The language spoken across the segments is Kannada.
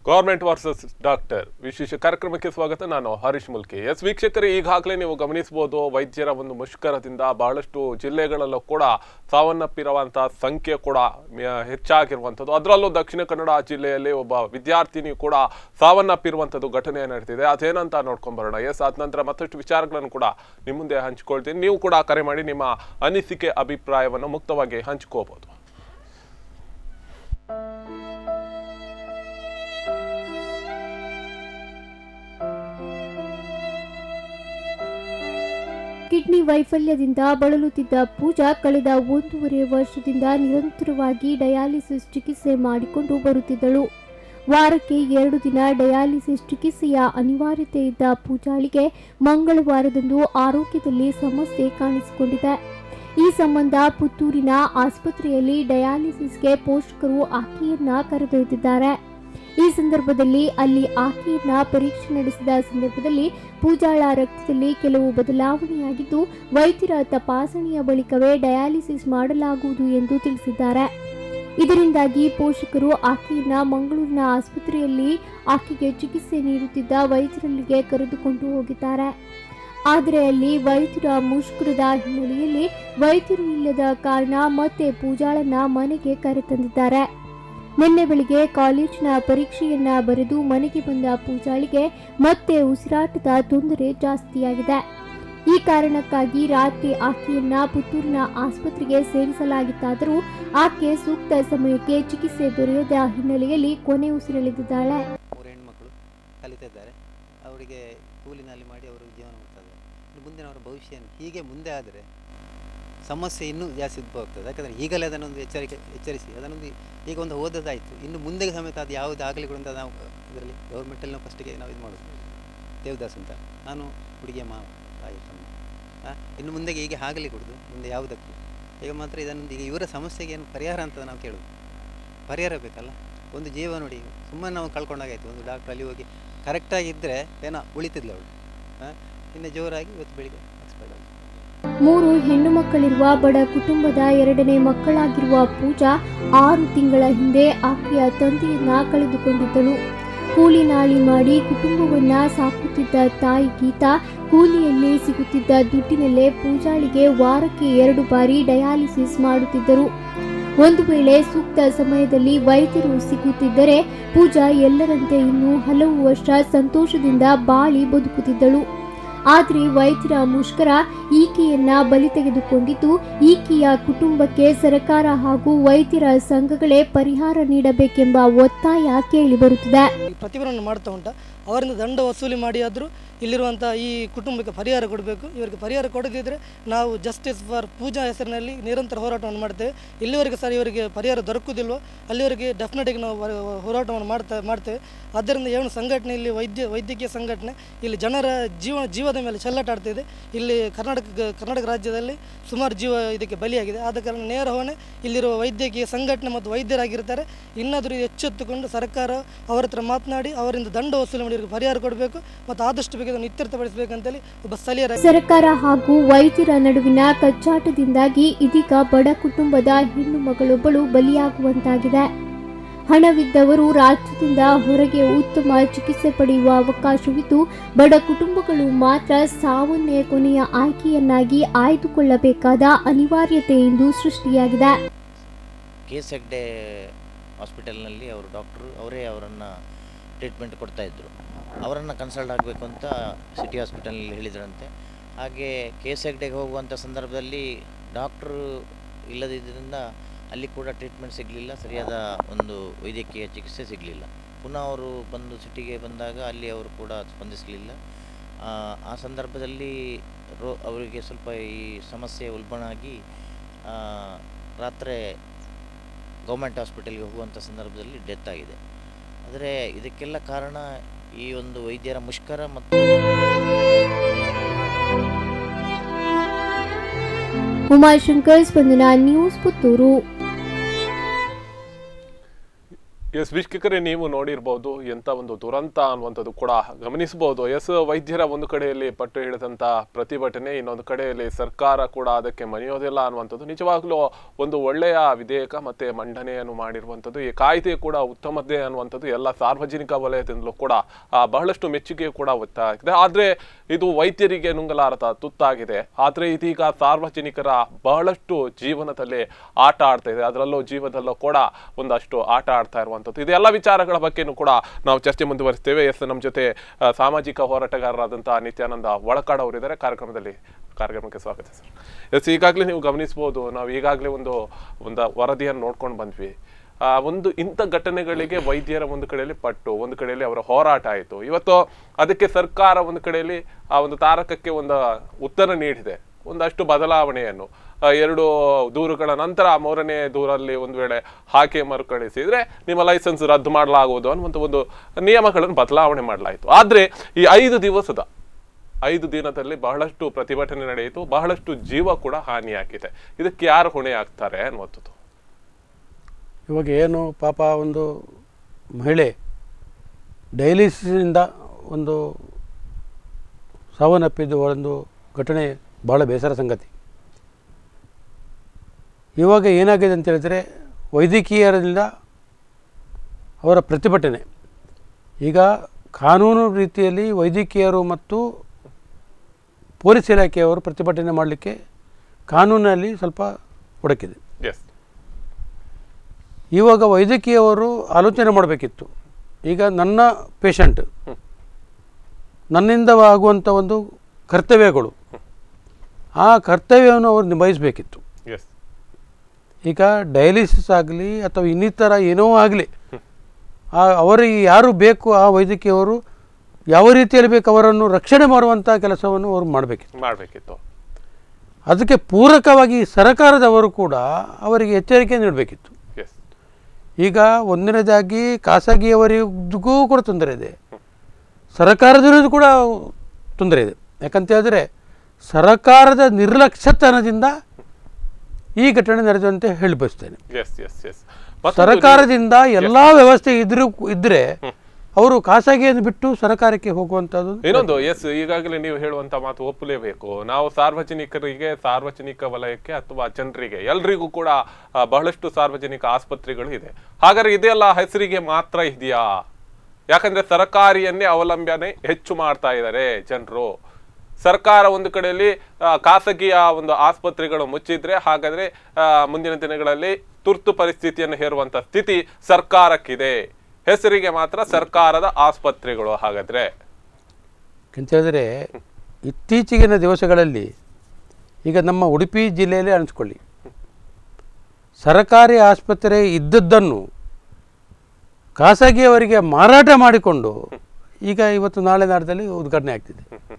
ಗೌರ್ಮೆಂಟ್ ವರ್ಸಸ್ ಡಾಕ್ಟರ್ ವಿಶೇಷ ಕಾರ್ಯಕ್ರಮಕ್ಕೆ ಸ್ವಾಗತ ನಾನು ಹರೀಶ್ ಮುಲ್ಕಿ ಎಸ್ ವೀಕ್ಷಕರೇ ಈಗಾಗಲೇ ನೀವು ಗಮನಿಸಬಹುದು ವೈದ್ಯರ ಒಂದು ಮುಷ್ಕರದಿಂದ ಬಹಳಷ್ಟು ಜಿಲ್ಲೆಗಳಲ್ಲೂ ಕೂಡ ಸಾವನ್ನಪ್ಪಿರುವಂತಹ ಸಂಖ್ಯೆ ಕೂಡ ಮ- ಹೆಚ್ಚಾಗಿರುವಂಥದ್ದು ಅದರಲ್ಲೂ ದಕ್ಷಿಣ ಕನ್ನಡ ಜಿಲ್ಲೆಯಲ್ಲಿ ಒಬ್ಬ ವಿದ್ಯಾರ್ಥಿನಿ ಕೂಡ ಸಾವನ್ನಪ್ಪಿರುವಂಥದ್ದು ಘಟನೆ ನಡೆದಿದೆ ಅದೇನಂತ ನೋಡ್ಕೊಂಡ್ ಬರೋಣ ಎಸ್ ಆದ ನಂತರ ಮತ್ತಷ್ಟು ವಿಚಾರಗಳನ್ನು ಕೂಡ ನಿಮ್ಮ ಮುಂದೆ ಹಂಚ್ಕೊಳ್ತೀನಿ ನೀವು ಕೂಡ ಕರೆ ಮಾಡಿ ನಿಮ್ಮ ಅನಿಸಿಕೆ ಅಭಿಪ್ರಾಯವನ್ನು ಮುಕ್ತವಾಗಿ ಹಂಚ್ಕೋಬಹುದು ಕಿಡ್ನಿ ವೈಫಲ್ಯದಿಂದ ಬಳಲುತ್ತಿದ್ದ ಪೂಜಾ ಕಳೆದ ಒಂದೂವರೆ ವರ್ಷದಿಂದ ನಿರಂತರವಾಗಿ ಡಯಾಲಿಸಿಸ್ ಚಿಕಿತ್ಸೆ ಮಾಡಿಕೊಂಡು ಬರುತ್ತಿದ್ದಳು ವಾರಕ್ಕೆ ಎರಡು ದಿನ ಡಯಾಲಿಸಿಸ್ ಚಿಕಿತ್ಸೆಯ ಅನಿವಾರ್ಯತೆ ಇದ್ದ ಪೂಜಾಳಿಗೆ ಮಂಗಳವಾರದಂದು ಆರೋಗ್ಯದಲ್ಲಿ ಸಮಸ್ಯೆ ಕಾಣಿಸಿಕೊಂಡಿದೆ ಈ ಸಂಬಂಧ ಪುತ್ತೂರಿನ ಆಸ್ಪತ್ರೆಯಲ್ಲಿ ಡಯಾಲಿಸಿಸ್ಗೆ ಪೋಷಕರು ಆಕೆಯನ್ನ ಕರೆದೊಯ್ದಿದ್ದಾರೆ ಈ ಸಂದರ್ಭದಲ್ಲಿ ಅಲ್ಲಿ ಆಕೆಯನ್ನ ಪರೀಕ್ಷೆ ನಡೆಸಿದ ಸಂದರ್ಭದಲ್ಲಿ ಪೂಜಾಳ ರಕ್ತದಲ್ಲಿ ಕೆಲವು ಬದಲಾವಣೆಯಾಗಿದ್ದು ವೈದ್ಯರ ತಪಾಸಣೆಯ ಬಳಿಕವೇ ಡಯಾಲಿಸಿಸ್ ಮಾಡಲಾಗುವುದು ಎಂದು ತಿಳಿಸಿದ್ದಾರೆ ಇದರಿಂದಾಗಿ ಪೋಷಕರು ಆಕೆಯನ್ನ ಮಂಗಳೂರಿನ ಆಸ್ಪತ್ರೆಯಲ್ಲಿ ಆಕೆಗೆ ಚಿಕಿತ್ಸೆ ನೀಡುತ್ತಿದ್ದ ವೈದ್ಯರಲ್ಲಿಗೆ ಕರೆದುಕೊಂಡು ಹೋಗಿದ್ದಾರೆ ಆದರೆ ಅಲ್ಲಿ ವೈದ್ಯರ ಮುಷ್ಕರದ ಹಿನ್ನೆಲೆಯಲ್ಲಿ ವೈದ್ಯರು ಇಲ್ಲದ ಕಾರಣ ಮತ್ತೆ ಪೂಜಾಳನ್ನ ಮನೆಗೆ ಕರೆತಂದಿದ್ದಾರೆ ನಿನ್ನೆ ಬೆಳಿಗ್ಗೆ ಕಾಲೇಜಿನ ಪರೀಕ್ಷೆಯನ್ನ ಬರೆದು ಮನೆಗೆ ಬಂದ ಪೂಜಾಳಿಗೆ ಮತ್ತೆ ಉಸಿರಾಟದ ತೊಂದರೆ ಜಾಸ್ತಿಯಾಗಿದೆ ಈ ಕಾರಣಕ್ಕಾಗಿ ರಾತ್ರಿ ಆಕೆಯನ್ನ ಪುತ್ತೂರಿನ ಆಸ್ಪತ್ರೆಗೆ ಸೇರಿಸಲಾಗಿತ್ತಾದರೂ ಆಕೆ ಸೂಕ್ತ ಸಮಯಕ್ಕೆ ಚಿಕಿತ್ಸೆ ದೊರೆಯದ ಹಿನ್ನೆಲೆಯಲ್ಲಿ ಕೊನೆ ಉಸಿರೆಳೆದಿದ್ದಾಳೆ ಮೂರು ಹೆಣ್ಮಕ್ಳು ಕಲಿತಿದ್ದಾರೆ ಅವರಿಗೆ ಕೂಲಿನಲ್ಲಿ ಮಾಡಿ ಅವರು ಜೀವನ ಮಾಡ್ತಾರೆ ಇನ್ನು ಮುಂದಿನ ಅವರ ಭವಿಷ್ಯ ಏನು? ಹೀಗೆ ಮುಂದೆ ಆದರೆ ಸಮಸ್ಯೆ ಇನ್ನೂ ಜಾಸ್ತಿ ಉದ್ಭವ ಆಗ್ತದೆ ಯಾಕಂದರೆ ಈಗಲೇ ಅದನ್ನೊಂದು ಎಚ್ಚರಿಕೆ ಎಚ್ಚರಿಸಿ ಅದನ್ನೊಂದು ಈಗ ಒಂದು ಓದೋದಾಯಿತು ಇನ್ನು ಮುಂದೆ ಸಮೇತ ಅದು ಯಾವುದು ಆಗಲಿ ಕೂಡ ಅಂತ ನಾವು ಇದರಲ್ಲಿ ಗೌರ್ಮೆಂಟಲ್ಲಿ ನಾವು ಫಸ್ಟಿಗೆ ನಾವು ಇದು ಮಾಡೋದು ದೇವದಾಸ್ ಅಂತ ನಾನು ಹುಡುಗಿಯ ಮಾವ ತಾಯಿ ತಮ್ಮ ಆ, ಇನ್ನು ಮುಂದೆಗೆ ಹೀಗೆ ಆಗಲಿ ಕೊಡೋದು ಮುಂದೆ ಯಾವುದಕ್ಕೂ ಈಗ ಮಾತ್ರ ಇದನ್ನೊಂದು ಈಗ ಇವರ ಸಮಸ್ಯೆಗೆ ಏನು ಪರಿಹಾರ ಅಂತ ನಾವು ಕೇಳೋದು ಪರಿಹಾರ ಬೇಕಲ್ಲ ಒಂದು ಜೀವ ನೋಡಿ ಸುಮ್ಮನೆ ನಾವು ಕಳ್ಕೊಂಡಾಗಾಯ್ತು ಒಂದು ಡಾಕ್ಟ್ರ್ ಅಲ್ಲಿ ಹೋಗಿ ಕರೆಕ್ಟಾಗಿದ್ದರೆ ಏನೋ ಉಳಿತಿದ್ಲು ಅವಳು ಇನ್ನು ಜೋರಾಗಿ ಇವತ್ತು ಬೆಳಿಗ್ಗೆ ಎಕ್ಸ್ಪೈರ್ಡ್ ಆಗಿ ಮೂರು ಹೆಣ್ಣು ಮಕ್ಕಳಿರುವ ಬಡ ಕುಟುಂಬದ ಎರಡನೇ ಮಕ್ಕಳಾಗಿರುವ ಪೂಜಾ ಆರು ತಿಂಗಳ ಹಿಂದೆ ಆಕೆಯ ತಂದೆಯನ್ನ ಕಳೆದುಕೊಂಡಿದ್ದಳು ಕೂಲಿ ನಾಳಿ ಮಾಡಿ ಕುಟುಂಬವನ್ನ ಸಾಕುತ್ತಿದ್ದ ತಾಯಿ ಗೀತಾ ಕೂಲಿಯಲ್ಲಿ ಸಿಗುತ್ತಿದ್ದ ದುಡ್ಡಿನಲ್ಲೇ ಪೂಜಾಳಿಗೆ ವಾರಕ್ಕೆ ಎರಡು ಬಾರಿ ಡಯಾಲಿಸಿಸ್ ಮಾಡುತ್ತಿದ್ದರು ಒಂದು ವೇಳೆ ಸೂಕ್ತ ಸಮಯದಲ್ಲಿ ವೈದ್ಯರು ಸಿಗುತ್ತಿದ್ದರೆ ಪೂಜಾ ಎಲ್ಲರಂತೆ ಇನ್ನೂ ಹಲವು ವರ್ಷ ಸಂತೋಷದಿಂದ ಬಾಳಿ ಬದುಕುತ್ತಿದ್ದಳು ಆದರೆ ವೈದ್ಯರ ಮುಷ್ಕರ ಈಕೆಯನ್ನ ಬಲಿ ತೆಗೆದುಕೊಂಡಿದ್ದು ಈಕೆಯ ಕುಟುಂಬಕ್ಕೆ ಸರ್ಕಾರ ಹಾಗೂ ವೈದ್ಯರ ಸಂಘಗಳೇ ಪರಿಹಾರ ನೀಡಬೇಕೆಂಬ ಒತ್ತಾಯ ಕೇಳಿಬರುತ್ತಿದೆ ಈ ಪ್ರತಿಭಟನೆ ಮಾಡ್ತಾ ಉಂಟ ಅವರಿಂದ ದಂಡ ವಸೂಲಿ ಮಾಡಿ ಆದರೂ ಇಲ್ಲಿರುವಂಥ ಈ ಕುಟುಂಬಕ್ಕೆ ಪರಿಹಾರ ಕೊಡಬೇಕು ಇವರಿಗೆ ಪರಿಹಾರ ಕೊಡದಿದ್ದರೆ ನಾವು ಜಸ್ಟಿಸ್ ಫಾರ್ ಪೂಜಾ ಹೆಸರಿನಲ್ಲಿ ನಿರಂತರ ಹೋರಾಟವನ್ನು ಮಾಡ್ತೇವೆ ಇಲ್ಲಿವರೆಗೆ ಸರ್ ಇವರಿಗೆ ಪರಿಹಾರ ದೊರಕುವುದಿಲ್ವೋ ಅಲ್ಲಿವರೆಗೆ ಡೆಫಿನೆಟಾಗಿ ನಾವು ವರ- ಹೋರಾಟವನ್ನು ಮಾಡ್ತಾ ಮಾಡ್ತೇವೆ ಆದ್ದರಿಂದ ಏನು ಸಂಘಟನೆ ಇಲ್ಲಿ ವೈದ್ಯ ವೈದ್ಯಕೀಯ ಸಂಘಟನೆ ಇಲ್ಲಿ ಜನರ ಜೀವ ಜೀವದ ಮೇಲೆ ಚೆಲ್ಲಾಟ ಆಡ್ತಿದೆ ಇಲ್ಲಿ ಕರ್ನಾಟಕ ಕರ್ನಾಟಕ ರಾಜ್ಯದಲ್ಲಿ ಸುಮಾರು ಜೀವ ಇದಕ್ಕೆ ಬಲಿಯಾಗಿದೆ ಆದ ಕಾರಣ ನೇರ ಹೊಣೆ ಇಲ್ಲಿರುವ ವೈದ್ಯಕೀಯ ಸಂಘಟನೆ ಮತ್ತು ವೈದ್ಯರಾಗಿರ್ತಾರೆ ಇನ್ನಾದರೂ ಎಚ್ಚೆತ್ತುಕೊಂಡು ಸರ್ಕಾರ ಅವರ ಹತ್ರ ಮಾತನಾಡಿ ಅವರಿಂದ ದಂಡ ವಸೂಲಿ ಮಾಡಿ ಇವರಿಗೆ ಪರಿಹಾರ ಕೊಡಬೇಕು ಮತ್ತು ಆದಷ್ಟು ಬೇಗ ಇದನ್ನು ಇತ್ಯರ್ಥಪಡಿಸಬೇಕಂತೇಳಿ ಒಬ್ಬ ಸ್ಥಳೀಯರ ಸರ್ಕಾರ ಹಾಗೂ ವೈದ್ಯರ ನಡುವಿನ ಕಚ್ಚಾಟದಿಂದಾಗಿ ಇದೀಗ ಬಡ ಕುಟುಂಬದ ಹೆಣ್ಣು ಮಗಳೊಬ್ಬಳು ಬಲಿಯಾಗುವಂತಾಗಿದೆ ಹಣವಿದ್ದವರು ರಾಜ್ಯದಿಂದ ಹೊರಗೆ ಉತ್ತಮ ಚಿಕಿತ್ಸೆ ಪಡೆಯುವ ಅವಕಾಶವಿದ್ದು ಬಡ ಕುಟುಂಬಗಳು ಮಾತ್ರ ಸಾವನ್ನೇ ಕೊನೆಯ ಆಯ್ಕೆಯನ್ನಾಗಿ ಆಯ್ದುಕೊಳ್ಳಬೇಕಾದ ಅನಿವಾರ್ಯತೆ ಎಂದು ಸೃಷ್ಟಿಯಾಗಿದೆ ಕೆ ಎಸ್ ಹೆಗ್ಡೆ ಹಾಸ್ಪಿಟಲ್ನಲ್ಲಿ ಅವರು ಡಾಕ್ಟ್ರು ಅವರೇ ಅವರನ್ನು ಟ್ರೀಟ್ಮೆಂಟ್ ಕೊಡ್ತಾಯಿದ್ರು ಅವರನ್ನು ಕನ್ಸಲ್ಟ್ ಆಗಬೇಕು ಅಂತ ಸಿಟಿ ಹಾಸ್ಪಿಟಲ್ನಲ್ಲಿ ಹೇಳಿದ್ರಂತೆ ಹಾಗೆ ಕೆ ಎಸ್ ಹೆಗ್ಡೆಗೆ ಹೋಗುವಂಥ ಸಂದರ್ಭದಲ್ಲಿ ಡಾಕ್ಟ್ರು ಇಲ್ಲದಿದ್ದರಿಂದ ಅಲ್ಲಿ ಕೂಡ ಟ್ರೀಟ್ಮೆಂಟ್ ಸಿಗಲಿಲ್ಲ ಸರಿಯಾದ ಒಂದು ವೈದ್ಯಕೀಯ ಚಿಕಿತ್ಸೆ ಸಿಗಲಿಲ್ಲ ಪುನಃ ಅವರು ಬಂದು ಸಿಟಿಗೆ ಬಂದಾಗ ಅಲ್ಲಿ ಅವರು ಕೂಡ ಸ್ಪಂದಿಸಲಿಲ್ಲ ಆ, ಆ ಸಂದರ್ಭದಲ್ಲಿ ರೋ ಅವರಿಗೆ ಸ್ವಲ್ಪ ಈ ಸಮಸ್ಯೆ ಉಲ್ಬಣ ಆಗಿ ಆ, ರಾತ್ರಿ ಗೌರ್ಮೆಂಟ್ ಹಾಸ್ಪಿಟಲ್ಗೆ ಹೋಗುವಂಥ ಸಂದರ್ಭದಲ್ಲಿ ಡೆತ್ ಆಗಿದೆ ಆದರೆ ಇದಕ್ಕೆಲ್ಲ ಕಾರಣ ಈ ಒಂದು ವೈದ್ಯರ ಮುಷ್ಕರ ಮತ್ತು ಉಮಾಶಂಕರ್ ಸ್ಪಂದನ ನ್ಯೂಸ್ ಪುತ್ತೂರು ಎಸ್ ವೀಕ್ಷಕರೇ ನೀವು ನೋಡಿರ್ಬೋದು ಎಂಥ ಒಂದು ದುರಂತ ಅನ್ನುವಂಥದ್ದು ಕೂಡ ಗಮನಿಸಬಹುದು ಎಸ್ ವೈದ್ಯರ ಒಂದು ಕಡೆಯಲ್ಲಿ ಪಟ್ಟು ಹಿಡಿದಂಥ ಪ್ರತಿಭಟನೆ ಇನ್ನೊಂದು ಕಡೆಯಲ್ಲಿ ಸರ್ಕಾರ ಕೂಡ ಅದಕ್ಕೆ ಮನೆಯೋದಿಲ್ಲ ಅನ್ನುವಂಥದ್ದು ನಿಜವಾಗ್ಲೂ ಒಂದು ಒಳ್ಳೆಯ ವಿಧೇಯಕ ಮತ್ತೆ ಮಂಡನೆಯನ್ನು ಮಾಡಿರುವಂಥದ್ದು ಈ ಕಾಯ್ದೆ ಕೂಡ ಉತ್ತಮದ್ದೇ ಅನ್ನುವಂಥದ್ದು ಎಲ್ಲ ಸಾರ್ವಜನಿಕ ವಲಯದಿಂದಲೂ ಕೂಡ ಆ, ಬಹಳಷ್ಟು ಮೆಚ್ಚುಗೆ ಕೂಡ ಒತ್ತಾಗಿದೆ ಆದರೆ ಇದು ವೈದ್ಯರಿಗೆ ನುಂಗಲಾರದ ತುತ್ತಾಗಿದೆ ಆದರೆ ಇದೀಗ ಸಾರ್ವಜನಿಕರ ಬಹಳಷ್ಟು ಜೀವನದಲ್ಲಿ ಆಟ ಆಡ್ತಾ ಇದೆ ಅದರಲ್ಲೂ ಜೀವನದಲ್ಲೂ ಕೂಡ ಒಂದಷ್ಟು ಆಟ ಆಡ್ತಾ ಇರುವಂಥದ್ದು ಇದೆಲ್ಲ ವಿಚಾರಗಳ ಬಗ್ಗೆನೂ ಕೂಡ ನಾವು ಚರ್ಚೆ ಮುಂದುವರಿಸ್ತೇವೆ ಎಸ್ ನಮ್ಮ ಜೊತೆ ಆ, ಸಾಮಾಜಿಕ ಹೋರಾಟಗಾರರಾದಂತಹ ನಿತ್ಯಾನಂದ ಒಳಕಾಡ್ ಅವರಿದ್ದಾರೆ ಕಾರ್ಯಕ್ರಮದಲ್ಲಿ ಕಾರ್ಯಕ್ರಮಕ್ಕೆ ಸ್ವಾಗತ ಸರ್ ಎಸ್ ಈಗಾಗಲೇ ನೀವು ಗಮನಿಸ್ಬೋದು ನಾವು ಈಗಾಗಲೇ ಒಂದು ಒಂದು ವರದಿಯನ್ನು ನೋಡ್ಕೊಂಡು ಬಂದ್ವಿ ಆ, ಒಂದು ಇಂಥ ಘಟನೆಗಳಿಗೆ ವೈದ್ಯರ ಒಂದು ಕಡೆಯಲ್ಲಿ ಪಟ್ಟು ಒಂದು ಕಡೆಯಲ್ಲಿ ಅವರ ಹೋರಾಟ ಆಯಿತು ಇವತ್ತು ಅದಕ್ಕೆ ಸರ್ಕಾರ ಒಂದು ಕಡೆಯಲ್ಲಿ ಆ ಒಂದು ತಾರಕಕ್ಕೆ ಒಂದು ಉತ್ತರ ನೀಡಿದೆ ಒಂದಷ್ಟು ಬದಲಾವಣೆಯನ್ನು ಆ, ಎರಡು ದೂರುಗಳ ನಂತರ ಮೂರನೇ ದೂರಲ್ಲಿ ಒಂದು ವೇಳೆ ಹಾಕಿ ಮರುಕಳಿಸಿದ್ರೆ ನಿಮ್ಮ ಲೈಸೆನ್ಸ್ ರದ್ದು ಮಾಡಲಾಗುವುದು ಅನ್ನುವಂಥ ಒಂದು ನಿಯಮಗಳನ್ನು ಬದಲಾವಣೆ ಮಾಡಲಾಯಿತು ಆದರೆ ಈ ಐದು ದಿವಸದ ಐದು ದಿನದಲ್ಲಿ ಬಹಳಷ್ಟು ಪ್ರತಿಭಟನೆ ನಡೆಯಿತು ಬಹಳಷ್ಟು ಜೀವ ಕೂಡ ಹಾನಿಯಾಗಿದೆ ಇದಕ್ಕೆ ಯಾರು ಹೊಣೆ ಆಗ್ತಾರೆ ಅನ್ನುವಂಥದ್ದು ಇವಾಗ ಏನು ಪಾಪ ಒಂದು ಮಹಿಳೆ ಡೈಲಿಸಿಸಿಂದ ಒಂದು ಸಾವನ್ನಪ್ಪಿದ್ದು ಒಂದು ಘಟನೆ ಭಾಳ ಬೇಸರ ಸಂಗತಿ ಇವಾಗ ಏನಾಗಿದೆ ಅಂತ ಹೇಳಿದ್ರೆ ವೈದ್ಯಕೀಯರಿಂದ ಅವರ ಪ್ರತಿಭಟನೆ ಈಗ ಕಾನೂನು ರೀತಿಯಲ್ಲಿ ವೈದ್ಯಕೀಯರು ಮತ್ತು ಪೊಲೀಸ್ ಇಲಾಖೆಯವರು ಪ್ರತಿಭಟನೆ ಮಾಡಲಿಕ್ಕೆ ಕಾನೂನಲ್ಲಿ ಸ್ವಲ್ಪ ಒಡಕಿದೆ ಎಸ್ ಇವಾಗ ವೈದ್ಯಕೀಯವರು ಆಲೋಚನೆ ಮಾಡಬೇಕಿತ್ತು ಈಗ ನನ್ನ ಪೇಷಂಟ್ ನನ್ನಿಂದ ಆಗುವಂಥ ಒಂದು ಕರ್ತವ್ಯಗಳು ಆ ಕರ್ತವ್ಯವನ್ನು ಅವರು ನಿಭಾಯಿಸಬೇಕಿತ್ತು ಎಸ್ ಈಗ ಡಯಾಲಿಸಿಸ್ ಆಗಲಿ ಅಥವಾ ಇನ್ನಿತರ ಏನೋ ಆಗಲಿ ಆ ಅವರಿಗೆ ಯಾರು ಬೇಕು ಆ ವೈದ್ಯಕೀಯವರು ಯಾವ ರೀತಿಯಲ್ಲಿ ಬೇಕು ಅವರನ್ನು ರಕ್ಷಣೆ ಮಾಡುವಂಥ ಕೆಲಸವನ್ನು ಅವರು ಮಾಡಬೇಕಿತ್ತು ಮಾಡಬೇಕಿತ್ತು ಅದಕ್ಕೆ ಪೂರಕವಾಗಿ ಸರಕಾರದವರು ಕೂಡ ಅವರಿಗೆ ಎಚ್ಚರಿಕೆ ನೀಡಬೇಕಿತ್ತು ಎಸ್ ಈಗ ಒಂದನೇದಾಗಿ ಖಾಸಗಿಯವರಿಗೂ ಕೂಡ ತೊಂದರೆ ಇದೆ ಸರಕಾರದವರಿಗೂ ಕೂಡ ತೊಂದರೆ ಇದೆ ಯಾಕಂತ ಹೇಳಿದ್ರೆ ಸರಕಾರದ ನಿರ್ಲಕ್ಷ್ಯತನದಿಂದ ಈ ಘಟನೆ ನಡೆದಂತೆ ಹೇಳಿ ಬಯಸ್ತೇನೆ ಎಸ್ ಎಸ್ ಎಸ್ ಸರಕಾರದಿಂದ ಎಲ್ಲ ವ್ಯವಸ್ಥೆ ಇದ್ರೂ ಇದ್ರೆ ಅವರು ಖಾಸಗಿಯನ್ನು ಬಿಟ್ಟು ಸರಕಾರಕ್ಕೆ ಹೋಗುವಂಥದ್ದು ಇನ್ನೊಂದು ಎಸ್ ಈಗಾಗಲೇ ನೀವು ಹೇಳುವಂತ ಮಾತು ಒಪ್ಪಲೇಬೇಕು ನಾವು ಸಾರ್ವಜನಿಕರಿಗೆ ಸಾರ್ವಜನಿಕ ವಲಯಕ್ಕೆ ಅಥವಾ ಜನರಿಗೆ ಎಲ್ರಿಗೂ ಕೂಡ ಆ, ಬಹಳಷ್ಟು ಸಾರ್ವಜನಿಕ ಆಸ್ಪತ್ರೆಗಳು ಇದೆ ಹಾಗಾದ್ರೆ ಇದೆಲ್ಲ ಹೆಸರಿಗೆ ಮಾತ್ರ ಇದೆಯಾ ಯಾಕಂದ್ರೆ ಸರ್ಕಾರಿಯನ್ನೇ ಅವಲಂಬನೆ ಹೆಚ್ಚು ಮಾಡ್ತಾ ಇದ್ದಾರೆ ಜನರು ಸರ್ಕಾರ ಒಂದು ಕಡೆಯಲ್ಲಿ ಆ, ಖಾಸಗಿಯ ಒಂದು ಆಸ್ಪತ್ರೆಗಳು ಮುಚ್ಚಿದ್ರೆ ಹಾಗಾದ್ರೆ ಆ, ಮುಂದಿನ ದಿನಗಳಲ್ಲಿ ತುರ್ತು ಪರಿಸ್ಥಿತಿಯನ್ನು ಹೇರುವಂತ ಸ್ಥಿತಿ ಸರ್ಕಾರಕ್ಕಿದೆ ಹೆಸರಿಗೆ ಮಾತ್ರ ಸರ್ಕಾರದ ಆಸ್ಪತ್ರೆಗಳು ಹಾಗಾದ್ರೆ ಅಂತ ಹೇಳಿದ್ರೆ ಇತ್ತೀಚಿಗಿನ ದಿವಸಗಳಲ್ಲಿ ಈಗ ನಮ್ಮ ಉಡುಪಿ ಜಿಲ್ಲೆಯಲ್ಲಿ ಅನಿಸ್ಕೊಳ್ಳಿ ಸರಕಾರಿ ಆಸ್ಪತ್ರೆ ಇದ್ದದ್ದನ್ನು ಖಾಸಗಿಯವರಿಗೆ ಮಾರಾಟ ಮಾಡಿಕೊಂಡು ಈಗ ಇವತ್ತು ನಾಳೆ ನಾಡದಲ್ಲಿ ಉದ್ಘಾಟನೆ ಆಗ್ತಿದೆ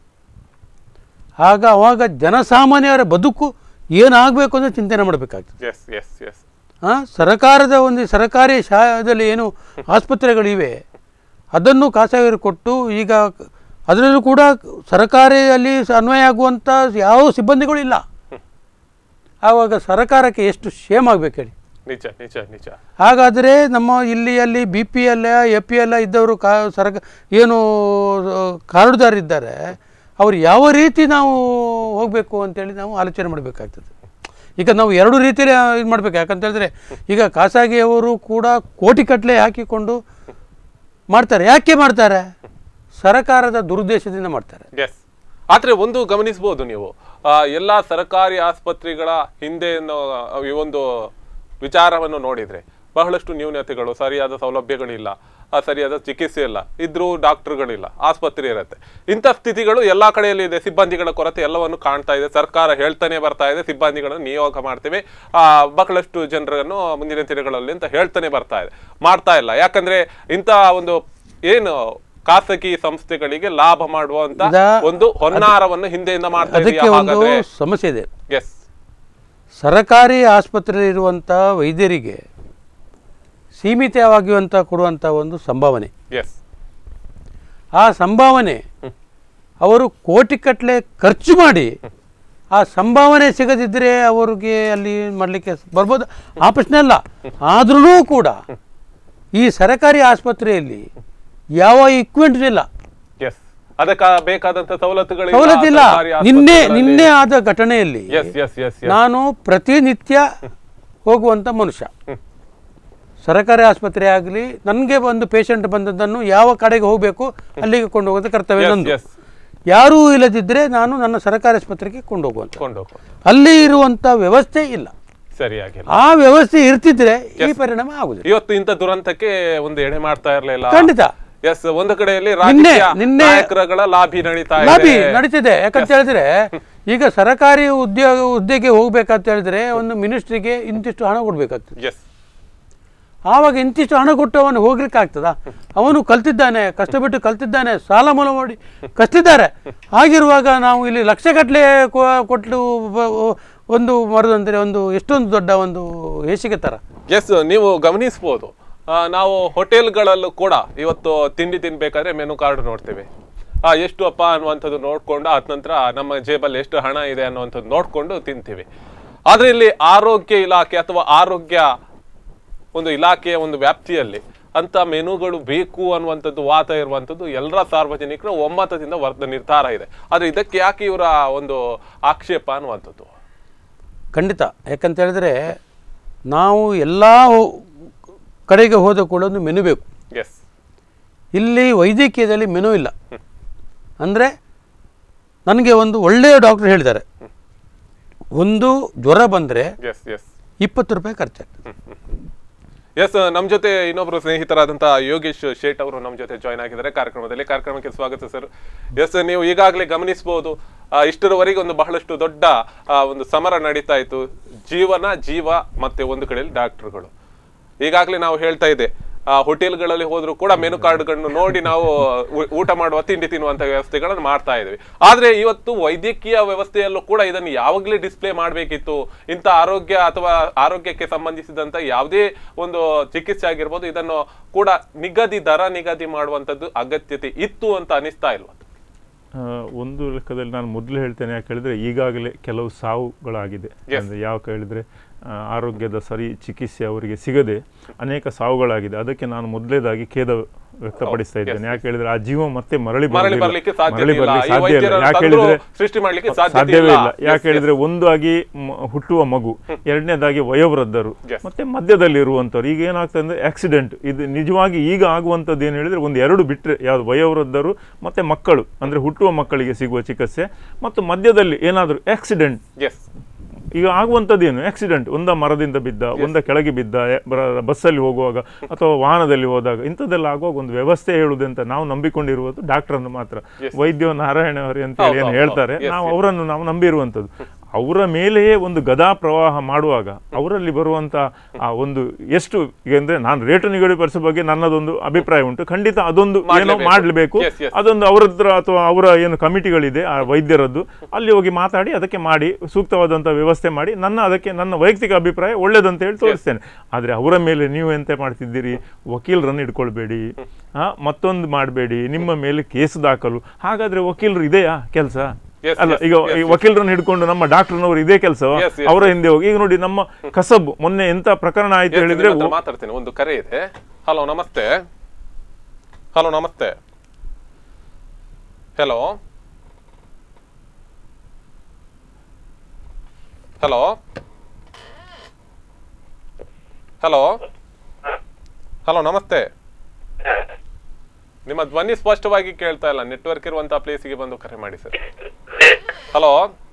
ಆಗ ಅವಾಗ ಜನಸಾಮಾನ್ಯರ ಬದುಕು ಏನಾಗಬೇಕು ಅಂತ ಚಿಂತನೆ ಮಾಡಬೇಕಾಗ್ತದೆ ಎಸ್ ಎಸ್ ಎಸ್ ಆ, ಸರಕಾರದ ಒಂದು ಸರಕಾರಿ ಶಾಲೆಯಲ್ಲಿ ಏನು ಆಸ್ಪತ್ರೆಗಳಿವೆ ಅದನ್ನು ಖಾಸಗಿಯವರು ಕೊಟ್ಟು ಈಗ ಅದರಲ್ಲೂ ಕೂಡ ಸರಕಾರಿಯಲ್ಲಿ ಸ- ಅನ್ವಯ ಆಗುವಂಥ ಯಾವ ಸಿಬ್ಬಂದಿಗಳು ಇಲ್ಲ ಆವಾಗ ಸರಕಾರಕ್ಕೆ ಎಷ್ಟು ಶೇಮ್ ಆಗಬೇಕು ಹೇಳಿ ನಿಜ ನಿಜ ನಿಜ ಹಾಗಾದರೆ ನಮ್ಮ ಇಲ್ಲಿ ಅಲ್ಲಿ B P L A P L ಇದ್ದವರು ಕಾ ಸರಕ ಏನು ಕಾರ್ಡುದಾರಿದ್ದಾರೆ ಅವ್ರು ಯಾವ ರೀತಿ ನಾವು ಹೋಗಬೇಕು ಅಂತೇಳಿ ನಾವು ಆಲೋಚನೆ ಮಾಡಬೇಕಾಗ್ತದೆ ಈಗ ನಾವು ಎರಡು ರೀತಿಯಲ್ಲಿ ಇದು ಮಾಡಬೇಕು ಯಾಕಂತ ಹೇಳಿದ್ರೆ ಈಗ ಖಾಸಗಿಯವರು ಕೂಡ ಕೋಟಿ ಕಟ್ಟಲೆ ಹಾಕಿಕೊಂಡು ಮಾಡ್ತಾರೆ ಯಾಕೆ ಮಾಡ್ತಾರೆ ಸರಕಾರದ ದುರುದ್ದೇಶದಿಂದ ಮಾಡ್ತಾರೆ ಎಸ್ ಆದ್ರೆ ಒಂದು ಗಮನಿಸಬಹುದು ನೀವು ಆ, ಎಲ್ಲಾ ಸರ್ಕಾರಿ ಆಸ್ಪತ್ರೆಗಳ ಹಿಂದೆ ನ- ಈ ಒಂದು ವಿಚಾರವನ್ನು ನೋಡಿದ್ರೆ ಬಹಳಷ್ಟು ನ್ಯೂನತೆಗಳು ಸರಿಯಾದ ಸೌಲಭ್ಯಗಳಿಲ್ಲ ಆ, ಸರಿಯಾದ ಚಿಕಿತ್ಸೆ ಇಲ್ಲ ಇದ್ರೂ ಡಾಕ್ಟರ್ಗಳಿಲ್ಲ ಆಸ್ಪತ್ರೆ ಇರುತ್ತೆ ಇಂಥ ಸ್ಥಿತಿಗಳು ಎಲ್ಲಾ ಕಡೆಯಲ್ಲಿ ಇದೆ ಸಿಬ್ಬಂದಿಗಳ ಕೊರತೆ ಎಲ್ಲವನ್ನು ಕಾಣ್ತಾ ಇದೆ ಸರ್ಕಾರ ಹೇಳ್ತಾನೆ ಬರ್ತಾ ಇದೆ ಸಿಬ್ಬಂದಿಗಳನ್ನು ನಿಯೋಗ ಮಾಡ್ತೇವೆ ಆ, ಬಹಳಷ್ಟು ಜನರನ್ನು ಮುಂದಿನ ದಿನಗಳಲ್ಲಿ ಅಂತ ಹೇಳ್ತಾನೆ ಬರ್ತಾ ಇದೆ ಮಾಡ್ತಾ ಇಲ್ಲ ಯಾಕಂದ್ರೆ ಇಂಥ ಒಂದು ಏನು ಖಾಸಗಿ ಸಂಸ್ಥೆಗಳಿಗೆ ಲಾಭ ಮಾಡುವಂತ ಇದಾ- ಒಂದು ಹೊನ್ನಾರವನ್ನು ಹಿಂದೆಯಿಂದ ಮಾಡ್ತಾ ಇದೆಯಾ ಅದಕ್ಕೆ ಒಂದು ಹಾಗಾದ್ರೆ ಸಮಸ್ಯೆ ಇದೆ ಎಸ್ ಸರಕಾರಿ ಆಸ್ಪತ್ರೆಯಲ್ಲಿರುವಂಥ ವೈದ್ಯರಿಗೆ ಸೀಮಿತವಾಗಿರುವಂಥ ಕೊಡುವಂಥ ಒಂದು ಸಂಭಾವನೆ ಎಸ್ ಆ ಸಂಭಾವನೆ ಅವರು ಕೋಟಿಗಟ್ಟಲೆ ಖರ್ಚು ಮಾಡಿ ಆ ಸಂಭಾವನೆ ಸಿಗದಿದ್ದರೆ ಅವರಿಗೆ ಅಲ್ಲಿ ಮಾಡಲಿಕ್ಕೆ ಬರ್ಬೋದು ಆ ಪ್ರಶ್ನೆ ಅಲ್ಲ ಆದ್ರೂ ಕೂಡ ಈ ಸರ್ಕಾರಿ ಆಸ್ಪತ್ರೆಯಲ್ಲಿ ಯಾವ ಇಕ್ವಿಪ್ಮೆಂಟ್ಸ್ ಇಲ್ಲ ಎಸ್ ಅದಕ್ಕ ಬೇಕಾದಂತ ಸವಲತ್ತುಗಳು ಸವಲತ್ತಿಲ್ಲ ನಿನ್ನೆ ನಿನ್ನೆ ಆದ ಘಟನೆಯಲ್ಲಿ ಎಸ್ ಎಸ್ ಎಸ್ ನಾನು ಪ್ರತಿನಿತ್ಯ ಹೋಗುವಂಥ ಮನುಷ್ಯ ಸರ್ಕಾರಿ ಆಸ್ಪತ್ರೆ ಆಗಲಿ ನನಗೆ ಒಂದು ಪೇಷಂಟ್ ಬಂದದ್ದನ್ನು ಯಾವ ಕಡೆಗೆ ಹೋಗಬೇಕು ಅಲ್ಲಿಗೆ ಕೊಂಡು ಹೋಗೋದು ಕರ್ತವ್ಯ ನಂದು ಎಸ್ ಯಾರೂ ಇಲ್ಲದಿದ್ದರೆ ನಾನು ನನ್ನ ಸರ್ಕಾರಿ ಆಸ್ಪತ್ರೆಗೆ ಕೊಂಡು ಹೋಗುವಂಥ ಕೊಂಡು ಹೋಗು. ಅಲ್ಲಿ ಇರುವಂಥ ವ್ಯವಸ್ಥೆ ಇಲ್ಲ ಸರಿಯಾಗಿಲ್ಲ ಆ ವ್ಯವಸ್ಥೆ ಇರ್ತಿದ್ರೆ ಈ ಪರಿಣಾಮ ಆಗುದಿಲ್ಲ ಇವತ್ತು ಇಂಥ ದುರಂತಕ್ಕೆ ಒಂದು ಎಡೆ ಮಾಡ್ತಾ ಇರಲಿಲ್ಲ ಖಂಡಿತ ಎಸ್ ಒಂದು ಕಡೆಯಲ್ಲಿ ನಿನ್ನೆ- ರಾಜಕೀಯ ನಿನ್ನೆ- ನಾಯಕರುಗಳ ಲಾಭಿ ನಡೀತಾ ಲಾಬಿ ಇದೆ ನಡೀತಿದೆ ಯಾಕಂತ ಹೇಳಿದ್ರೆ ಈಗ ಸರ್ಕಾರಿ ಉದ್ಯೋಗ ಹುದ್ದೆಗೆ ಹೋಗ್ಬೇಕಂತ ಹೇಳಿದ್ರೆ ಒಂದು ಮಿನಿಸ್ಟ್ರಿಗೆ ಇಂತಿಷ್ಟು ಹಣ ಕೊಡ್ಬೇಕಾಗ್ತದೆ ಎಸ್ ಆವಾಗ ಇಂತಿಷ್ಟು ಹಣ ಕೊಟ್ಟು ಅವನು ಹೋಗ್ಲಿಕ್ಕೆ ಆಗ್ತದ ಅವನು ಕಲ್ತಿದ್ದಾನೆ ಕಷ್ಟಪಟ್ಟು ಕಲ್ತಿದ್ದಾನೆ ಸಾಲ ಮೂಲ ಮಾಡಿ ಕಷ್ಟಿದ್ದಾರೆ ಹಾಗಿರುವಾಗ ನಾವು ಇಲ್ಲಿ ಲಕ್ಷಗಟ್ಟಲೆ ಕೊಟ್ಟು ಬ- ಒಂದು ಮರದಂದರೆ ಒಂದು ಎಷ್ಟೊಂದು ದೊಡ್ಡ ಒಂದು ಹೇಸಿಗೆ ಥರ ಎಸ್ ನೀವು ಗಮನಿಸ್ಬೋದು ಆ, ನಾವು ಹೋಟೆಲ್ಗಳಲ್ಲೂ ಕೂಡ ಇವತ್ತು ತಿಂಡಿ ತಿನ್ಬೇಕಾದ್ರೆ ಮೆನು ಕಾರ್ಡ್ ನೋಡ್ತೇವೆ ಆ ಎಷ್ಟು ಅಪ್ಪ ಅನ್ನುವಂಥದ್ದು ನೋಡ್ಕೊಂಡು ಅದ ನಂತರ ನಮ್ಮ ಜೇಬಲ್ಲಿ ಎಷ್ಟು ಹಣ ಇದೆ ಅನ್ನುವಂಥದ್ದು ನೋಡ್ಕೊಂಡು ತಿಂತೀವಿ ಆದ್ರೆ ಇಲ್ಲಿ ಆರೋಗ್ಯ ಇಲಾಖೆ ಅಥವಾ ಆರೋಗ್ಯ ಒಂದು ಇಲಾಖೆಯ ಒಂದು ವ್ಯಾಪ್ತಿಯಲ್ಲಿ ಅಂತ ಮೆನುಗಳು ಬೇಕು ಅನ್ನುವಂಥದ್ದು ವಾತ ಇರುವಂಥದ್ದು ಎಲ್ಲರ ಸಾರ್ವಜನಿಕರ ಒಮ್ಮತದಿಂದ ವರ್ತ ನಿರ್ಧಾರ ಇದೆ ಆದ್ರೆ ಇದಕ್ಕೆ ಯಾಕೆ ಇವರ ಒಂದು ಆಕ್ಷೇಪ ಅನ್ನುವಂಥದ್ದು ಖಂಡಿತ ಯಾಕಂತ ಹೇಳಿದ್ರೆ ನಾವು ಎಲ್ಲ ಕಡೆಗೆ ಹೋದ ಕೂಡ ಒಂದು ಮೆನು ಬೇಕು ಎಸ್ ಇಲ್ಲಿ ವೈದ್ಯಕೀಯದಲ್ಲಿ ಮೆನು ಇಲ್ಲ ಅಂದರೆ ನನಗೆ ಒಂದು ಒಳ್ಳೆಯ ಡಾಕ್ಟರ್ ಹೇಳಿದ್ದಾರೆ ಒಂದು ಜ್ವರ ಬಂದರೆ ಎಸ್ ಎಸ್ ಇಪ್ಪತ್ತು ರೂಪಾಯಿ ಖರ್ಚಾಗ್ತದೆ ಎಸ್ ನಮ್ಮ ಜೊತೆ ಇನ್ನೊಬ್ರು ಸ್ನೇಹಿತರಾದಂತ ಯೋಗೇಶ್ ಶೇಟ್ ಅವರು ನಮ್ಮ ಜೊತೆ ಜಾಯ್ನ್ ಆಗಿದ್ದಾರೆ ಕಾರ್ಯಕ್ರಮದಲ್ಲಿ ಕಾರ್ಯಕ್ರಮಕ್ಕೆ ಸ್ವಾಗತ ಸರ್ ಎಸ್ ನೀವು ಈಗಾಗಲೇ ಗಮನಿಸಬಹುದು ಇಷ್ಟರವರೆಗೆ ಒಂದು ಬಹಳಷ್ಟು ದೊಡ್ಡ ಆ, ಒಂದು ಸಮರ ನಡೀತಾ ಇತ್ತು ಜೀವನ ಜೀವ ಮತ್ತೆ ಒಂದು ಕಡೆಯಲ್ಲಿ ಡಾಕ್ಟರ್ಗಳು ಈಗಾಗಲೇ ನಾವು ಹೇಳ್ತಾ ಇದ್ದೆ ಆ, ಹೋಟೆಲ್ಗಳಲ್ಲಿ ಹೋದ್ರು ಕೂಡ ಮೆನು ಕಾರ್ಡ್ಗಳನ್ನು ನೋಡಿ ನಾವು ಊ- ಊಟ ಮಾಡುವ ತಿಂಡಿ ತಿನ್ನುವಂತ ವ್ಯವಸ್ಥೆಗಳನ್ನು ಮಾಡ್ತಾ ಇದ್ವಿ ಆದ್ರೆ ಇವತ್ತು ವೈದ್ಯಕೀಯ ವ್ಯವಸ್ಥೆಯಲ್ಲೂ ಕೂಡ ಇದನ್ನು ಯಾವಾಗಲೇ ಡಿಸ್ಪ್ಲೇ ಮಾಡಬೇಕಿತ್ತು ಇಂಥ ಆರೋಗ್ಯ ಅಥವಾ ಆರೋಗ್ಯಕ್ಕೆ ಸಂಬಂಧಿಸಿದಂತ ಯಾವುದೇ ಒಂದು ಚಿಕಿತ್ಸೆ ಆಗಿರ್ಬೋದು ಇದನ್ನು ಕೂಡ ನಿಗದಿ ದರ ನಿಗದಿ ಮಾಡುವಂತದ್ದು ಅಗತ್ಯತೆ ಇತ್ತು ಅಂತ ಅನಿಸ್ತಾ ಇಲ್ವಾ ಆ, ಒಂದು ಲೆಕ್ಕದಲ್ಲಿ ನಾನು ಮೊದಲು ಹೇಳ್ತೇನೆ ಯಾಕೆ ಹೇಳಿದ್ರೆ ಈಗಾಗಲೇ ಕೆಲವು ಸಾವುಗಳಾಗಿದೆ Yes. ಅಂದರೆ ಯಾಕೆ ಹೇಳಿದ್ರೆ ಆ, ಆರೋಗ್ಯದ ಸರಿ ಚಿಕಿತ್ಸೆ ಅವರಿಗೆ ಸಿಗದೆ ಅನೇಕ ಸಾವುಗಳಾಗಿದೆ ಅದಕ್ಕೆ ನಾನು ಮೊದಲೇದಾಗಿ ಖೇದ ವ್ಯಕ್ತಪಡಿಸ್ತಾ ಇದ್ದೇನೆ ಯಾಕೆ ಹೇಳಿದ್ರೆ ಆ ಜೀವ ಮತ್ತೆ ಮರಳಿ ಮರಳಿ ಬರುವುದಿಲ್ಲ. ಬರ್ಲಿಕ್ಕೆ ಸಾಧ್ಯ ಮರಳಿ ಇಲ್ಲ ಬರ್ಲಿಕ್ಕೆ ಈ ಸಾಧ್ಯ ಇಲ್ಲ ವೈದ್ಯರನ್ನು ಯಾಕೆ ತಂದ್ರು ಹೇಳಿದ್ರೆ ಸೃಷ್ಟಿ ಮಾಡ್ಲಿಕ್ಕೆ ಸಾಧ್ಯತೆ ಸಾಧ್ಯವೇ ಇಲ್ಲ. ಇಲ್ಲ Yes, ಯಾಕೆ yes. ಹೇಳಿದ್ರೆ ಒಂದು ಆಗಿ ಮ- ಹುಟ್ಟುವ ಮಗು ಎರಡನೇದಾಗಿ ವಯೋವೃದ್ಧರು Yes. ಮತ್ತೆ ಮಧ್ಯದಲ್ಲಿ ಇರುವಂಥವ್ರು ಈಗ ಏನಾಗ್ತದೆ ಅಂದ್ರೆ ಆಕ್ಸಿಡೆಂಟ್ ಇದು ನಿಜವಾಗಿ ಈಗ ಆಗುವಂಥದ್ದು ಏನು ಹೇಳಿದ್ರೆ ಒಂದು ಎರಡು ಬಿಟ್ಟರೆ ಯಾವುದು ವಯೋವೃದ್ಧರು ಮತ್ತೆ ಮಕ್ಕಳು ಅಂದ್ರೆ ಹುಟ್ಟುವ ಮಕ್ಕಳಿಗೆ ಸಿಗುವ ಚಿಕಿತ್ಸೆ ಮತ್ತು ಮಧ್ಯದಲ್ಲಿ ಏನಾದರೂ ಆಕ್ಸಿಡೆಂಟ್ ಎಸ್ ಈಗ ಆಗುವಂಥದ್ದು ಏನು ಆಕ್ಸಿಡೆಂಟ್ ಒಂದ ಮರದಿಂದ ಬಿದ್ದ ಒಂದ ಕೆಳಗೆ ಬಿದ್ದ ಎ- ಬರ- ಬಸ್ಸಲ್ಲಿ ಹೋಗುವಾಗ ಅಥವಾ ವಾಹನದಲ್ಲಿ ಹೋದಾಗ ಇಂಥದ್ದೆಲ್ಲ ಆಗುವಾಗ ಒಂದು ವ್ಯವಸ್ಥೆ ಹೇಳುವುದಂತ ನಾವು ನಂಬಿಕೊಂಡಿರುವುದು ಡಾಕ್ಟರನ್ನು ಮಾತ್ರ ವೈದ್ಯ ನಾರಾಯಣ ಅವರೇ ಅಂತ ಹೇಳಿ ಏನು ಹೌದು, ಹೇಳ್ತಾರೆ ಹೌದು. Yes, ನಾವು yes. ಅವರನ್ನು ನಾವು ನಂಬಿರುವಂಥದ್ದು ಅವರ ಮೇಲೆಯೇ ಒಂದು ಗದಾ ಪ್ರವಾಹ ಮಾಡುವಾಗ ಅವರಲ್ಲಿ ಬರುವಂತ ಆ ಒಂದು ಎಷ್ಟು ಈಗ ಅಂದ್ರೆ ನಾನು ರೇಟು ನಿಗದಿಪಡಿಸೋ ಬಗ್ಗೆ ನನ್ನದೊಂದು ಅಭಿಪ್ರಾಯ ಉಂಟು ಖಂಡಿತ ಅದೊಂದು ಏನೋ ಮಾಡ್ಲೇಬೇಕು. ಮಾಡಲೇಬೇಕು Yes, yes. ಅದೊಂದು ಅವರ ಹತ್ರ ಅಥವಾ ಅವರ ಏನು ಕಮಿಟಿಗಳಿದೆ ಆ ವೈದ್ಯರದ್ದು ಅಲ್ಲಿ ಹೋಗಿ ಮಾತಾಡಿ ಅದಕ್ಕೆ ಮಾಡಿ ಸೂಕ್ತವಾದಂಥ ವ್ಯವಸ್ಥೆ ಮಾಡಿ ನನ್ನ ಅದಕ್ಕೆ ನನ್ನ ವೈಯಕ್ತಿಕ ಅಭಿಪ್ರಾಯ ಒಳ್ಳೇದಂತ ಹೇಳಿ ತೋರಿಸ್ತೇನೆ ಆದರೆ ಅವರ ಮೇಲೆ ನೀವು ಎಂತ ಮಾಡ್ತಿದ್ದೀರಿ ವಕೀಲರನ್ನು ಇಟ್ಕೊಳ್ಬೇಡಿ ಆ ಮತ್ತೊಂದು ಮಾಡಬೇಡಿ ನಿಮ್ಮ ಮೇಲೆ ಕೇಸ್ ದಾಖಲು ಹಾಗಾದ್ರೆ ವಕೀಲರು ಇದೆಯಾ ಕೆಲಸ Yes, ಅಲ್ಲ yes, ಈಗ yes, ಈ yes. ವಕೀಲರನ್ನು ಹಿಡ್ಕೊಂಡು ನಮ್ಮ ಡಾಕ್ಟರ್ನವರು ಇದೇ ಕೆಲಸ Yes, yes, ಅವರ ಹಿಂದೆ ಹೋಗಿ ಈಗ ನೋಡಿ ನಮ್ಮ ಕಸಬ್ ಮೊನ್ನೆ ಎಂತ ಪ್ರಕರಣ ಆಯ್ತು Yes, ಹೇಳಿದ್ರೆ ನಿಮ್ಮ ಹತ್ರ ಮಾತಾಡ್ತೇನೆ ಒಂದು ಕರೆ ಇದೆ ಹಲೋ ನಮಸ್ತೆ ಹಲೋ ನಮಸ್ತೆ ಹಲೋ ಹಲೋ ಹಲೋ ಹಲೋ ನಮಸ್ತೆ ನಿಮ್ಮ ಧ್ವನಿ ಸ್ಪಷ್ಟವಾಗಿ ಕೇಳ್ತಾ ಇಲ್ಲ ನೆಟ್ವರ್ಕ್ ಇರುವಂತಹ ಪ್ಲೇಸಿಗೆ ಬಂದು ಕರೆ ಮಾಡಿ ಸರ್ ಹಲೋ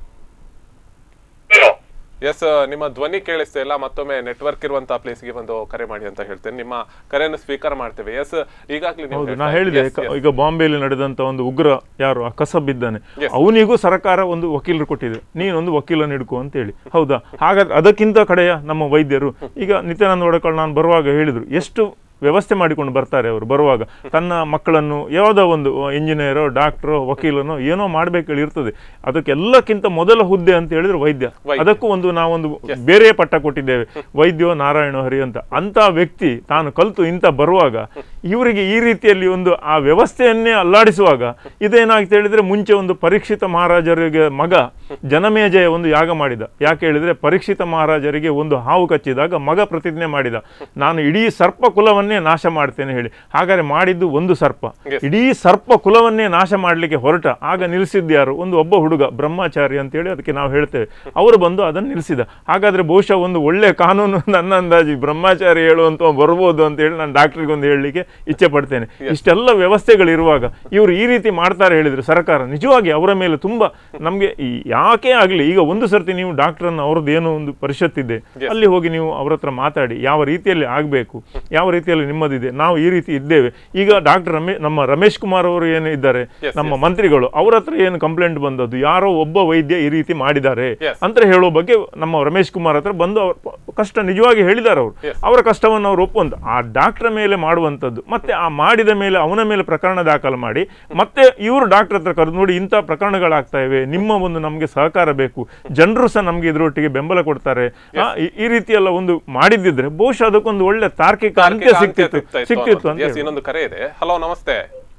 ಎಸ್ ನಿಮ್ಮ ಧ್ವನಿ ಕೇಳಿಸ್ತಾ ಇಲ್ಲ ಮತ್ತೊಮ್ಮೆ ನೆಟ್ವರ್ಕ್ ಇರುವಂತಹ ಪ್ಲೇಸ್ಗೆ ಬಂದು ಕರೆ ಮಾಡಿ ಅಂತ ಹೇಳ್ತೇನೆ ನಿಮ್ಮ ಕರೆಯನ್ನು ಸ್ವೀಕಾರ ಮಾಡ್ತೇವೆ ಎಸ್ ಈಗಾಗಲೇ ನೀವು ಹೌದು ಹೇಳ್ತಾ ನಾ ಇದ್ದೀರಿ. ಹೇಳಿದೆ Yes, ಕ- yes. ಈಗ ಬಾಂಬೆಯಲ್ಲಿ ನಡೆದಂತ ಒಂದು ಉಗ್ರ ಯಾರು ಆ ಕಸಬ್ ಇದ್ದಾನೆ Yes. ಅವನಿಗೂ ಸರ್ಕಾರ ಒಂದು ವಕೀಲರು ಕೊಟ್ಟಿದೆ ನೀನೊಂದು ವಕೀಲನ ಹಿಡ್ಕೊ ಅಂತ ಹೇಳಿ ಹೌದಾ ಹಾಗಾದ್ರೆ ಅದಕ್ಕಿಂತ ಕಡೆಯ ನಮ್ಮ ವೈದ್ಯರು ಈಗ ನಿತ್ಯಾನಂದ ಒಡಕಳ್ ನಾನು ಬರುವಾಗ ಹೇಳಿದ್ರು ಎಷ್ಟು ವ್ಯವಸ್ಥೆ ಮಾಡಿಕೊಂಡು ಬರ್ತಾರೆ ಅವರು ಬರುವಾಗ ತನ್ನ ಮಕ್ಕಳನ್ನು ಯಾವುದೋ ಒಂದು ಇಂಜಿನಿಯರೋ ಡಾಕ್ಟ್ರೋ ವಕೀಲನೋ ಏನೋ ಮಾಡ್ಬೇಕು ಇರ್ತದೆ ಅದಕ್ಕೆಲ್ಲಕ್ಕಿಂತ ಮೊದಲ ಹುದ್ದೆ ಅಂತ ಹೇಳಿದ್ರೆ ವೈದ್ಯ ವೈದ್ಯ. ಅದಕ್ಕೂ ಒಂದು ನಾವೊಂದು ಬೇರೆ ಪಟ್ಟ ಕೊಟ್ಟಿದ್ದೇವೆ ವೈದ್ಯೋ ನಾರಾಯಣ ಹರಿ ಅಂತ ಅಂತ ವ್ಯಕ್ತಿ ತಾನು ಕಲ್ತು ಇಂಥ ಬರುವಾಗ ಇವರಿಗೆ ಈ ರೀತಿಯಲ್ಲಿ ಒಂದು ಆ ವ್ಯವಸ್ಥೆಯನ್ನೇ ಅಲ್ಲಾಡಿಸುವಾಗ ಇದೇನಾಗ್ತ ಹೇಳಿದ್ರೆ ಮುಂಚೆ ಒಂದು ಪರೀಕ್ಷಿತ ಮಹಾರಾಜರಿಗೆ ಮಗ ಜನಮೇಜಯ ಒಂದು ಯಾಗ ಮಾಡಿದ ಯಾಕೆ ಹೇಳಿದ್ರೆ ಪರೀಕ್ಷಿತ ಮಹಾರಾಜರಿಗೆ ಒಂದು ಹಾವು ಕಚ್ಚಿದಾಗ ಮಗ ಪ್ರತಿಜ್ಞೆ ಮಾಡಿದ ನಾನು ಇಡೀ ಸರ್ಪ ಕುಲವನ್ನೇ ನಾಶ ಮಾಡ್ತೇನೆ ಹೇಳಿ ಹಾಗಾದ್ರೆ ಮಾಡಿದ್ದು ಒಂದು ಸರ್ಪ Yes. ಇಡೀ ಸರ್ಪ ಕುಲವನ್ನೇ ನಾಶ ಮಾಡಲಿಕ್ಕೆ ಹೊರಟ ಆಗ ನಿಲ್ಲಿಸಿದ್ಯಾರು ಒಂದು ಒಬ್ಬ ಹುಡುಗ ಬ್ರಹ್ಮಚಾರಿ ಅಂತೇಳಿ ಅದಕ್ಕೆ ನಾವು ಹೇಳ್ತೇವೆ ಅವರು ಬಂದು ಅದನ್ನು ನಿಲ್ಲಿಸಿದ ಹಾಗಾದ್ರೆ ಬಹುಶಃ ಒಂದು ಒಳ್ಳೆ ಕಾನೂನು ನನ್ನ ಅಂದಾಜು ಬ್ರಹ್ಮಚಾರಿ ಹೇಳುವಂತ ಬರ್ಬೋದು ಅಂತ ಹೇಳಿ ನಾನು ಡಾಕ್ಟ್ರಿಗೆ ಒಂದು ಹೇಳಲಿಕ್ಕೆ ಇಚ್ಛೆ ಪಡ್ತೇನೆ ಇಷ್ಟೆಲ್ಲ ವ್ಯವಸ್ಥೆಗಳಿರುವಾಗ ಇವರು ಈ ರೀತಿ ಮಾಡ್ತಾರೆ ಹೇಳಿದ್ರೆ ಸರ್ಕಾರ ನಿಜವಾಗಿ ಅವರ ಮೇಲೆ ತುಂಬಾ ನಮಗೆ ಯಾಕೆ ಆಗಲಿ ಈಗ ಒಂದು ಸರ್ತಿ ನೀವು ಡಾಕ್ಟರನ್ನು ಅವ್ರದ್ದು ಏನೋ ಒಂದು ಪರಿಷತ್ತಿದೆ ಅಲ್ಲಿ ಹೋಗಿ ನೀವು ಅವ್ರ ಹತ್ರ ಮಾತಾಡಿ ಯಾವ ರೀತಿಯಲ್ಲಿ ಆಗಬೇಕು ಯಾವ ರೀತಿಯಲ್ಲಿ ನಿಮ್ಮದಿದೆ ನಾವು ಈ ರೀತಿ ಇದ್ದೇವೆ ಈಗ ಡಾಕ್ಟರ್ ರಮೇ ನಮ್ಮ ರಮೇಶ್ ಕುಮಾರ್ ಅವರು ಏನು ಇದ್ದಾರೆ Yes, ನಮ್ಮ ಮಂತ್ರಿಗಳು ಅವ್ರ ಹತ್ರ ಏನು ಕಂಪ್ಲೇಂಟ್ ಬಂದದ್ದು ಯಾರೋ ಒಬ್ಬ ವೈದ್ಯ ಈ ರೀತಿ ಮಾಡಿದ್ದಾರೆ Yes. ಅಂತ ಹೇಳೋ ಬಗ್ಗೆ ನಮ್ಮ ರಮೇಶ್ ಕುಮಾರ್ ಹತ್ರ ಬಂದು ಅವ್ರ ಪ- ಕಷ್ಟ ನಿಜವಾಗಿ ಹೇಳಿದ್ದಾರೆ ಅವರು Yes. ಅವರ ಕಷ್ಟವನ್ನು ಅವರು ಒಪ್ಪುವಂತ ಆ ಡಾಕ್ಟರ್ ಮೇಲೆ ಮಾಡುವಂಥದ್ದು ಮತ್ತೆ ಆ ಮಾಡಿದ ಮೇಲೆ ಅವನ ಮೇಲೆ ಪ್ರಕರಣ ದಾಖಲು ಮಾಡಿ ಮತ್ತೆ ಇವರು ಡಾಕ್ಟರ್ ಹತ್ರ ಕರೆದು ನೋಡಿ ಇಂಥ ಪ್ರಕರಣಗಳಾಗ್ತಾ ಇವೆ ನಿಮ್ಮ ಒಂದು ನಮಗೆ ಸಹಕಾರ ಬೇಕು ಜನರು ಸಹ ನಮಗೆ ಇದರೊಟ್ಟಿಗೆ ಬೆಂಬಲ ಕೊಡ್ತಾರೆ ಆ, ಈ- ಈ ರೀತಿ ಎಲ್ಲ ಒಂದು ಮಾಡಿದ್ದಿದ್ರೆ ಬಹುಶಃ ಅದಕ್ಕೊಂದು ಒಳ್ಳೆ ತಾರ್ಕಿಕ ಅಂತ್ಯ ತಾರ್ಕಿಕ ಅಂತ್ಯ ಸಿಕ್ತಿತ್ತು ಸಿಗ್ತಾ ಇತ್ತು ಸಿಕ್ತಿತ್ತು ಅಂತ Yes, ಹೇಳ್ಬೋದು. ಇನ್ನೊಂದು ಕರೆ ಇದೆ ಹಲೋ ನಮಸ್ತೆ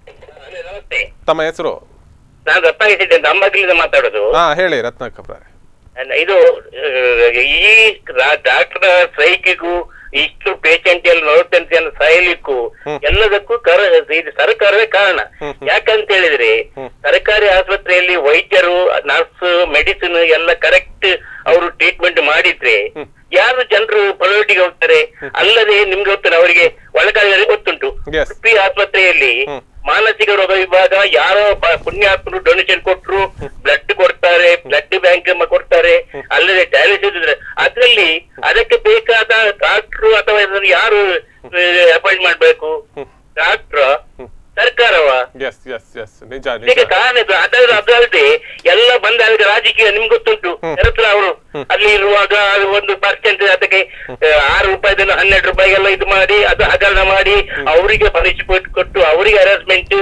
ನಮಸ್ತೆ ತಮ್ಮ ಹೆಸರು ನಾನು ರತ್ನಾಗಿದ್ದೆ ಅಂಬಾಗಿಲಿಂದ ಮಾತಾಡೋದು ಹಾ ಹೇಳಿ ರತ್ನಾಕರ್ ಇದು ಆ, ಈ ಡಾಕ್ಟರ್ ಸ್ಟ್ರೈಕಿಗೂ ಇಷ್ಟು ಪೇಷಂಟ್ ಎಲ್ಲ ನಲವತ್ತೆಂಟು ಜನ ಸಾಯಲಿಕ್ಕೂ ಎಲ್ಲದಕ್ಕೂ ಕರ ಇದು ಸರ್ಕಾರವೇ ಕಾರಣ ಯಾಕಂತ ಹೇಳಿದ್ರೆ ಸರ್ಕಾರಿ ಆಸ್ಪತ್ರೆಯಲ್ಲಿ ವೈದ್ಯರು ನರ್ಸ್ ಮೆಡಿಸಿನ್ ಎಲ್ಲ ಕರೆಕ್ಟ್ ಅವರು ಟ್ರೀಟ್ಮೆಂಟ್ ಮಾಡಿದ್ರೆ ಯಾರು ಜನರು ಪ್ರೈವೇಟಿಗೆ ಹೋಗ್ತಾರೆ ಅಲ್ಲದೆ ನಿಮ್ಗೆ ಗೊತ್ತಿಲ್ಲ ಅವರಿಗೆ ಒಳಗಾಳಿಗಳಿಗೆ ಗೊತ್ತುಂಟು Yes. ಉಡುಪಿ ಆಸ್ಪತ್ರೆಯಲ್ಲಿ ಮಾನಸಿಕ ರೋಗ ವಿಭಾಗ ಯಾರೋ ಬ- ಪುಣ್ಯಾತ್ಮರು ಡೊನೇಷನ್ ಕೊಟ್ರು ಬ್ಲಡ್ ಕೊಡ್ತಾರೆ ಬ್ಲಡ್ ಬ್ಯಾಂಕ್ ಕೊಡ್ತಾರೆ ಅಲ್ಲದೆ ಡಯಾಲಿಸಿಸ್ ಅದ್ರಲ್ಲಿ ಅದಕ್ಕೆ ಬೇಕಾದ ಡಾಕ್ಟ್ರು ಅಥವಾ ಇದನ್ನು ಯಾರು ಅಪಾಯಿಂಟ್ ಮಾಡ್ಬೇಕು ಡಾಕ್ಟ್ರ ಸರ್ಕಾರವ ಎಸ್ ಎಸ್ ಎಸ್ ನಿಜ ನಿಜ ಇದಕ್ಕೆ ಕಾರಣ ಇದು ಅದರ ಅದಲ್ಲದೆ ಎಲ್ಲ ಬಂದಾಗ ರಾಜಕೀಯ ನಿಮ್ಗೆ ಗೊತ್ತುಂಟು ಎರತ್ರ ಅವರು ಅಲ್ಲಿ ಇರುವಾಗ ಅದು ಒಂದು ಪರ್ಸೆಂಟ್ ಅದಕ್ಕೆ ಆ, ಆರು ರೂಪಾಯಿದನ್ನು ಹನ್ನೆರಡು ರೂಪಾಯಿಗೆಲ್ಲ ಇದು ಮಾಡಿ ಅದು ಹಗರಣ ಮಾಡಿ ಅವರಿಗೆ ಪನಿಷ್ಮೆಂಟ್ ಕೊಟ್ಟು ಅವರಿಗೆ ಹರಾಸ್ಮೆಂಟ್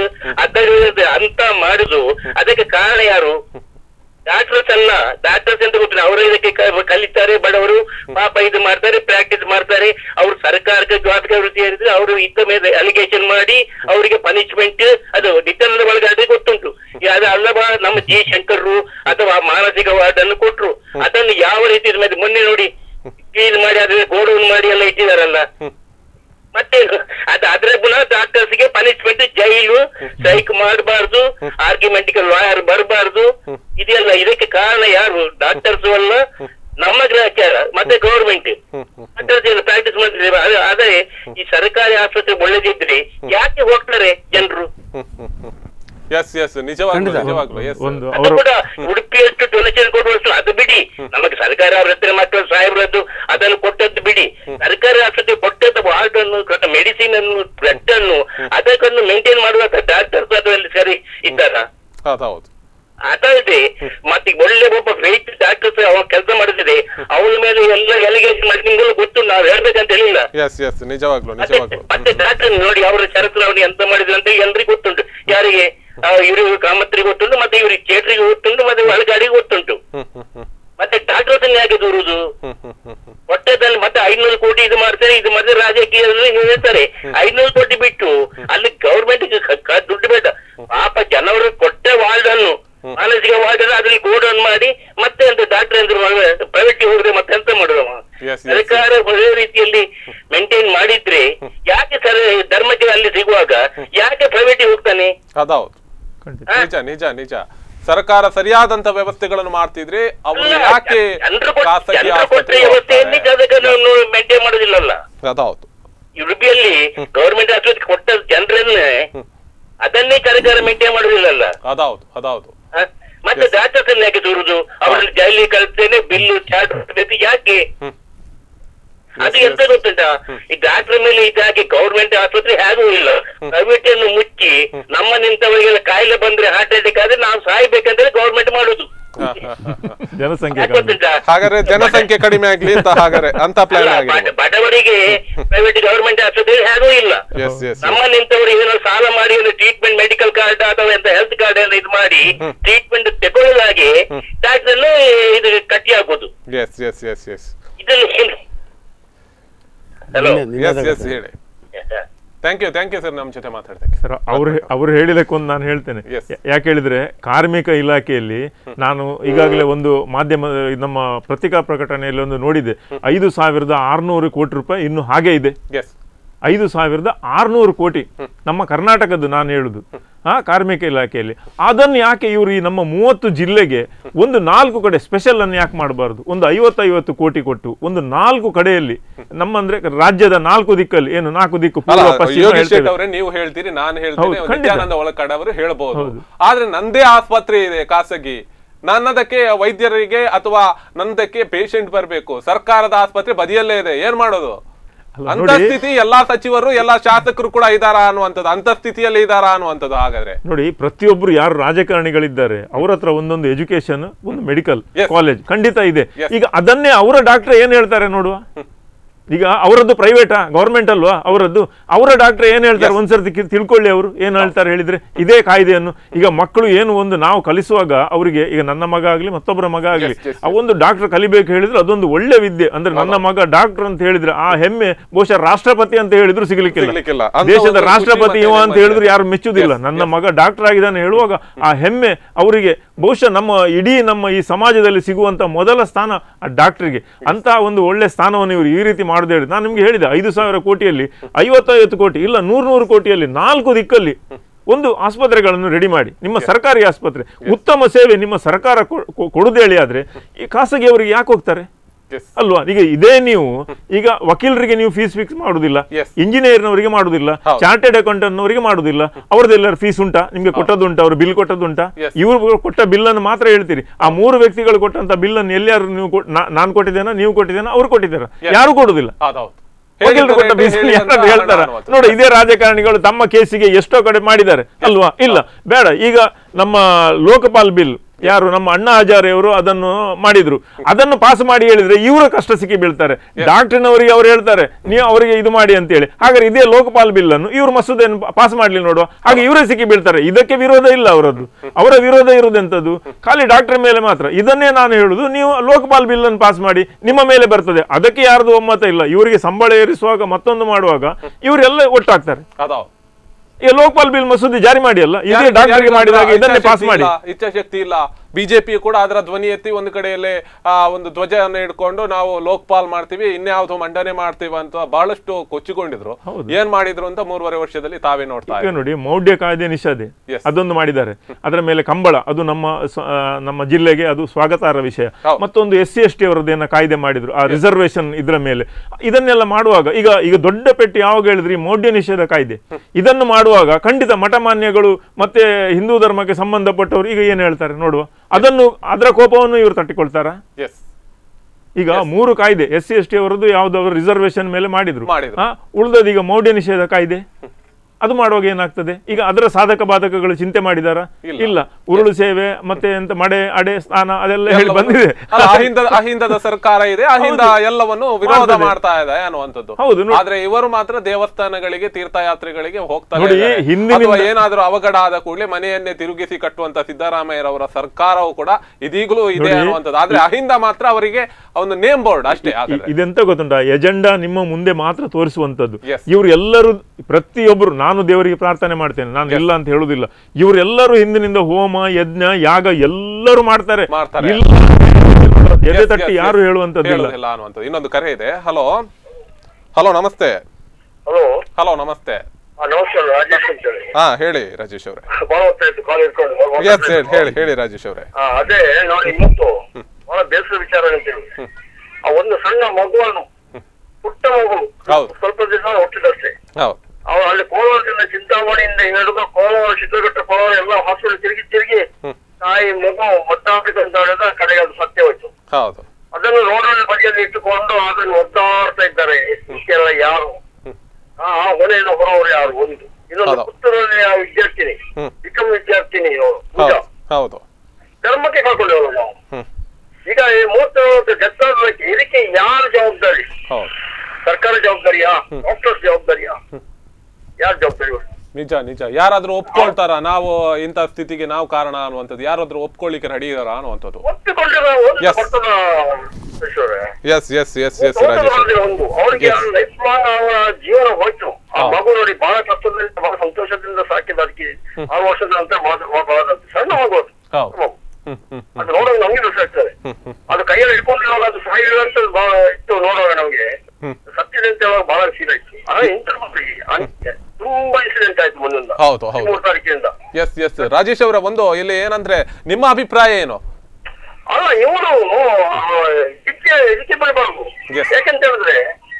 ಅದರ ಅಂತ ಮಾಡುದು ಅದಕ್ಕೆ ಕಾರಣ ಯಾರು ಡಾಕ್ಟರ್ಸ್ ಅಲ್ಲ ಡಾಕ್ಟರ್ಸ್ ಅಂತ ಗೊತ್ತಿಲ್ಲ ಅವರು ಇದಕ್ಕೆ ಕ- ಕಲಿತಾರೆ ಬಡವರು ಪಾಪ ಇದು ಮಾಡ್ತಾರೆ ಪ್ರಾಕ್ಟೀಸ್ ಮಾಡ್ತಾರೆ ಅವರು ಸರ್ಕಾರಕ್ಕೆ ಜವಾಬ್ದಾರಿ ಸೇರಿದ್ರೆ ಅವರು ಇದ್ದ ಮೇಲೆ ಅಲಿಗೇಷನ್ ಮಾಡಿ ಅವರಿಗೆ ಪನಿಷ್ಮೆಂಟ್ ಅದು ನಿತ್ಯಾನಂದ ಒಳಗಾದ್ರೆ ಗೊತ್ತುಂಟು ಈ ಅದು ಅಲ್ಲವಾ ನಮ್ಮ ಜಿ ಶಂಕರ್ರು ಅಥವಾ ಮಾನಸಿಕ ವಾರ್ಡ್ ಅನ್ನು ಕೊಟ್ರು ಅದನ್ನು ಯಾವ ರೀತಿ ಇದು ಮಾಡಿ ಮೊನ್ನೆ ನೋಡಿ ಕ್ಲೀನ್ ಮಾಡಿ ಅದ್ರ ಗೋಡೌನ್ ಮಾಡಿ ಎಲ್ಲ ಇಟ್ಟಿದಾರಲ್ಲ ಮತ್ತೆ ಅದು ಅದ್ರ ಪುನಃ ಡಾಕ್ಟರ್ಸ್ ಗೆ ಪನಿಷ್ಮೆಂಟ್ ಜೈಲು ಸ್ಟ್ರೈಕ್ ಮಾಡಬಾರ್ದು ಆರ್ಗ್ಯುಮೆಂಟ್ ಲಾಯರ್ ಬರಬಾರ್ದು ಇದೆಲ್ಲ ಇದಕ್ಕೆ ಕಾರಣ ಯಾರು ಡಾಕ್ಟರ್ಸ್ ಅಲ್ಲ ನಮ್ಮ ಗ್ರಹಚಾರ ಮತ್ತೆ ಗೌರ್ಮೆಂಟ್ ಪ್ರಾಕ್ಟೀಸ್ ಮಾಡ್ತಿದ್ದೇವೆ ಅದು- ಆದರೆ ಈ ಸರ್ಕಾರಿ ಆಸ್ಪತ್ರೆ ಒಳ್ಳೆದಿದ್ರೆ ಯಾಕೆ ಹೋಗ್ತಾರೆ ಜನರು ಎಸ್ ಎಸ್ ನಿಜವಾಗ್ಲು ಖಂಡಿತ. ನಿಜವಾಗ್ಲು ಎಸ್ ಒಂದು ಅದು ಅವರು ಕೂಡ ಉಡುಪಿಯಷ್ಟು ಡೊನೇಷನ್ ಕೊಡುವಷ್ಟು ಅದು ಬಿಡಿ ನಮಗೆ ಸರ್ಕಾರ ಅವ್ರ ಹತ್ರ ಮಕ್ಕಳು ಸಾಹೇಬ್ರದ್ದು ಅದನ್ನು ಕೊಟ್ಟದ್ದು ಬಿಡಿ ಸರ್ಕಾರಿ ಆಸ್ಪತ್ರೆ ಕೊಟ್ಟದ್ದು ವಾರ್ಡ್ ಅನ್ನು ಮೆಡಿಸಿನ್ ಅನ್ನು ಬ್ಲಡ್ ಅನ್ನು ಅದಕ್ಕನ್ನು ಮೇಂಟೈನ್ ಮಾಡುವಂತ ಡಾಕ್ಟರ್ಸ್ ಅದರಲ್ಲಿ ಸರಿ ಇದ್ದಾರ ಹೌದೌದು ಅದಲ್ಲದೆ ಮತ್ತೆ ಒಳ್ಳೆ ಒಬ್ಬ ಫೇಕ್ ಡಾಕ್ಟರ್ಸ್ ಅವ ಕೆಲಸ ಮಾಡಿದ್ರೆ ಅವನ ಮೇಲೆ ಎಲ್ಲ ಎಲಿಗೇಷನ್ ಮಾಡಿ ನಿಮ್ಗೆಲ್ಲ ಗೊತ್ತು ನಾವು ಹೇಳ್ಬೇಕಂತ ಹೇಳಿಲ್ಲ ಎಸ್ ಎಸ್ ನಿಜವಾಗ್ಲು ಮತ್ತೆ ನಿಜವಾಗ್ಲು ಮತ್ತೆ ಡಾಕ್ಟರ್ ನೋಡಿ ಅವರ ಚರಿತ್ರೆ ಎಂತ ಮಾಡಿದ್ರು ಅಂತ ಎಲ್ರಿಗೂ ಗೊತ್ತುಂಟು ಯಾರಿಗೆ ಇವರು ಕಾಮತ್ರಿಗೆ ಗೊತ್ತುಂಟು ಮತ್ತೆ ಇವ್ರಿಗೆ ಚೇಟ್ರಿಗೆ ಗೊತ್ತುಂಟು ಮತ್ತೆ ಒಳಗಾಡಿಗೆ ಗೊತ್ತುಂಟು ಹ್ಮ್ ಹ್ಮ್ ಹ್ಮ್ ಮತ್ತೆ ಡಾಕ್ಟರ್ಸ್ ಯಾಕೆ ದೂರುದು ಹ್ಮ್ ಹ್ಮ್ ಹ್ಮ್ ಹ್ಮ್ ಹೊಟ್ಟೆದಲ್ಲಿ ಮತ್ತೆ ಐನೂರು ಕೋಟಿ ಇದು ಮಾಡ್ತಾರೆ ಇದು ಮತ್ತೆ ರಾಜಕೀಯದಲ್ಲಿ ಹೇಳ್ತಾರೆ ಐನೂರು ಕೋಟಿ ಬಿಟ್ಟು ಅಲ್ಲಿ ಗೌರ್ಮೆಂಟ್ ದುಡ್ಡು ಬೇಡ ಪಾಪ ಜನವರು ಕೊಟ್ಟ ವಾರ್ಡ್ ಅನ್ನು ಮಾನಸಿಕ ವಾರ್ಡ್ ಅನ್ನು ಅದ್ರಲ್ಲಿ ಗೋಡೌನ್ ಮಾಡಿ ಮತ್ತೆ ಅಂತ ಡಾಕ್ಟರ್ ಅಂತ ಪ್ರೈವೇಟ್ ಹೋದ್ರೆ ಮತ್ತೆ ಎಂತ ಮಾಡುದವ Yes, yes, ಸರ್ಕಾರ ಒಳ್ಳೆ ರೀತಿಯಲ್ಲಿ ಮೇಂಟೈನ್ ಮಾಡಿದ್ರೆ ಯಾಕೆ ಸರ್ ಧರ್ಮಕ್ಕೆ ಅಲ್ಲಿ ಸಿಗುವಾಗ ಯಾಕೆ ಪ್ರೈವೇಟಿಗೆ ಹೋಗ್ತಾನೆ ಅದೌದು ಖಂಡಿತ ನಿಜ ನಿಜ ನಿಜ ಸರ್ಕಾರ ಸರಿಯಾದಂತ ವ್ಯವಸ್ಥೆಗಳನ್ನು ಮಾಡ್ತಿದ್ರೆ ಅವರು ಅಲ್ಲ, ಯಾಕೆ ಜನರು ಕೊಟ್ಟ- ಖಾಸಗಿ ಜನರು ಕೊಟ್ಟ ಆಸ್ಪತ್ರೆಗೆ ವ್ಯವಸ್ಥೆಯಲ್ಲಿ ಹೋಗ್ತಾರೆ? ಅದನ್ನು ಮೇಂಟೈನ್ ಮಾಡೋದಿಲ್ಲಲ್ಲ ಅದೌದು ಉಡುಪಿಯಲ್ಲಿ ಗೌರ್ಮೆಂಟ್ ಆಸ್ಪತ್ರೆ ಕೊಟ್ಟ ಜನರನ್ನೇ ಅದನ್ನೇ ಸರ್ಕಾರ ಮೇಂಟೈನ್ ಮಾಡುದಿಲ್ಲಲ್ಲ ಅದೌದು ಅದೌದು ಹ? ಮತ್ತೆ ಡಾಕ್ಟರ್ಸ್ ಅನ್ನ ಯಾಕೆ ದೂರುದು ಅವರನ್ನು ಜೈಲಿಗೆ ಕಳಿಸ್ತೇನೆ ಬಿಲ್ಲು ಚಾರ್ಜ್ ಮಾಡಬೇಕು ಯಾಕೆ ಹ್ಮ್. ಅದು ಎಂತ ಗೊತ್ತುಂಟಾ ಈ ಡಾಕ್ಟರ್ ಮೇಲೆ ಇದಾಗಿ ಗೌರ್ಮೆಂಟ್ ಆಸ್ಪತ್ರೆ ಹೇಗೂ ಇಲ್ಲ ಪ್ರೈವೇಟ್ ಅನ್ನು ಮುಚ್ಚಿ ನಮ್ಮ ನಿಂತವರಿಗೆಲ್ಲ ಕಾಯಿಲೆ ಬಂದ್ರೆ ಹಾರ್ಟ್ ಅಟ್ಯಾಕ್ ಆದ್ರೆ ನಾವು ಸಾಯ್ಬೇಕಂದ್ರೆ ಗೌರ್ಮೆಂಟ್ ಮಾಡುದು ಹ, ಹ, ಹ, ಹ. ಜನಸಂಖ್ಯೆ ಯಾಕೆ ಕಮ್ಮಿ ಗೊತ್ತುಂಟಾ ಹಾಗಾದ್ರೆ ಜನಸಂಖ್ಯೆ ಕಡಿಮೆ ಆಗ್ಲಿ ಅಂತ ಹಾಗಾದ್ರೆ ಅಂತ ಪ್ಲಾನ್ ಅಲ್ಲ, ಆಗಿದೆ ಬಡ- ಬಡವರಿಗೆ ಪ್ರೈವೇಟ್ ಗವರ್ಮೆಂಟ್ ಆಸ್ಪತ್ರೆ ಹೇಗೂ ಇಲ್ಲ ಎಸ್ ಎಸ್ ನಮ್ಮ ನಿಂತವರು ಏನೋ ಸಾಲ ಮಾಡಿ ಒಂದು ಟ್ರೀಟ್ಮೆಂಟ್ ಮೆಡಿಕಲ್ ಕಾರ್ಡ್ ಅಥವಾ ಎಂತ ಹೆಲ್ತ್ ಕಾರ್ಡ್ ಎಲ್ಲ ಇದು ಮಾಡಿ ಟ್ರೀಟ್ಮೆಂಟ್ ತಗೊಳ್ಳೋದಾಗೆ ಡಾಕ್ಟರ್ ಅನ್ನು ಇದು ಕಟ್ಟಿ ಹಾಕುದು ಎಸ್ ಎಸ್ ಎಸ್ ಎಸ್ ಇದನ್ನು ಹಲೋ ನಿನ್ನೆ- ನಿನ್ನೆ ಎಸ್ ಎಸ್ ತಗೊಳ್ತಾರೆ. ಹೇಳಿ thank you thank you sir ನಮ್ಮ ಜೊತೆ ಮಾತಾಡ್ತಕ್ಕೆ ಸರ್ ಅವ್ರು ಅವ್ರು ಹೇಳಿದಕ್ಕೊಂದು ನಾನು ಹೇಳ್ತೇನೆ Yes. ಯಾ- ಯಾಕೆ ಹೇಳಿದ್ರೆ ಕಾರ್ಮಿಕ ಇಲಾಖೆಯಲ್ಲಿ ನಾನು ಈಗಾಗಲೇ ಒಂದು ಮಾಧ್ಯಮ ನಮ್ಮ ಪತ್ರಿಕಾ ಪ್ರಕಟಣೆಯಲ್ಲಿ ಒಂದು ನೋಡಿದೆ ಐದು ಸಾವಿರದ ಆರುನೂರು ಕೋಟಿ ರೂಪಾಯಿ ಇನ್ನು ಹಾಗೆ ಇದೆ ಎಸ್ ಐದು ಸಾವಿರದ ಆರುನೂರು ಕೋಟಿ ನಮ್ಮ ಕರ್ನಾಟಕದ್ದು ನಾನು ಹೇಳುದು ಆ ಕಾರ್ಮಿಕ ಇಲಾಖೆಯಲ್ಲಿ ಅದನ್ನು ಯಾಕೆ ಇವರು ಈ ನಮ್ಮ ಮೂವತ್ತು ಜಿಲ್ಲೆಗೆ ಒಂದು ನಾಲ್ಕು ಕಡೆ ಸ್ಪೆಷಲ್ ಅನ್ನು ಯಾಕೆ ಮಾಡಬಾರ್ದು ಒಂದು ಐವತ್ತೈವತ್ತು ಕೋಟಿ ಕೊಟ್ಟು ಒಂದು ನಾಲ್ಕು ಕಡೆಯಲ್ಲಿ ನಮ್ಮ ಅಂದ್ರೆ ರಾಜ್ಯದ ನಾಲ್ಕು ದಿಕ್ಕಲ್ಲಿ ಏನು ನಾಲ್ಕು ದಿಕ್ಕು ಅಲ್ಲ ಪೂರ್ವ ಪಶ್ಚಿಮ ಯೋಗೀಶ್ ಹೇಳ್ತೇವೆ. ಶೆಟ್ಟಿ ಅವರೇ ನೀವು ಹೇಳ್ತೀರಿ ನಾನು ಹೇಳ್ತೀನಿ ಹೌದು, ಖಂಡಿತ. ನಿತ್ಯಾನಂದ ಒಳಕಡೆ ಅವರು ಹೇಳ್ಬಹುದು ಆದ್ರೆ ನಂದೇ ಆಸ್ಪತ್ರೆ ಇದೆ ಖಾಸಗಿ ನನ್ನದಕ್ಕೆ ವೈದ್ಯರಿಗೆ ಅಥವಾ ನನ್ನದಕ್ಕೆ ಪೇಷಂಟ್ ಬರಬೇಕು ಸರ್ಕಾರದ ಆಸ್ಪತ್ರೆ ಬದಿಯಲ್ಲೇ ಇದೆ ಏನ್ ಮಾಡೋದು ಅಲ್ಲ, ಅಂತ ನೋಡಿ- ಸ್ಥಿತಿ ಎಲ್ಲಾ ಸಚಿವರು ಎಲ್ಲಾ ಶಾಸಕರು ಕೂಡ ಇದಾರಾ ಅನ್ನುವಂಥದ್ದು ಅಂತ ಸ್ಥಿತಿಯಲ್ಲಿ ಇದಾರಾ ಅನ್ನುವಂಥದ್ದು ಹಾಗಾದ್ರೆ ನೋಡಿ ಪ್ರತಿಯೊಬ್ಬರು ಯಾರು ರಾಜಕಾರಣಿಗಳಿದ್ದಾರೆ ಅವ್ರ ಹತ್ರ ಒಂದೊಂದು ಎಜುಕೇಶನ್ ಒಂದು ಮೆಡಿಕಲ್ Yes. ಕಾಲೇಜ್ ಖಂಡಿತ ಇದೆ Yes. ಈಗ ಅದನ್ನೇ ಅವರ ಡಾಕ್ಟರ್ ಏನ್ ಹೇಳ್ತಾರೆ ನೋಡುವ ಈಗ ಅವರದ್ದು ಪ್ರೈವೇಟಾ ಗೌರ್ಮೆಂಟ್ ಅಲ್ವಾ ಅವರದ್ದು ಅವರ ಡಾಕ್ಟರ್ ಏನ್ ಹೇಳ್ತಾರೆ ಒಂದ್ಸರ್ತಿ ಕಿ- ತಿಳ್ಕೊಳ್ಳಿ ಅವರು ಏನ್ ಹೇಳ್ತಾರೆ ಹೇಳಿದ್ರೆ ಇದೇ ಕಾಯ್ದೆಯನ್ನು ಈಗ ಮಕ್ಕಳು ಏನು ಒಂದು ನಾವು ಕಲಿಸುವಾಗ ಅವರಿಗೆ ಈಗ ನನ್ನ ಮಗ ಆಗ್ಲಿ ಮತ್ತೊಬ್ಬರ ಮಗ ಆಗ್ಲಿ Yes, yes, ಆ ಒಂದು ಡಾಕ್ಟರ್ ಕಲಿಬೇಕು ಹೇಳಿದ್ರೆ ಅದೊಂದು ಒಳ್ಳೆ ವಿದ್ಯೆ ಅಂದ್ರೆ ನನ್ನ ಮಗ ಡಾಕ್ಟರ್ ಅಂತ ಹೇಳಿದ್ರೆ ಆ ಹೆಮ್ಮೆ ಬಹುಶಃ ರಾಷ್ಟ್ರಪತಿ ಅಂತ ಹೇಳಿದ್ರು ಸಿಗ್ಲಿಕ್ಕಿಲ್ಲ ಸಿಗ್ಲಿಕ್ಕಿಲ್ಲ. ಅಂತ ದೇಶದ ಒಂದು ಖುಷಿ ರಾಷ್ಟ್ರಪತಿ ಮತ್ತೆ ಇವ ಅಂತ ನೆಮ್ಮದಿ. ಹೇಳಿದ್ರು ಯಾರು ಮೆಚ್ಚುವುದಿಲ್ಲ Yes, ನನ್ನ ಮಗ ಡಾಕ್ಟರ್ ಆಗಿದ್ದಾನೆ ಹೇಳುವಾಗ ಆ ಹೆಮ್ಮೆ ಅವರಿಗೆ ಬಹುಶಃ ನಮ್ಮ ಇಡೀ ನಮ್ಮ ಈ ಸಮಾಜದಲ್ಲಿ ಸಿಗುವಂತ ಮೊದಲ ಸ್ಥಾನ ಆ ಡಾಕ್ಟರ್ಗೆ ಅಂತ ಒಂದು ಒಳ್ಳೆ ಸ್ಥಾನವನ್ನು ಇವರು ಈ ರೀತಿ ಮಾಡದೆ ಹೇಳಿ ನಾನು ನಿಮ್ಗೆ ಹೇಳಿದೆ ಐದು ಸಾವಿರ ಕೋಟಿಯಲ್ಲಿ ಐವತ್ತೈವತ್ತು ಕೋಟಿ ಇಲ್ಲ ನೂರು ನೂರು ಕೋಟಿಯಲ್ಲಿ ನಾಲ್ಕು ದಿಕ್ಕಲ್ಲಿ ಒಂದು ಆಸ್ಪತ್ರೆಗಳನ್ನು ರೆಡಿ ಮಾಡಿ ನಿಮ್ಮ ಸರ್ಕಾರಿ ಆಸ್ಪತ್ರೆ ಉತ್ತಮ ಸೇವೆ ನಿಮ್ಮ ಸರ್ಕಾರ ಕೊ- ಕೊ- ಕೊಡುದೇಳಿ ಆದ್ರೆ ಈ ಖಾಸಗಿಯವರಿಗೆ ಯಾಕೆ ಹೋಗ್ತಾರೆ Yes. ಅಲ್ವಾ ಈಗ ಇದೇ ನೀವು ಈಗ ವಕೀಲರಿಗೆ ನೀವು ಫೀಸ್ ಫಿಕ್ಸ್ ಮಾಡುದಿಲ್ಲ Yes. ಇಂಜಿನಿಯರ್ನವರಿಗೆ ಮಾಡುದಿಲ್ಲ ಹೌದು. ಚಾರ್ಟೆಡ್ ಅಕೌಂಟೆಂಟ್ನವರಿಗೆ ಮಾಡುದಿಲ್ಲ ಅವ್ರದ್ದೆಲ್ಲರ ಫೀಸ್ ಉಂಟಾ ನಿಮ್ಗೆ ಕೊಟ್ಟದ್ದುಂಟಾ ಅವ್ರು ಬಿಲ್ ಕೊಟ್ಟದ್ದುಂಟಾ Yes. ಇವರು ಕೊಟ್ಟ ಬಿಲ್ ಅನ್ನು ಮಾತ್ರ ಹೇಳ್ತೀರಿ ಆ ಮೂರು ವ್ಯಕ್ತಿಗಳು ಕೊಟ್ಟಂತ ಬಿಲ್ ಅನ್ನು ಎಲ್ಲಿಯಾರು ನೀವು ಕೊಟ್- ನಾ- ನಾನ್ ಕೊಟ್ಟಿದ್ದೇನಾ ನೀವು ಕೊಟ್ಟಿದ್ದೇನಾ ಅವ್ರು ಕೊಟ್ಟಿದ್ದಾರ ಯಾರು ಕೊಡುದಿಲ್ಲ ಹೌದೌದು ವಕೀಲರು ಕೊಟ್ಟ ಹೇಗಿರ್ತದೆ ಬಿಲ್ ಹೇಳಿ ಅಂತ ಯಾರಾದ್ರೂ ಹೇಳ್ತಾರ ಹಣ ಅನ್ನುವಂಥದ್ದು. ನೋಡಿ ಇದೇ ರಾಜಕಾರಣಿಗಳು ತಮ್ಮ ಕೇಸಿಗೆ ಎಷ್ಟೋ ಕಡೆ ಮಾಡಿದ್ದಾರೆ ಅಲ್ವಾ ಇಲ್ಲ ಬೇಡ ಈಗ ನಮ್ಮ ಲೋಕಪಾಲ್ ಬಿಲ್ ಯಾರು ನಮ್ಮ ಅಣ್ಣಾ ಹಜಾರೆ ಅವರು ಅದನ್ನು ಮಾಡಿದ್ರು ಅದನ್ನು ಪಾಸ್ ಮಾಡಿ ಹೇಳಿದ್ರೆ ಇವರ ಕಷ್ಟ ಸಿಕ್ಕಿ ಬೀಳ್ತಾರೆ ಡಾಕ್ಟರ್ನವರಿಗೆ ಅವ್ರು ಹೇಳ್ತಾರೆ ನೀವು ಅವರಿಗೆ ಇದು ಮಾಡಿ ಅಂತ ಹೇಳಿ ಹಾಗಾದ್ರೆ ಇದೇ ಲೋಕಪಾಲ್ ಬಿಲ್ ಅನ್ನು ಇವರು ಮಸೂದೆಯನ್ನು ಪಾಸ್ ಮಾಡ್ಲಿ ನೋಡುವ ಹಾಗೆ ಇವರೇ ಸಿಕ್ಕಿ ಬೀಳ್ತಾರೆ ಇದಕ್ಕೆ ವಿರೋಧ ಇಲ್ಲ ಅವರದ್ದು ಅವರ ವಿರೋಧ ಇರುವುದೆಂತದ್ದು ಖಾಲಿ ಡಾಕ್ಟರ್ ಮೇಲೆ ಮಾತ್ರ ಇದನ್ನೇ ನಾನು ಹೇಳುದು ನೀವು ಲೋಕಪಾಲ್ ಬಿಲ್ ಅನ್ನು ಪಾಸ್ ಮಾಡಿ ನಿಮ್ಮ ಮೇಲೆ ಬರ್ತದೆ ಅದಕ್ಕೆ ಯಾರ್ದು ಒಮ್ಮತ ಇಲ್ಲ ಇವರಿಗೆ ಸಂಬಳ ಏರಿಸುವಾಗ ಮತ್ತೊಂದು ಮಾಡುವಾಗ ಇವರೆಲ್ಲ ಒಟ್ಟಾಗ್ತಾರೆ ಅದಾವ್ ಈಗ ಲೋಕಪಾಲ್ ಬಿಲ್ ಮಸೂದೆ ಜಾರಿ ಮಾಡಿ ಅಲ್ಲ ಇದೇ ಯಾರಿಗೆ- ಡಾಕ್ಟರ್ಗೆ ಯಾರಿಗೆ ಮಾಡಿದಾಗ ಗೊತ್ತಾ? ಇದನ್ನೇ ಪಾಸ್ ಇಚ್ಛಾಶಕ್ತಿ ಮಾಡಿ ಇಲ್ಲ, ಇಚ್ಛಾಶಕ್ತಿ ಇಲ್ಲ ಬಿಜೆಪಿ ಕೂಡ ಅದರ ಧ್ವನಿ ಎತ್ತಿ ಒಂದು ಕಡೆಯಲ್ಲಿ ಆ ಒಂದು ಧ್ವಜವನ್ನು ಹಿಡ್ಕೊಂಡು ನಾವು ಲೋಕಪಾಲ್ ಮಾಡ್ತೀವಿ ಇನ್ಯಾವುದೋ ಮಂಡನೆ ಮಾಡ್ತೀವಿ ಅಂತ ಬಹಳಷ್ಟು ಕೊಚ್ಚಿಕೊಂಡಿದ್ರು ಹೌದು. ಏನ್ ಮಾಡಿದ್ರು ಅಂತ ಮೂರುವರೆ ವರ್ಷದಲ್ಲಿ ತಾವೇ ನೋಡ್ತಾ ಈಗ ನೋಡಿ ಮೌಢ್ಯ ಕಾಯ್ದೆ ನಿಷೇಧೆ Yes. ಅದೊಂದು ಮಾಡಿದ್ದಾರೆ ಅದರ ಮೇಲೆ ಕಂಬಳ ಅದು ನಮ್ಮ ಸ- ಆ, ನಮ್ಮ ಜಿಲ್ಲೆಗೆ ಅದು ಸ್ವಾಗತಾರ್ಹ ವಿಷಯ ಹೌದು. ಮತ್ತೊಂದು ಎಸ್ ಸಿ ಎಸ್ ಟಿ ಅವರದ್ದೇನ ಕಾಯ್ದೆ ಮಾಡಿದ್ರು ಆ ರಿಸರ್ವೇಶನ್ ಇದ್ರ ಮೇಲೆ ಇದನ್ನೆಲ್ಲ ಮಾಡುವಾಗ ಈಗ ಈಗ ದೊಡ್ಡ ಪೆಟ್ಟು ಯಾವಾಗ ಹೇಳಿದ್ರಿ ಮೌಢ್ಯ ನಿಷೇಧ ಕಾಯ್ದೆ ಇದನ್ನು ಮಾಡುವಾಗ ಖಂಡಿತ ಮಠಮಾನ್ಯಗಳು ಮತ್ತೆ ಹಿಂದೂ ಧರ್ಮಕ್ಕೆ ಸಂಬಂಧಪಟ್ಟವರು ಈಗ ಏನ್ ಹೇಳ್ತಾರೆ ನೋಡುವ ಅದನ್ನು ಅದರ ಕೋಪವನ್ನು ಇವರು ತಟ್ಟಿಕೊಳ್ತಾರಾ ಎಸ್ ಈಗ ಮೂರು ಕಾಯ್ದೆ ಎಸ್ ಸಿ ಎಸ್ ಟಿ ಅವರದ್ದು ಯಾವ್ದು ರಿಸರ್ವೇಶನ್ ಮೇಲೆ ಮಾಡಿದ್ರು ಮಾಡಿದ್ರು. ಆ, ಉಳ್ದದ್ದು ಈಗ ಮೌಢ್ಯ ನಿಷೇಧ ಕಾಯ್ದೆ ಅದು ಮಾಡುವಾಗ ಏನಾಗ್ತದೆ ಈಗ ಅದರ ಸಾಧಕ ಬಾಧಕಗಳು ಚಿಂತೆ ಮಾಡಿದಾರ ಇಲ್ಲ. ಇಲ್ಲ ಉರುಳು ಸೇವೆ ಮತ್ತೆ ಎಂತ ಮಡೆ ಅಡೆ ಸ್ನಾನ ಅದೆಲ್ಲ ಹೇಳಿ ಎಲ್ಲವನ್ನು- ಬಂದಿದೆ ಅಲ್ಲ, ಅಹಿಂದ ಅಹಿಂದದ ಸರ್ಕಾರ ಇದೆ ಅಹಿಂದ ಎಲ್ಲವನ್ನು ವಿರೋಧ ಮಾಡ್ತದೆ. ಮಾಡ್ತಾ ಇದೆ ಅನ್ನುವಂಥದ್ದು ಹೌದು, ನೋಡಿ. ಆದ್ರೆ ಇವರು ಮಾತ್ರ ದೇವಸ್ಥಾನಗಳಿಗೆ ತೀರ್ಥಯಾತ್ರೆಗಳಿಗೆ ಹೋಗ್ತಾರೆ ನೋಡಿ, ಹಿಂದಿನಿಂದ- ಅಥವಾ ಏನಾದ್ರೂ ಅವಘಡ ಆದ ಕೂಡಲೇ ಮನೆಯನ್ನೇ ತಿರುಗಿಸಿ ಕಟ್ಟುವಂತ ಸಿದ್ದರಾಮಯ್ಯರವರ ಸರ್ಕಾರವು ಕೂಡ ಪ್ರತಿಗಳು ಇದೆ ನೋಡಿ, ಅನ್ನುವಂಥದ್ದು ಆದ್ರೆ ಅಹಿಂದ ಮಾತ್ರ ಅವರಿಗೆ ಒಂದು ನೇಮ್ ಬೋರ್ಡ್ ಅಷ್ಟೇ ಇ- ಹಾಗಾದ್ರೆ. ಇದೆಂತ ಗೊತ್ತುಂಟ ಎಜೆಂಡಾ ನಿಮ್ಮ ಮುಂದೆ ಮಾತ್ರ ತೋರಿಸುವಂತದ್ದು Yes. ಇವರು ಎಲ್ಲರೂ ಪ್ರತಿಯೊಬ್ಬರು ನಾನು ದೇವರಿಗೆ ಪ್ರಾರ್ಥನೆ ಮಾಡ್ತೇನೆ ನಾನು ಇಲ್ಲ ಅಂತ ಹೇಳುದಿಲ್ಲ ಇವರೆಲ್ಲರೂ ಹಿಂದಿನಿಂದ ಹೋಮ ಯಜ್ಞ ಯಾಗ ಎಲ್ಲರೂ ಮಾಡ್ತಾರೆ ಮಾಡ್ತಾರೆ. ಇಲ್ಲ ಎದೆ Yes, ತಟ್ಟಿ yes, ಯಾರು yes. ಹೇಳುವಂತದ್ದಿಲ್ಲ ಹೇಳುವುದಿಲ್ಲ ಅನ್ನುವಂಥದ್ದು ಇನ್ನೊಂದು ಕರೆ ಇದೆ ಹಲೋ ಹಲೋ ನಮಸ್ತೆ ಹಲೋ ಹಲೋ ನಮಸ್ತೆ ನಮಸ್ಕಾರ ರಾಜೇಶ್ ಅಂತ ಹೇಳಿ ಹಾ ಹೇಳಿ ರಾಜೇಶ್ ಅವರೇ ಬಹಳ ಹೊತ್ತಾಯ್ತು ಕಾಲ್ ಇಟ್ಕೊಂಡು ಎಸ್ ಹೇಳಿ ಹೇಳಿ ಹೇಳಿ ರಾಜೇಶ್ ಅವರೇ ಆ, ಅದೇ ನೋಡಿ ಇವತ್ತು ಬಹಳ ಬೇಸರ ವಿಚಾರ ಅಂತೇಳಿ ಆ ಒಂದು ಸಣ್ಣ ಮಗುವನ್ನು ಪುಟ್ಟ ಮಗು ಹೌದು. ಸ್ವಲ್ಪ ದಿನ ಹುಟ್ಟಿದಷ್ಟೇ ಹೌದು ಅವ್ರು ಅಲ್ಲಿ ಕೋಲಾರದಿಂದ ಚಿಂತಾಮಣಿಯಿಂದ ಹಿಡಿದು ಕೋಲಾರ ಶಿಡ್ಲಘಟ್ಟ ಕೋಲಾರ ಎಲ್ಲ ಹಾಸ್ಪಿಟಲ್ ತಿರುಗಿ ತಿರುಗಿ ತಾಯಿ ಮಗು ಒದ್ದಾಡ್ಬೇಕಂತ ಹೇಳಿದ ಕಡೆಗೆ ಅದು ಸತ್ಯ ಹೋಯ್ತು ಹೌದು ಅದನ್ನು ರೋಡಲ್ಲಿ ಬದಿಯಲ್ಲಿ ಇಟ್ಟುಕೊಂಡು ಅದನ್ನು ಒದ್ದಾಡ್ತಾ ಇದ್ದಾರೆ ಇಷ್ಟೆಲ್ಲ ಯಾರು ಆ ಆ ಹೊಣೆಯನ್ನು ಹೊರವರು ಯಾರು ಒಂದು ಇನ್ನೊಂದು ಹೌದು. ಪುತ್ತೂರಲ್ಲಿ ಆ ವಿದ್ಯಾರ್ಥಿನಿ ಹ್ಮ್. ವಿಕ್ರಮ್ ವಿದ್ಯಾರ್ಥಿನಿ ಅವಳು ಪೂಜಾ ಹೌದು ಹೌದು ಧರ್ಮಕ್ಕೆ ಕಳ್ಕೊಂಡೇವಲ್ಲ ನಾವು ಹ್ಮ್ ಈಗ ಈ ಮೂವತ್ತು ಡೆತ್ ಆಗೋದಕ್ಕೆ ಇದಕ್ಕೆ ಯಾರು ಜವಾಬ್ದಾರಿ ಹೌದು ಸರ್ಕಾರ ಜವಾಬ್ದಾರಿಯಾ ಡಾಕ್ಟರ್ಸ್ ಜವಾಬ್ದಾರಿಯಾ ಯಾರು ಜವಾಬ್ದಾರಿ ನಿಜ ನಿಜ ಯಾರಾದ್ರೂ ಒಪ್ಕೊಳ್ತಾರ ನಾವು ಇಂಥ ಸ್ಥಿತಿಗೆ ನಾವು ಕಾರಣ ಅನ್ನುವಂಥದ್ದು ಯಾರಾದ್ರೂ ಒಪ್ಕೊಳ್ಳಿಕ್ಕೆ ರೆಡಿ ಇದಾರ ಅನ್ನುವಂಥದ್ದು ಒಪ್ಪಿಕೊಂಡಿರೋ ಒಂದು Yes. ಬರ್ತದ ಈಶ್ವರೇ. Yes yes yes yes Rajesh ತೋಟದಲ್ಲಿ ಒಂದು ಅವ್ರಿಗೆ Yes. ಲೈಫ್ ಲಾಂಗ್ ಅವರ ಜೀವನ ಹೋಯ್ತು ಆ ಮಗು ನೋಡಿ ಬಹಳ ಕಷ್ಟದಿಂದ ಬಹಳ ಸಂತೋಷದಿಂದ ಸಾಕಿದ ಅದಕ್ಕೆ ಆರು ವರ್ಷದ ನಂತರ ಮಾತು- ಮಾತಾಡೋದು. ಸಣ್ಣ ಮಗು ಅದು ಹೌದು ಮಗು. ಹ್ಮ್ ಹ್ಮ್ ಅದು ನೋಡುವಾಗ ನಮ್ಗೆ ದೋಷ ಆಗ್ತದೆ ಅದು ಕೈಯಲ್ಲಿ ಹಿಡ್ಕೊಂಡಿರುವಾಗ ಅದು ಸಾಯಿಲ್ಲ ಅಂತ ಬಹಳ ಇತ್ತು ನೋಡುವಾಗ ನಮ್ಗೆ ಸತ್ಯದ ಅಂತ ಹೇಳುವಾಗ ಬಹಳ ಫೀಲ್ ಆಯ್ತು ಆದ್ರೆ ಇಂಥ ಮಕ್ಕಳಿಗೆ ಅಂತ್ಯ ತುಂಬಾ ಇನ್ಸಿಡೆಂಟ್ ಆಯ್ತು ಮುಂದಿನ ಹೌದು, ಹೌದು. ಮೂರು ತಾರೀಕಿನಿಂದ ಎಸ್ ಎಸ್ ರಾಜೇಶ್ ಅವರ ಒಂದು ಇಲ್ಲಿ ಏನಂದ್ರೆ ನಿಮ್ಮ ಅಭಿಪ್ರಾಯ ಏನು ಅಲ್ಲ ಇವರು ಇದಕ್ಕೆ ಇದಕ್ಕೆ ಬರಬಾರ್ದು Yes. ಯಾಕಂತ ಹೇಳಿದ್ರೆ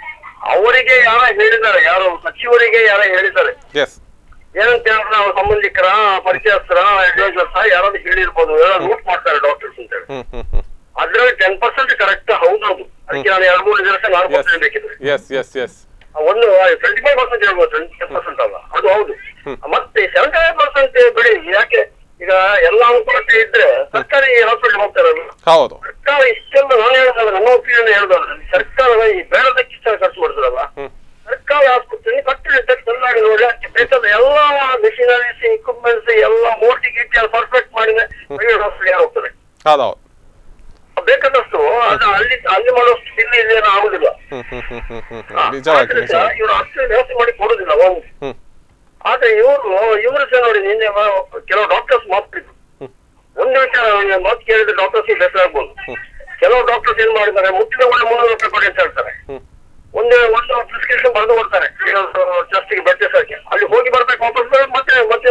ಅವರಿಗೆ ಯಾರ ಹೇಳಿದ್ದಾರೆ ಯಾರು ಸಚಿವರಿಗೆ ಯಾರ ಹೇಳಿದ್ದಾರೆ ಎಸ್ ಏನಂತ ಹೇಳಿದ್ರೆ ಅವ್ರ ಸಂಬಂಧಿಕರ ಪರಿಚಯಸ್ಥರ ಅಡ್ವೈಸರ್ಸ್ ಯಾರಾದ್ರೂ ಹೇಳಿರ್ಬೋದು ಎಲ್ಲ ನೋಟ್ ಮಾಡ್ತಾರೆ ಡಾಕ್ಟರ್ಸ್ ಅಂತ ಹೇಳಿ ಹ್ಮ್ ಹ್ಮ್ ಹ್ಮ್ ಅದ್ರಲ್ಲಿ ಟೆನ್ ಪರ್ಸೆಂಟ್ ಕರೆಕ್ಟ್ ಹೌದೌದು ಅದಕ್ಕೆ ನಾನು ಎರಡು ಮೂರು ದಿವಸ ನಾನು ಎಸ್ ಕೊಡ್ತೇನೆ ಬೇಕಿದ್ರೆ ಎಸ್ ಎಸ್ ಎಸ್ ಒಂದು ಟ್ವೆಂಟಿ ಫೈವ್ ಪರ್ಸೆಂಟ್ ಹೇಳ್ಬೋದು ಟ್ವೆಂಟಿ ಪರ್ಸೆಂಟ್ ಅಲ್ಲ ಅದು ಹೌದು ಮತ್ತೆ ಸೆವೆಂಟಿ ಫೈವ್ ಪರ್ಸೆಂಟ್ ಬಿಡಿ ಯಾಕೆ ಈಗ ಎಲ್ಲ ಅನುಕೂಲತೆ ಇದ್ರೆ ಸರ್ಕಾರಿ ಹಾಸ್ಪಿಟಲ್ ಹೋಗ್ತಾರಲ್ಲ ಹೌದು ಸರ್ಕಾರ ಇಷ್ಟೆಲ್ಲ ನಾನು ಹೇಳಿದ್ರೆ ನನ್ನ ಒಪಿನಿಯನ್ ಹೇಳಿದ್ರೆ ಸರ್ಕಾರ ಈ ಬೇಡದಕ್ಕೆ ಇಷ್ಟ ಖರ್ಚು ಮಾಡ್ತಾರಲ್ಲ ಸರ್ಕಾರಿ ಆಸ್ಪತ್ರೆ ಕಟ್ಟಡ ಚೆನ್ನಾಗಿ ನೋಡಿ ಅದಕ್ಕೆ ಬೇಕಾದ ಎಲ್ಲ ಮೆಷಿನರೀಸ್ ಇಕ್ವಿಪ್ಮೆಂಟ್ಸ್ ಎಲ್ಲ ಮೋಟಿ ಗಿಟ್ಟಿ ಎಲ್ಲ ಪರ್ಫೆಕ್ಟ್ ಮಾಡಿದ್ರೆ ಪ್ರೈವೇಟ್ ಹಾಸ್ಪಿಟಲ್ ಯಾರು ಹೋಗ್ತಾರೆ ಹೌದೌದು ಬೇಕಾದಷ್ಟು ಅದು ಅಲ್ಲಿ ಅಲ್ಲಿ ಮಾಡೋಷ್ಟು ಇಲ್ಲಿ ಇದೇನು ಆಗುದಿಲ್ಲ ಹ್ಮ್ ಹ್ಮ್ ಹ್ಮ್ ಹ್ಮ್ ಹ್ಮ್ ಹ್ಮ್ ನಿಜವಾಗಿ ನಿಜವಾಗಿ ಇವರು ಅಷ್ಟು ವ್ಯವಸ್ಥೆ ಮಾಡಿ ಕೊಡುದಿಲ್ಲ ಒಂದು ಹ್ಮ್ ಆದ್ರೆ ಇವರು ಇವರು ಸಹ ನೋಡಿ ನಿನ್ನೆ ಮ- ಕೆಲವು ಡಾಕ್ಟರ್ಸ್ ಮಾತಾಡಿದ್ರು ಒಂದು ವಿಷಯ ಮಾತು ಕೇಳಿದ್ರೆ ಡಾಕ್ಟರ್ಸ್ ಬೇಸರ ಆಗ್ಬೋದು ಕೆಲವು ಡಾಕ್ಟರ್ಸ್ ಏನ್ ಮಾಡಿದ್ದಾರೆ ಮುಟ್ಟಿದ ಒಳ್ಳೆ ಮುನ್ನೂರು ರೂಪಾಯಿ ಕೊಡಿ ಅಂತ ಹೇಳ್ತಾರೆ ಒಂದು ಒಂದು ಪ್ರಿಸ್ಕ್ರಿಪ್ಷನ್ ಬರೆದು ಕೊಡ್ತಾರೆ ಚೆಸ್ಟ್ಗೆ ಬ್ಲಡ್ ಟೆಸ್ಟ್ ಹಾಕಿ ಅಲ್ಲಿ ಹೋಗಿ ಬರ್ಬೇಕು ವಾಪಸ್ ಬರೋದು ಮತ್ತೆ ಮತ್ತೆ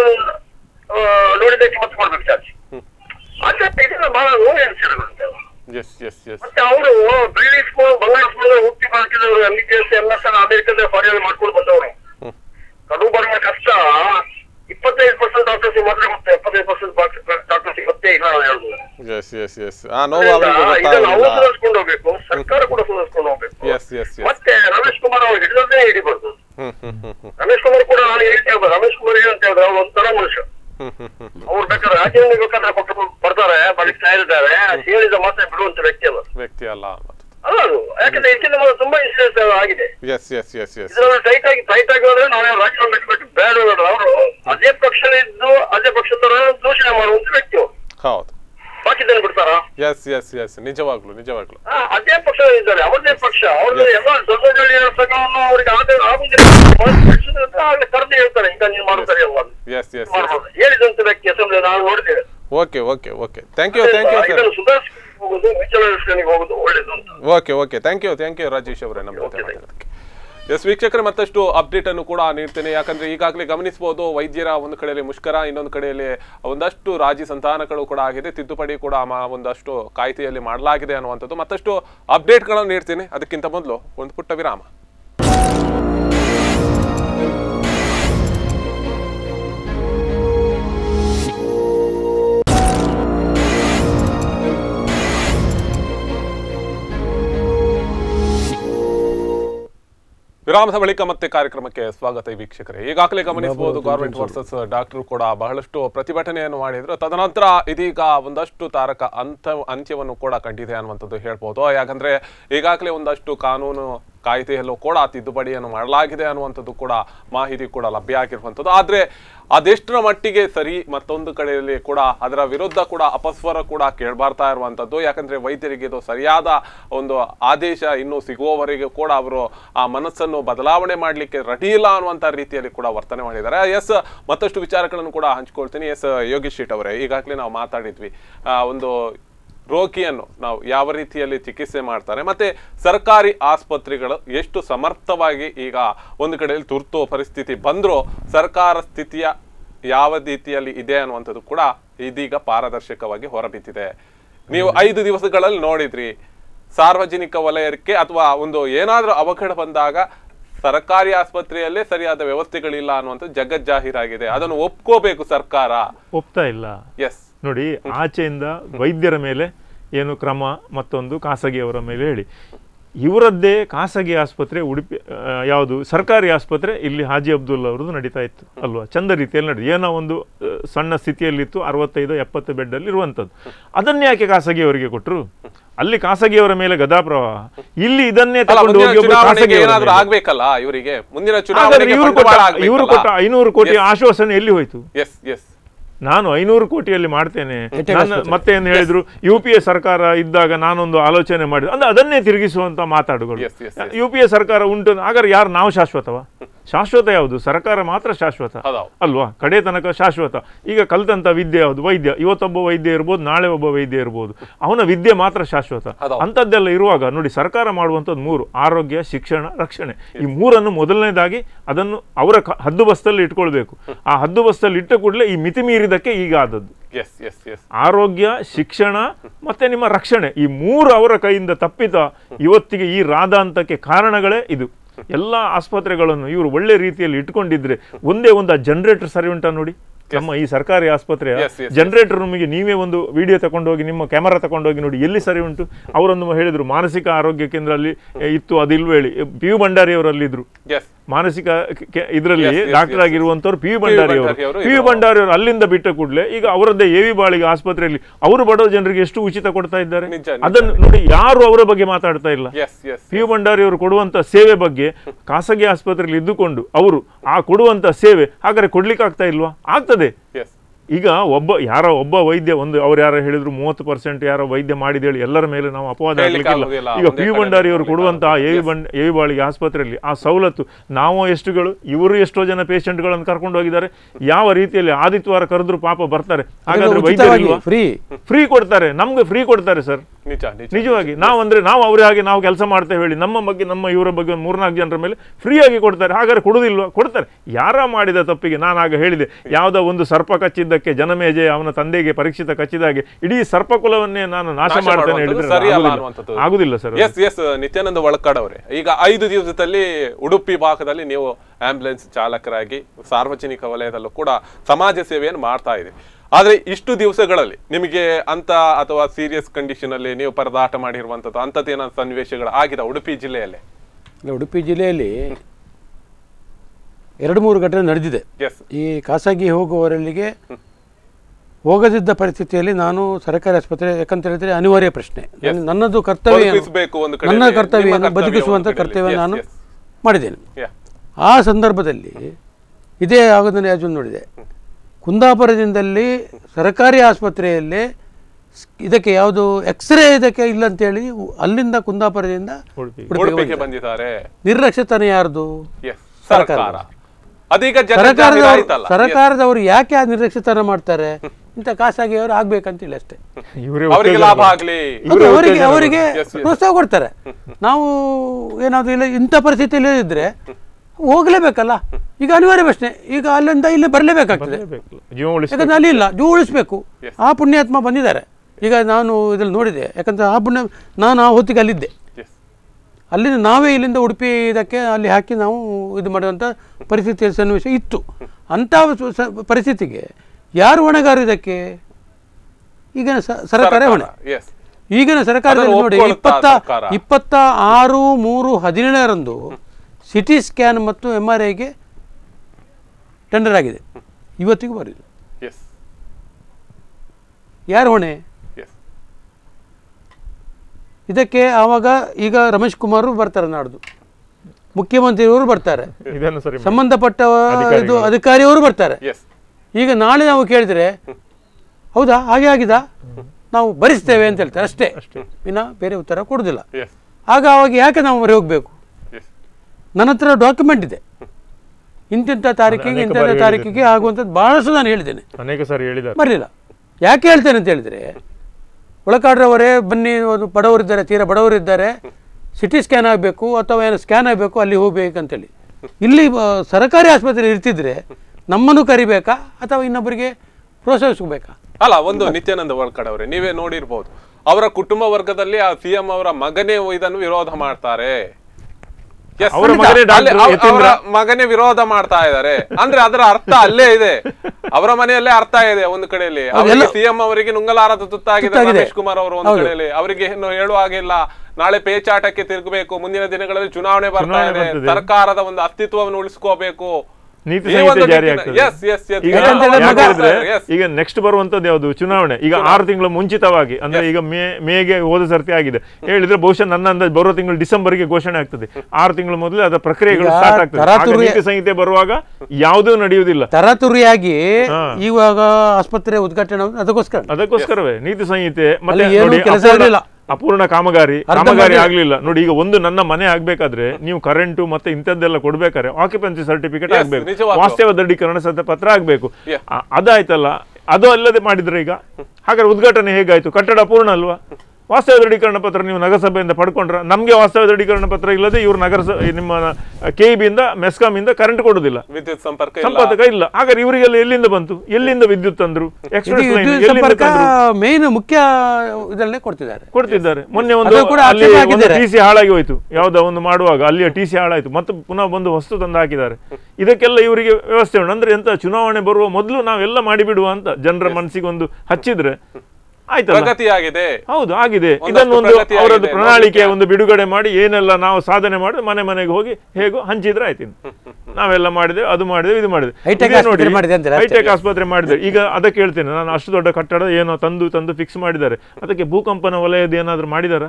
ಆ, ನೋಡಿದ್ದಕ್ಕೆ ಮತ್ತೆ ಕೊಡ್ಬೇಕು ಚಾರ್ಜ್ ಅದೇ ಇದನ್ನ ಬಹಳ ನೋವು ಅನಿಸಿರುತ್ತೆ ಎಸ್ ಎಸ್ ಎಸ್ ಮತ್ತೆ ಅವರು ಬೆಳ್ಳಿ ಸ್ಪೂನ್ ಬಂಗಾರ ಸ್ಪೂನ್ ಹುಟ್ಟಿ ಮಾಡ್ತಿದ್ರು ಎಂ ಬಿ ಬಿ ಎಸ್ ಎಲ್ಲ ಸಹ ಅಮೆರಿಕದ ಫಾರಿನ್ ಮಾಡ್ಕೊಂಡು ಬಂದವರು ಕಡು ಬರುವ ಕಷ್ಟ ಇಪ್ಪತ್ತೈದು ಪರ್ಸೆಂಟ್ ಡಾಕ್ಟರ್ಸ್ ಮಾತ್ರ ಗೊತ್ತೆ ಎಪ್ಪತ್ತೈದು ಪರ್ಸೆಂಟ್ ಡಾಕ್ಟರ್ಸ್ ಗೊತ್ತೇ ಇಲ್ಲ ನಾನು ಹೇಳುದು ಎಸ್ ಎಸ್ ಎಸ್ ಆ ನೋವು ಅವರಿಗೆ ಇದನ್ನ ನಾವು ಗೊತ್ತಾಗಲಿಲ್ಲ ಸುಧಾರಿಸ್ಕೊಂಡು ಹೋಗ್ಬೇಕು ಸರ್ಕಾರ ಕೂಡ ಸುಧಾರಿಸ್ಕೊಂಡು ಹೋಗ್ಬೇಕು ಎಸ್ ಎಸ್ ಎಸ್ ಮತ್ತೆ ರಮೇಶ್ ಕುಮಾರ್ ಅವ್ರು ಹಿಡಿದದೇ ಹಿಡಿಬಾರ್ದು ಹ್ಮ್ ಹ್ಮ್ ಹ್ಮ್ ಹ್ಮ್ ರಮೇಶ್ ಕುಮಾರ್ ಕೂಡ ನಾನು ಹೇಳ್ತಾ ಇರ್ಬೋದು ರಮೇಶ್ ಕುಮಾರ್ ಏನಂತ ಹೇಳಿದ್ರೆ ಅವ್ರು ಒಂಥರ ಮನುಷ್ಯ ಹ್ಮ್ ಹ್ಮ್ ಹ್ಮ್ ಅವ್ರು ಬೇಕಾದ್ರೆ ರಾಜ್ಯವನ್ನು ಬೇಕಾದ್ರೆ ಕೊಟ್ಟು ಬರ್ತಾರೆ ಬಲಿಸ್ತಾ ಇರ್ತಾರೆ ಹೇಳಿದ ಮಾತ್ರ ಬಿಡುವಂತ ವ್ಯಕ್ತಿ ಅಲ್ಲ ವ್ಯಕ್ತಿ ಅಲ್ಲ ಅಲ್ಲ ಅದು ಯಾಕಂದ್ರೆ ಹೆಚ್ಚಿನ ಮೊದಲು ತುಂಬಾ ಇನ್ಸಿಡೆನ್ಸ್ ಆಗಿದೆ ಎಸ್ ಎಸ್ ಎಸ್ ಎಸ್ ಇದ್ರಲ್ಲಿ ಟೈಟ್ ಆಗಿ ಟೈಟ್ ಆಗಿ ಹೋದ್ರೆ ನಾವೇ ರಾಜ್ಯ ಬಿಟ್ಬಿಟ್ಟು ಬೇಡ ಅವರು ಅದೇ ಪಕ್ಷ ಇದ್ದು ಅದೇ ಪಕ್ಷದವರ ದೂಷಣೆ ಮಾಡುವಂತ ವ್ಯಕ್ತಿ ಅವರು ಹೌದು ಬಾಕಿದ್ದನ್ನು ಬಿಡ್ತಾರಾ ಎಸ್ ಎಸ್ ಎಸ್ ನಿಜವಾಗ್ಲು ನಿಜವಾಗ್ಲು ಆ, ಅದೇ ಪಕ್ಷ ಇದ್ದಾರೆ ಅವರದೇ ಪಕ್ಷ ಅವ್ರದ್ದು ಎಲ್ಲ ದೊಡ್ಡ ದೊಡ್ಡ ಸಗವನ್ನು ಅವ್ರಿಗೆ ಆದ ಆಗುದಿಲ್ಲ ಆಗ್ಲೇ ಕರೆದು ಹೇಳ್ತಾರೆ ಈಗ ನೀವು ಮಾಡುತ್ತಾರೆ ಅಲ್ವಾ ಎಸ್ ಎಸ್ ಎಸ್ ಮಾಡ್ಬೋದು ಹೇಳಿದಂತ ವ್ಯಕ್ತಿ ಅಸೆಂಬ್ಲಿ ನಾವು ನೋಡಿದ್ದೇವೆ okay okay okay thank you thank you sir ಇದನ್ನು ಸುಧಾರಿಸ್ಕೊಂಡು ಹೋಗುದು ವಿಚಾರಣೆಗೆ ಹೋಗುದು ಒಳ್ಳೇದು ಅಂತ okay okay thank you thank you Rajesh ಅವರೇ ನಮ್ಮ ಜೊತೆ ಮಾತಾಡೋದಕ್ಕೆ ಎಸ್ ವೀಕ್ಷಕರೇ ಮತ್ತಷ್ಟು ಅಪ್ಡೇಟ್ ಅನ್ನು ಕೂಡ ನೀಡ್ತೇನೆ ಯಾಕಂದ್ರೆ ಈಗಾಗಲೇ ಗಮನಿಸಬಹುದು ವೈದ್ಯರ ಒಂದು ಕಡೆಯಲ್ಲಿ ಮುಷ್ಕರ ಇನ್ನೊಂದು ಕಡೆಯಲ್ಲಿ ಒಂದಷ್ಟು ರಾಜಿ ಸಂತಾನಗಳು ಕೂಡ ಆಗಿದೆ ತಿದ್ದುಪಡಿ ಕೂಡ ಮ- ಒಂದಷ್ಟು ಕಾಯ್ದೆಯಲ್ಲಿ ಮಾಡಲಾಗಿದೆ ಅನ್ನುವಂಥದ್ದು ಮತ್ತಷ್ಟು ಅಪ್ಡೇಟ್ಗಳನ್ನು ನೀಡ್ತೀನಿ ಅದಕ್ಕಿಂತ ಮೊದಲು ಒಂದು ಪುಟ್ಟ ವಿರಾಮ ವಿರಾಮದ ಬಳಿಕ ಮತ್ತೆ ಕಾರ್ಯಕ್ರಮಕ್ಕೆ ಸ್ವಾಗತ ವೀಕ್ಷಕರೇ ಈಗಾಗಲೇ ಗಮನಿಸಬಹುದು ಗೌರ್ಮೆಂಟ್ ವರ್ಸಸ್ ಡಾಕ್ಟರ್ ಕೂಡ ಬಹಳಷ್ಟು ಪ್ರತಿಭಟನೆಯನ್ನು ಮಾಡಿದ್ರು ತದನಂತರ ಇದೀಗ ಒಂದಷ್ಟು ತಾರಕ ಅಂತ ಅಂತ್ಯವನ್ನು ಕೂಡ ಕಂಡಿದೆ ಅನ್ನುವಂಥದ್ದು ಹೇಳ್ಬೋದು ಯಾಕಂದ್ರೆ ಈಗಾಗಲೇ ಒಂದಷ್ಟು ಕಾನೂನು ಕಾಯ್ದೆಯಲ್ಲೂ ಕೂಡ ತಿದ್ದುಪಡಿಯನ್ನು ಮಾಡಲಾಗಿದೆ ಅನ್ನುವಂಥದ್ದು ಕೂಡ ಮಾಹಿತಿ ಕೂಡ ಲಭ್ಯ ಆಗಿರುವಂಥದ್ದು ಆದ್ರೆ ಅದೆಷ್ಟರ ಮಟ್ಟಿಗೆ ಸರಿ ಮತ್ತೊಂದು ಕಡೆಯಲ್ಲಿ ಕೂಡ ಅದರ ವಿರುದ್ಧ ಕೂಡ ಅಪಸ್ವರ ಕೂಡ ಕೇಳ್ಬಾರ್ತಾ ಇರುವಂಥದ್ದು ಯಾಕಂದ್ರೆ ವೈದ್ಯರಿಗೆ ಇದು ಸರಿಯಾದ ಒಂದು ಆದೇಶ ಇನ್ನೂ ಸಿಗುವವರೆಗೆ ಕೂಡ ಅವರು ಆ ಮನಸ್ಸನ್ನು ಬದಲಾವಣೆ ಮಾಡಲಿಕ್ಕೆ ರೆಡಿ ಇಲ್ಲ ಅನ್ನುವಂಥ ರೀತಿಯಲ್ಲಿ ಕೂಡ ವರ್ತನೆ ಮಾಡಿದ್ದಾರೆ ಎಸ್ ಮತ್ತಷ್ಟು ವಿಚಾರಗಳನ್ನು ಕೂಡ ಹಂಚ್ಕೊಳ್ತೀನಿ ಎಸ್ ಯೋಗೇಶ್ ಶೀಟ್ ಅವರೇ ಈಗಾಗಲೇ ನಾವು ಮಾತಾಡಿದ್ವಿ ಆ, ಒಂದು ರೋಗಿಯನ್ನು ನಾವು ಯಾವ ರೀತಿಯಲ್ಲಿ ಚಿಕಿತ್ಸೆ ಮಾಡ್ತಾರೆ ಮತ್ತೆ ಸರ್ಕಾರಿ ಆಸ್ಪತ್ರೆಗಳು ಎಷ್ಟು ಸಮರ್ಥವಾಗಿ ಈಗ ಒಂದು ಕಡೆಯಲ್ಲಿ ತುರ್ತು ಪರಿಸ್ಥಿತಿ ಬಂದರೂ ಸರ್ಕಾರ ಸ್ಥಿತಿಯ ಯಾವ ರೀತಿಯಲ್ಲಿ ಇದೆ ಅನ್ನುವಂಥದ್ದು ಕೂಡ ಇದೀಗ ಪಾರದರ್ಶಕವಾಗಿ ಹೊರಬಿದ್ದಿದೆ ನೀವು ಐದು ದಿವಸಗಳಲ್ಲಿ ನೋಡಿದ್ರಿ ಸಾರ್ವಜನಿಕ ವಲಯಕ್ಕೆ ಅಥವಾ ಒಂದು ಏನಾದರೂ ಅವಘಡ ಬಂದಾಗ ಸರ್ಕಾರಿ ಆಸ್ಪತ್ರೆಯಲ್ಲೇ ಸರಿಯಾದ ವ್ಯವಸ್ಥೆಗಳಿಲ್ಲ ಅನ್ನುವಂಥದ್ದು ಜಗಜ್ಜಾಹೀರಾಗಿದೆ ಅದನ್ನು ಒಪ್ಕೋಬೇಕು ಸರ್ಕಾರ ಒಪ್ತಾ ಇಲ್ಲ ಎಸ್ ನೋಡಿ ಆಚೆಯಿಂದ ವೈದ್ಯರ ಮೇಲೆ ಏನು ಕ್ರಮ ಮತ್ತೊಂದು ಖಾಸಗಿಯವರ ಮೇಲೆ ಹೇಳಿ ಇವರದ್ದೇ ಖಾಸಗಿ ಆಸ್ಪತ್ರೆ ಉಡುಪಿ ಆ, ಯಾವುದು ಸರ್ಕಾರಿ ಆಸ್ಪತ್ರೆ ಇಲ್ಲಿ ಹಾಜಿ ಅಬ್ದುಲ್ ಅವ್ರದ್ದು ನಡೀತಾ ಇತ್ತು ಅಲ್ವಾ ಚಂದ ರೀತಿಯಲ್ಲಿ ನಡೀತು ಏನೋ ಒಂದು ಆ, ಸಣ್ಣ ಸ್ಥಿತಿಯಲ್ಲಿತ್ತು ಅರವತ್ತೈದು ಎಪ್ಪತ್ತು ಬೆಡ್ಡಲ್ಲಿ ಇರುವಂಥದ್ದು ಅದನ್ನೇ ಯಾಕೆ ಖಾಸಗಿಯವರಿಗೆ ಕೊಟ್ಟರು ಅಲ್ಲಿ ಖಾಸಗಿಯವರ ಮೇಲೆ ಗದಾ ಪ್ರವಾಹ ಇಲ್ಲಿ ಇದನ್ನೇ ಅಲ್ಲ, ತಗೊಂಡು ಮುಂದಿನ ಹೋಗಿ ಒಬ್ಬರು ಚುನಾವಣೆಗೆ ಖಾಸಗಿಯವರ ಏನಾದ್ರೂ ಮೇಲೆ. ಆಗ್ಬೇಕಲ್ಲ ಇವರಿಗೆ ಮುಂದಿನ ಹಾಗಾದ್ರೆ ಚುನಾವಣೆಗೆ ಇವರು ಬಂಡವಾಳ ಕೊಟ್ಟ ಇವರು ಆಗ್ಬೇಕಲ್ಲ? ಕೊಟ್ಟ ಐನೂರು ಕೋಟಿ Yes, ಆಶ್ವಾಸನೆ ಎಲ್ಲಿ ಹೋಯ್ತು ಎಸ್ ಎಸ್ ನಾನು ಐನೂರು ಕೋಟಿಯಲ್ಲಿ ಮಾಡ್ತೇನೆ ನನ್ನ ಮತ್ತೆ ಏನು ಹೇಳಿದ್ರು ಯು ಪಿ ಎ ಸರ್ಕಾರ ಇದ್ದಾಗ ನಾನೊಂದು ಆಲೋಚನೆ ಮಾಡಿದೆ ಅಂದ್ರೆ ಅದನ್ನೇ ತಿರುಗಿಸುವಂತ ಮಾತಾಡುಗಳು Yes, yes, yes. U P A ಸರ್ಕಾರ ಉಂಟು ಹಾಗಾದ್ರೆ ಯಾರು ನಾವು ಶಾಶ್ವತವ ಶಾಶ್ವತ ಯಾವುದು ಸರ್ಕಾರ ಮಾತ್ರ ಶಾಶ್ವತ ಹೌದೌದು. ಅಲ್ವಾ ಕಡೆ ತನಕ ಶಾಶ್ವತ ಈಗ ಕಲ್ತಂತ ವಿದ್ಯೆ ಯಾವುದು ವೈದ್ಯ ಇವತ್ತೊಬ್ಬ ವೈದ್ಯ ಇರ್ಬೋದು ನಾಳೆ ಒಬ್ಬ ವೈದ್ಯ ಇರ್ಬೋದು ಅವನ ವಿದ್ಯೆ ಮಾತ್ರ ಶಾಶ್ವತ ಹೌದೌದು. ಅಂಥದ್ದೆಲ್ಲ ಇರುವಾಗ ನೋಡಿ ಸರ್ಕಾರ ಮಾಡುವಂಥದ್ದು ಮೂರು ಆರೋಗ್ಯ ಶಿಕ್ಷಣ ರಕ್ಷಣೆ ಈ ಮೂರನ್ನು ಮೊದಲನೇದಾಗಿ ಅದನ್ನು ಅವರ ಕ- ಹದ್ದುಬಸ್ತಲ್ಲಿ ಇಟ್ಕೊಳ್ಬೇಕು ಆ ಹದ್ದುಬಸ್ತಲ್ಲಿ ಇಟ್ಟ ಕೂಡಲೇ ಈ ಮಿತಿ ಮೀರಿದಕ್ಕೆ ಈಗ ಆದದ್ದು ಎಸ್ ಎಸ್ ಎಸ್ ಆರೋಗ್ಯ ಶಿಕ್ಷಣ ಮತ್ತೆ ನಿಮ್ಮ ರಕ್ಷಣೆ ಈ ಮೂರು ಅವರ ಕೈಯಿಂದ ತಪ್ಪಿತ ಇವತ್ತಿಗೆ ಈ ರಾದಾಂತಕ್ಕೆ ಕಾರಣಗಳೇ ಇದು ಎಲ್ಲ ಆಸ್ಪತ್ರೆಗಳನ್ನು ಇವರು ಒಳ್ಳೆ ರೀತಿಯಲ್ಲಿ ಇಟ್ಕೊಂಡಿದ್ರೆ ಒಂದೇ ಒಂದು ಜನರೇಟರ್ ಸರಿ ಉಂಟಾ ನೋಡಿ ನಮ್ಮ ಈ ಸರ್ಕಾರಿ ಆಸ್ಪತ್ರೆಯ Yes, yes, yes. ಜನರೇಟರ್ ರೂಮಿಗೆ ನೀವೇ ಒಂದು ವಿಡಿಯೋ ತಗೊಂಡೋಗಿ ನಿಮ್ಮ ಕ್ಯಾಮರಾ ತಗೊಂಡೋಗಿ ನೋಡಿ ಎಲ್ಲಿ ಸರಿ ಉಂಟು ಅವರೊಂದು ಹೇಳಿದ್ರು ಮಾನಸಿಕ ಆರೋಗ್ಯ ಕೇಂದ್ರ ಅಲ್ಲಿ ಎ, ಇತ್ತು ಅದಿಲ್ವ ಹೇಳಿ ಪಿ ಯು ಭಂಡಾರಿ ಅವರಲ್ಲಿದ್ರು ಎಸ್ ಮಾನಸಿಕ ಇದರಲ್ಲಿ Yes, yes, ಡಾಕ್ಟರ್ yes. ಆಗಿರುವಂತವ್ರು ಪಿ ಯು ಪಿ. ಭಂಡಾರಿ ಅವರು ಭಂಡಾರಿ ಅವರು ಪಿ ಯು ಇದ್ರು. ಭಂಡಾರಿ ಅವರು ಅಲ್ಲಿಂದ ಬಿಟ್ಟ ಕೂಡಲೇ ಈಗ ಅವರದ್ದೇ ಎ ವಿ ಬಾಳಿಗೆ ಆಸ್ಪತ್ರೆಯಲ್ಲಿ ಅವರು ಬಡವ ಜನರಿಗೆ ಎಷ್ಟು ಉಚಿತ ಕೊಡ್ತಾ ಇದ್ದಾರೆ ನಿಜ, ನಿಜ, ಅದನ್ನು ನೋಡಿ ಯಾರು ಅವರ ಬಗ್ಗೆ ಮಾತಾಡ್ತಾ ಇಲ್ಲ yes yes P U Bhandari ಅವರು ಕೊಡುವಂತ ಸೇವೆ ಬಗ್ಗೆ ಖಾಸಗಿ ಆಸ್ಪತ್ರೆಯಲ್ಲಿ ಇದ್ದುಕೊಂಡು ಅವರು ಆ ಕೊಡುವಂತ ಸೇವೆ ಹಾಗಾದ್ರೆ ಕೊಡ್ಲಿಕ್ಕೆ ಆಗ್ತಾ ಇಲ್ವಾ ಆಗ್ತದೆ ಎಸ್ ಈಗ ಒಬ್ಬ ಯಾರೋ ಒಬ್ಬ ವೈದ್ಯ ಒಂದು ಅವ್ರು ಯಾರೋ ಹೇಳಿದ್ರು ಮೂವತ್ತು ಪರ್ಸೆಂಟ್ ಯಾರೋ ವೈದ್ಯ ಮಾಡಿದೇಳಿ ಎಲ್ಲರ ಮೇಲೆ ನಾವು ಅಪವಾದ ಹೇಳಲಿಕ್ಕೆ ಹಾಕ್ಲಿಕ್ಕಿಲ್ಲ. ಆಗುದಿಲ್ಲ. ಈಗ ಒಂದೇ ಪಿ ಯು ಕಡೆ ಭಂಡಾರಿ ಅವರು ಕೊಡ್ಲಿಕ್ಕೆ ಕೊಡುವಂತಹ ಎ ವಿ Yes. ಬಂಡ್ ಎ ವಿ ಬಾಳಿಗೆ ಆಸ್ಪತ್ರೆಯಲ್ಲಿ ಆ ಸವಲತ್ತು ನಾವು ಎಷ್ಟುಗಳು ಇವರು ಎಷ್ಟೋ ಜನ ಪೇಷಂಟ್ಗಳನ್ನು ಕರ್ಕೊಂಡು ಹೋಗಿದ್ದಾರೆ ಯಾವ ರೀತಿಯಲ್ಲಿ ಆದಿತ್ಯವಾರ ಕರೆದ್ರು ಪಾಪ ಬರ್ತಾರೆ ಹಾಗಾದ್ರೆ ವೈದ್ಯರು ಉಚಿತವಾಗಿ ಇಲ್ವಾ? ಫ್ರೀ ಫ್ರೀ ಕೊಡ್ತಾರೆ ನಮ್ಗೆ ಫ್ರೀ ಕೊಡ್ತಾರೆ ಸರ್ ನಿಜ ನಿಜ ನಿಜವಾಗಿ ನಾವು ಅಂದ್ರೆ ನಾವು ಅವ್ರ ಹಾಗೆ ನಾವು ಕೆಲಸ ಮಾಡ್ತೇವೆ ಹೇಳಿ ನಮ್ಮ ಬಗ್ಗೆ ನಮ್ಮ ಇವರ ಬಗ್ಗೆ ಒಂದು ಮೂರ್ನಾಲ್ಕು ಜನರ ಮೇಲೆ ಫ್ರೀ ಆಗಿ ಕೊಡ್ತಾರೆ ಹಾಗಾದ್ರೆ ಕೊಡುದಿಲ್ವಾ ಕೊಡ್ತಾರೆ ಯಾರ ಮಾಡಿದ ತಪ್ಪಿಗೆ ನಾನು ಆಗ ಹೇಳಿದೆ ಯಾವುದೋ ಒಂದು ಸರ್ಪ ಕಚ್ಚಿದ್ದಕ್ಕೆ ಜನಮೇಜೆ ಅವನ ತಂದೆಗೆ ಪರೀಕ್ಷಿತ ಕಚ್ಚಿದಾಗೆ ಇಡೀ ಸರ್ಪಕುಲವನ್ನೇ ನಾನು ನಾಶ ನಾಶ ಮಾಡ್ತೇನೆ ಮಾಡುವಂಥದ್ದು ಹೇಳಿದ್ರೆ ಸರಿಯಲ್ಲ ಆಗುದಿಲ್ಲ. ಅನ್ನುವಂಥದ್ದು. ಆಗುದಿಲ್ಲ sir yes yes Nityananda Olakad ಅವರೇ ಈಗ ಐದು ದಿವಸದಲ್ಲಿ ಉಡುಪಿ ಭಾಗದಲ್ಲಿ ನೀವು ಆಂಬ್ಯುಲೆನ್ಸ್ ಚಾಲಕರಾಗಿ ಸಾರ್ವಜನಿಕ ವಲಯದಲ್ಲೂ ಕೂಡ ಸಮಾಜ ಸೇವೆಯನ್ನು ಮಾಡ್ತಾ ಇದ್ದೀವಿ ಆದ್ರೆ ಇಷ್ಟು ದಿವಸಗಳಲ್ಲಿ ನಿಮಗೆ ಅಂತ ಅಥವಾ ಸೀರಿಯಸ್ ಕಂಡೀಷನ್ ಅಲ್ಲಿ ನೀವು ಪರದಾಟ ಮಾಡಿರುವಂಥದ್ದು ಅಂಥದ್ದೇನೋ ಸನ್ನಿವೇಶಗಳು ಆಗಿದೆ ಉಡುಪಿ ಜಿಲ್ಲೆಯಲ್ಲಿ ಇಲ್ಲ, ಉಡುಪಿ ಜಿಲ್ಲೆಯಲ್ಲಿ ಎರಡು ಮೂರು ಘಟನೆ ನಡೆದಿದೆ ಎಸ್ ಈ ಖಾಸಗಿ ಹೋಗುವವರಲ್ಲಿಗೆ ಹೋಗದಿದ್ದ ಪರಿಸ್ಥಿತಿಯಲ್ಲಿ ನಾನು ಸರ್ಕಾರಿ ಆಸ್ಪತ್ರೆ ಯಾಕಂತ ಹೇಳಿದ್ರೆ ಅನಿವಾರ್ಯ ಪ್ರಶ್ನೆ ನನ್ನ- ನನ್ನದು ಕರ್ತವ್ಯ ಏನು? ಬದುಕಿಸ್ಬೇಕು ಒಂದು ಕಡೆ ನನ್ನ ಕರ್ತವ್ಯ ನಿಮ್ಮ ಏನು? ಕರ್ತವ್ಯ ಬದುಕಿಸುವಂಥ ಒಂದು ಕಡೆಯಲ್ಲಿ. ಕರ್ತವ್ಯ Yes, ನಾನು yes. ಮಾಡಿದ್ದೇನೆ Yeah. ಆ ಸಂದರ್ಭದಲ್ಲಿ ಇದೇ ಆಗೋದನ್ನು ಯಾಜು ನೋಡಿದೆ ಕುಂದಾಪುರದಿಂದಲ್ಲಿ ಸರ್ಕಾರಿ ಆಸ್ಪತ್ರೆಯಲ್ಲಿ ಸ್- ಇದಕ್ಕೆ ಯಾವುದು ಎಕ್ಸ್ರೇ ಇದಕ್ಕೆ ಇಲ್ಲ ಅಂತೇಳಿ ಉ- ಅಲ್ಲಿಂದ ಕುಂದಾಪುರದಿಂದ ಉಡುಪಿಗೆ. ಉಡುಪಿಗೆ ಉಡುಪಿಗೆ ಬಂದಿದ್ದಾರೆ. ಬಂದಿದ್ದಾರೆ ನಿರ್ಲಕ್ಷ್ಯತನ ಯಾರ್ದು ಎಸ್ ಸರ್ಕಾರ ಅದೀಗ ಜನ ಸರ್ಕಾರದವರು ಆಯ್ತಲ್ಲ ಸರ್ಕಾರದವರು ಯಾಕೆ ಆ ನಿರ್ಲಕ್ಷ್ಯತನ ಮಾಡ್ತಾರೆ ಇಂಥ ಖಾಸಗಿಯವರು ಆಗ್ಬೇಕಂತೇಳಿ ಅಷ್ಟೇ ಇವರೇ ಅವರಿಗೆ ಲಾಭ ಆಗ್ಲಿ ಹೌದು, ಅವರಿಗೆ ಅವರಿಗೆ Yes, yes. ಪ್ರೋತ್ಸಾಹ ಕೊಡ್ತಾರೆ ನಾವು ಏನಾದ್ರು ಇಲ್ಲ ಇಂಥ ಪರಿಸ್ಥಿತಿಯಲ್ಲಿ ಇದ್ರೆ ಹೋಗ್ಲೇಬೇಕಲ್ಲ ಈಗ ಅನಿವಾರ್ಯ ಪ್ರಶ್ನೆ ಈಗ ಅಲ್ಲಿಂದ ಇಲ್ಲಿ ಬರಲೇಬೇಕಾಗ್ತದೆ ಜೀವ ಉಳಿಸಿ ಯಾಕಂದ್ರೆ ಅಲ್ಲಿ ಇಲ್ಲ ಜೀವ ಉಳಿಸ್ಬೇಕು Yes. ಆ ಪುಣ್ಯಾತ್ಮ ಬಂದಿದ್ದಾರೆ ಈಗ ನಾನು ಇದ್ರಲ್ಲಿ ನೋಡಿದೆ ಯಾಕಂದ್ರೆ ಆ ಪುಣ್ಯ ನಾನು ಆ ಹೊತ್ತಿಗೆ ಅಲ್ಲಿದ್ದೆ ಎಸ್ ಅಲ್ಲಿಂದ ನಾವೇ ಇಲ್ಲಿಂದ ಉಡುಪಿ ಇದಕ್ಕೆ ಅಲ್ಲಿ ಹಾಕಿ ನಾವು ಇದು ಮಾಡುವಂಥ ಪರಿಸ್ಥಿತಿಯ ಸನ್ನಿವೇಶ ಇತ್ತು ಅಂಥ ಸ- ಸ- ಪರಿಸ್ಥಿತಿಗೆ ಯಾರು ಹೊಣೆಗಾರ ಇದಕ್ಕೆ ಈಗಿನ ಸ- ಸರ್ಕಾರ ಹೊಣೆ ಎಸ್ ಈಗಿನ ಸರ್ಕಾರದಲ್ಲಿ ಅದನ್ನು ನೋಡಿ ಒಪ್ಕೊಳ್ತಾ ಇಪ್ಪತ್ತ ಸರ್ಕಾರ. ಇಪ್ಪತ್ತ ಆರು ಮೂರು ಹದಿನೇಳರಂದು ಸಿಟಿ ಸ್ಕ್ಯಾನ್ ಮತ್ತು ಎಮ್ ಆರ್ ಐಗೆ ಟೆಂಡರ್ ಆಗಿದೆ ಇವತ್ತಿಗೂ ಬರಲಿಲ್ಲ ಎಸ್ ಯಾರು ಹೊಣೆ ಎಸ್ ಇದಕ್ಕೆ ಆವಾಗ ಈಗ ರಮೇಶ್ ಕುಮಾರ್ ಬರ್ತಾರೆ ನಾಡ್ದು ಮುಖ್ಯಮಂತ್ರಿಯವರು ಬರ್ತಾರೆ ಇದನ್ನು ಸರಿ ಮಾಡಿ. ಸಂಬಂಧಪಟ್ಟ ಇದು ಅಧಿಕಾರಿಗಳು. ಅಧಿಕಾರಿಯವರು ಬರ್ತಾರೆ ಎಸ್ ಈಗ ನಾಳೆ ನಾವು ಕೇಳಿದ್ರೆ ಹೌದಾ ಹಾಗೆ ಆಗಿದಾ ನಾವು ಭರಿಸ್ತೇವೆ ಅಂತ ಹೇಳ್ತಾರೆ ಅಷ್ಟೇ ಇನ್ನ ಬೇರೆ ಉತ್ತರ ಕೊಡುದಿಲ್ಲ ಎಸ್ ಆಗ ಅವಾಗ ಯಾಕೆ ನಾವು ಮೊರೆ ಹೋಗ್ಬೇಕು ಎಸ್ ನನ್ನ ಹತ್ರ ಡಾಕ್ಯುಮೆಂಟ್ ಇದೆ ಇಂತಿಂಥ ತಾರೀಕಿಗೆ ಅನೇಕ ಇಂತಿಂಥ ಬಾರಿ ತಾರೀಕಿಗೆ ಆಗುವಂಥದ್ದು ಬಹಳಷ್ಟು ನಾನು ಹೇಳಿದ್ದೇನೆ ಅನೇಕ ಸಾರಿ ಹೇಳಿದ್ದಾರೆ ಬರಲಿಲ್ಲ ಯಾಕೆ ಹೇಳ್ತೇನೆ ಅಂತ ಹೇಳಿದ್ರೆ ಒಳಕಾಡ್ರವರೇ ಬನ್ನಿ ಒಂದು ಬಡವರಿದ್ದಾರೆ ತೀರಾ ಬಡವರಿದ್ದಾರೆ ಸಿಟಿ ಸ್ಕ್ಯಾನ್ ಆಗಬೇಕು ಅಥವಾ ಏನು ಸ್ಕ್ಯಾನ್ ಆಗಬೇಕು ಅಲ್ಲಿ ಹೋಗ್ಬೇಕಂತೇಳಿ ಇಲ್ಲಿ ಆ, ಸರ್ಕಾರಿ ಆಸ್ಪತ್ರೆ ಇರ್ತಿದ್ರೆ ನಮ್ಮನ್ನು ಕರಿಬೇಕಾ ಅಥವಾ ಇನ್ನೊಬ್ಬರಿಗೆ ಪ್ರೋತ್ಸಾಹಿಸಬೇಕಾ ಅಲ್ಲ ಒಂದು ನಿತ್ಯಾನಂದ ವರ್ಕಡ್ ಅವರೇ ನೀವೇ ನೋಡಿರ್ಬೋದು ಅವರ ಕುಟುಂಬ ವರ್ಗದಲ್ಲಿ ಆ ಸಿಎಂ ಅವರ ಮಗನೇ ಇದನ್ನು ವಿರೋಧ ಮಾಡ್ತಾರೆ Yes, ಅವರ ಖಂಡಿತ. ಮಗನೇ ಅಲ್ಲಿ ಡಾಕ್ಟರ್ ಅವ್- ಯತೀಂದ್ರ. ಅವರ ಮಗನೇ ವಿರೋಧ ಮಾಡ್ತಾ ಇದ್ದಾರೆ ಅಂದ್ರೆ ಅದರ ಅರ್ಥ ಅಲ್ಲೇ ಇದೆ ಅವರ ಮನೆಯಲ್ಲೇ ಅರ್ಥ ಇದೆ ಒಂದು ಕಡೆಯಲ್ಲಿ ಅವರಿಗೆ ಸಿಎಂ ಅವರಿಗೆ ನುಂಗಲಾರದ ತುತ್ತಾಗಿದೆ ತುತ್ತಾಗಿದೆ. ರಮೇಶ್ ಕುಮಾರ್ ಅವರು ಒಂದು ಕಡೆಯಲ್ಲಿ ಅವರಿಗೆ ಏನು ಹೇಳುವ ಹಾಗಿಲ್ಲ ನಾಳೆ ಪೇಚಾಟಕ್ಕೆ ತಿರುಗಬೇಕು ಮುಂದಿನ ದಿನಗಳಲ್ಲಿ ಚುನಾವಣೆ ಬರ್ತಾ ಚುನಾವಣೆ ಇದೆ ಬರ್ತದೆ. ಸರ್ಕಾರದ ಒಂದು ಅಸ್ತಿತ್ವವನ್ನು ಉಳಿಸ್ಕೋಬೇಕು ನೀತಿ ಈ ಸಂಹಿತೆ ಒಂದು ಜಾರಿ ನಿಟ್ಟಿನ- ಆಗ್ತದೆ yes, yes, yes. ಈಗ ಯಾಕಂತ ಹೇಳಿದ್ರೆ ಯಾಕೆ ಮಗ- ಹೇಳಿದ್ರೆ, Yes. ಈಗ ನೆಕ್ಸ್ಟ್ ಬರುವಂತದ್ದು ಯಾವುದು ಚುನಾವಣೆ ಈಗ ಆರು ತಿಂಗಳ ಮುಂಚಿತವಾಗಿ ಅಂದ್ರೆ ಈಗ ಮೇ ಮೇಗೆ ಹೋದ ಸರ್ತಿ ಆಗಿದೆ ಹೇಳಿದ್ರೆ ಬಹುಶಃ ನನ್ನ ಅಂದಾಜು ಬರುವ ತಿಂಗಳು ಡಿಸೆಂಬರ್ಗೆ ಘೋಷಣೆ ಆಗ್ತದೆ ಆರು ತಿಂಗಳ ಮೊದಲು ಅದರ ಪ್ರಕ್ರಿಯೆಗಳು ಈಗ ಸ್ಟಾರ್ಟ್ ಆಗ್ತದೆ ಆಗ ತರಾತುರಿ- ನೀತಿ ಸಂಹಿತೆ ಬರುವಾಗ ಯಾವುದೂ ನಡೆಯುವುದಿಲ್ಲ ತರಾತುರಿಯಾಗಿ ಹಾ. ಇವಾಗ ಆಸ್ಪತ್ರೆ ಉದ್ಘಾಟನೆ ಆಗೋದು ಅದಕ್ಕೋಸ್ಕರ ಅದಕ್ಕೋಸ್ಕರವೇ ನೀತಿ ಸಂಹಿತೆ ಅಲ್ಲಿ ಮತ್ತೆ ಏನೂ ನೋಡಿ ಕೆಲಸ ಅಪೂರ್ಣ- ಇರ್ಲಿಲ್ಲ. ಅಪೂರ್ಣ ಕಾಮಗಾರಿ ಅರ್ಧ ಕಾಮಗಾರಿ ಮಾಡಿ- ಆಗ್ಲಿಲ್ಲ ನೋಡಿ ಈಗ ಒಂದು ನನ್ನ ಮನೆ ಆಗ್ಬೇಕಾದ್ರೆ ನೀವು ಕರೆಂಟು ಮತ್ತೆ ಇಂಥದ್ದೆಲ್ಲ ಕೊಡ್ಬೇಕಾದ್ರೆ ಆಕ್ಯುಪೆನ್ಸಿ ಸರ್ಟಿಫಿಕೇಟ್ Yes, ಆಗ್ಬೇಕು ನಿಜವಾಗ್ಲೂ. ವಾಸ್ತವ ದೃಢೀಕರಣ ಸತ್ತ ಪತ್ರ ಆಗ್ಬೇಕು Yeah. ಆ- ಅದಾಯ್ತಲ್ಲ ಅದು ಅಲ್ಲದೆ ಮಾಡಿದ್ರೆ ಈಗ ಹಾಗಾದ್ರೆ ಉದ್ಘಾಟನೆ ಹೇಗಾಯ್ತು ಕಟ್ಟಡ ಪೂರ್ಣ ಅಲ್ವಾ ವಾಸ್ತವ ದೃಢೀಕರಣ ಪತ್ರ ನೀವು ನಗರಸಭೆಯಿಂದ ಪಡ್ಕೊಂಡ್ರ ನಮಗೆ ವಾಸ್ತವ ದೃಢೀಕರಣ ಪತ್ರ ಇಲ್ಲದೆ ಇವ್ರು ನಗರಸ ನಿಮ್ಮ ಕೆ ಇಂದ ಮೆಸ್ಕಾಂ ಇಂದ ಕರೆಂಟ್ ಕೊಡುದಿಲ್ಲ ವಿದ್ಯುತ್ ಸಂಪರ್ಕ ಇಲ್ಲ ಸಂಪರ್ಕ ಇಲ್ಲ ಹಾಗಾದ್ರೆ ಇವರಿಗೆಲ್ಲ ಎಲ್ಲಿಂದ ಬಂತು ಎಲ್ಲಿಂದ ವಿದ್ಯುತ್ ತಂದ್ರು ಇದು ಎಕ್ಸ್ಪ್ರೆಸ್ ಲೈನ್ ವಿದ್ಯುತ್ ಎಲ್ಲಿಂದ ಸಂಪರ್ಕ ತಂದ್ರು ಮೇನ್ ಮುಖ್ಯ ಇದರಲ್ಲೇ ಕೊಡ್ತಿದ್ದಾರೆ ಕೊಡ್ತಿದ್ದಾರೆ ಮೊನ್ನೆ ಒಂದು ಅದು ಕೂಡ ಅಲ್ಲಿ ಆಕ್ಷೇಪ ಒಂದು ಹಾಕಿದ್ದಾರೆ. ಟಿ ಸಿ ಹಾಳಾಗಿ ಹೋಯ್ತು ಯಾವ್ದೋ ಒಂದು ಮಾಡುವಾಗ ಅಲ್ಲಿಯ ಟಿ ಸಿ ಹಾಳಾಯ್ತು ಮತ್ತೆ ಪುನಃ ಬಂದು ಹೊಸ್ತು ತಂದು ಹಾಕಿದ್ದಾರೆ ಇದಕ್ಕೆಲ್ಲ ಇವರಿಗೆ ವ್ಯವಸ್ಥೆ ಉಂಟು ಅಂದ್ರೆ ಎಂತ ಚುನಾವಣೆ ಬರುವ ಮೊದಲು ನಾವೆಲ್ಲ ಮಾಡಿಬಿಡುವ ಅಂತ ಜನರ ಮನಸ್ಸಿಗೆ ಒಂದು ಹಚ್ಚಿದ್ರೆ ಆಯ್ತಲ್ಲ ಪ್ರಗತಿ ಆಗಿದೆ ಹೌದು ಆಗಿದೆ ಒಂದಷ್ಟು ಇದನ್ನು ಒಂದು ಪ್ರಗತಿ ಅವರದ್ದು ಆಗಿದೆ. ಪ್ರಣಾಳಿಕೆ ನೋಡ್ಲಿಕ್ಕೆ- ಒಂದು ಬಿಡುಗಡೆ ಮಾಡಿ ಏನೆಲ್ಲ ನಾವು ಸಾಧನೆ ಮಾಡಿ ಮನೆ ಮನೆಗೆ ಹೋಗಿ ಹೇಗೋ ಹಂಚಿದ್ರೆ ಆಯ್ತು ಇನ್ನು. ನಾವೆಲ್ಲ ಮಾಡಿದೆ ಅದು ಮಾಡಿದೆ ಇದು ಮಾಡಿದೆ High-tech ಇದೇ ಆಸ್ಪತ್ರೆ ಮಾಡಿದೆ ಅಂತೀರಾ? ಹೈಟೆಕ್ ಆಸ್ಪತ್ರೆ ಮಾಡಿದೆ ಈಗ ಅದಕ್ಕೆ ಹೇಳ್ತೇನೆ ನಾನು ಅಷ್ಟು ದೊಡ್ಡ ಕಟ್ಟಡ ಏನೋ ತಂದು ತಂದು ಫಿಕ್ಸ್ ಮಾಡಿದ್ದಾರೆ ಅದಕ್ಕೆ ಭೂಕಂಪನ ವಲಯದ ಏನಾದ್ರು ಮಾಡಿದಾರ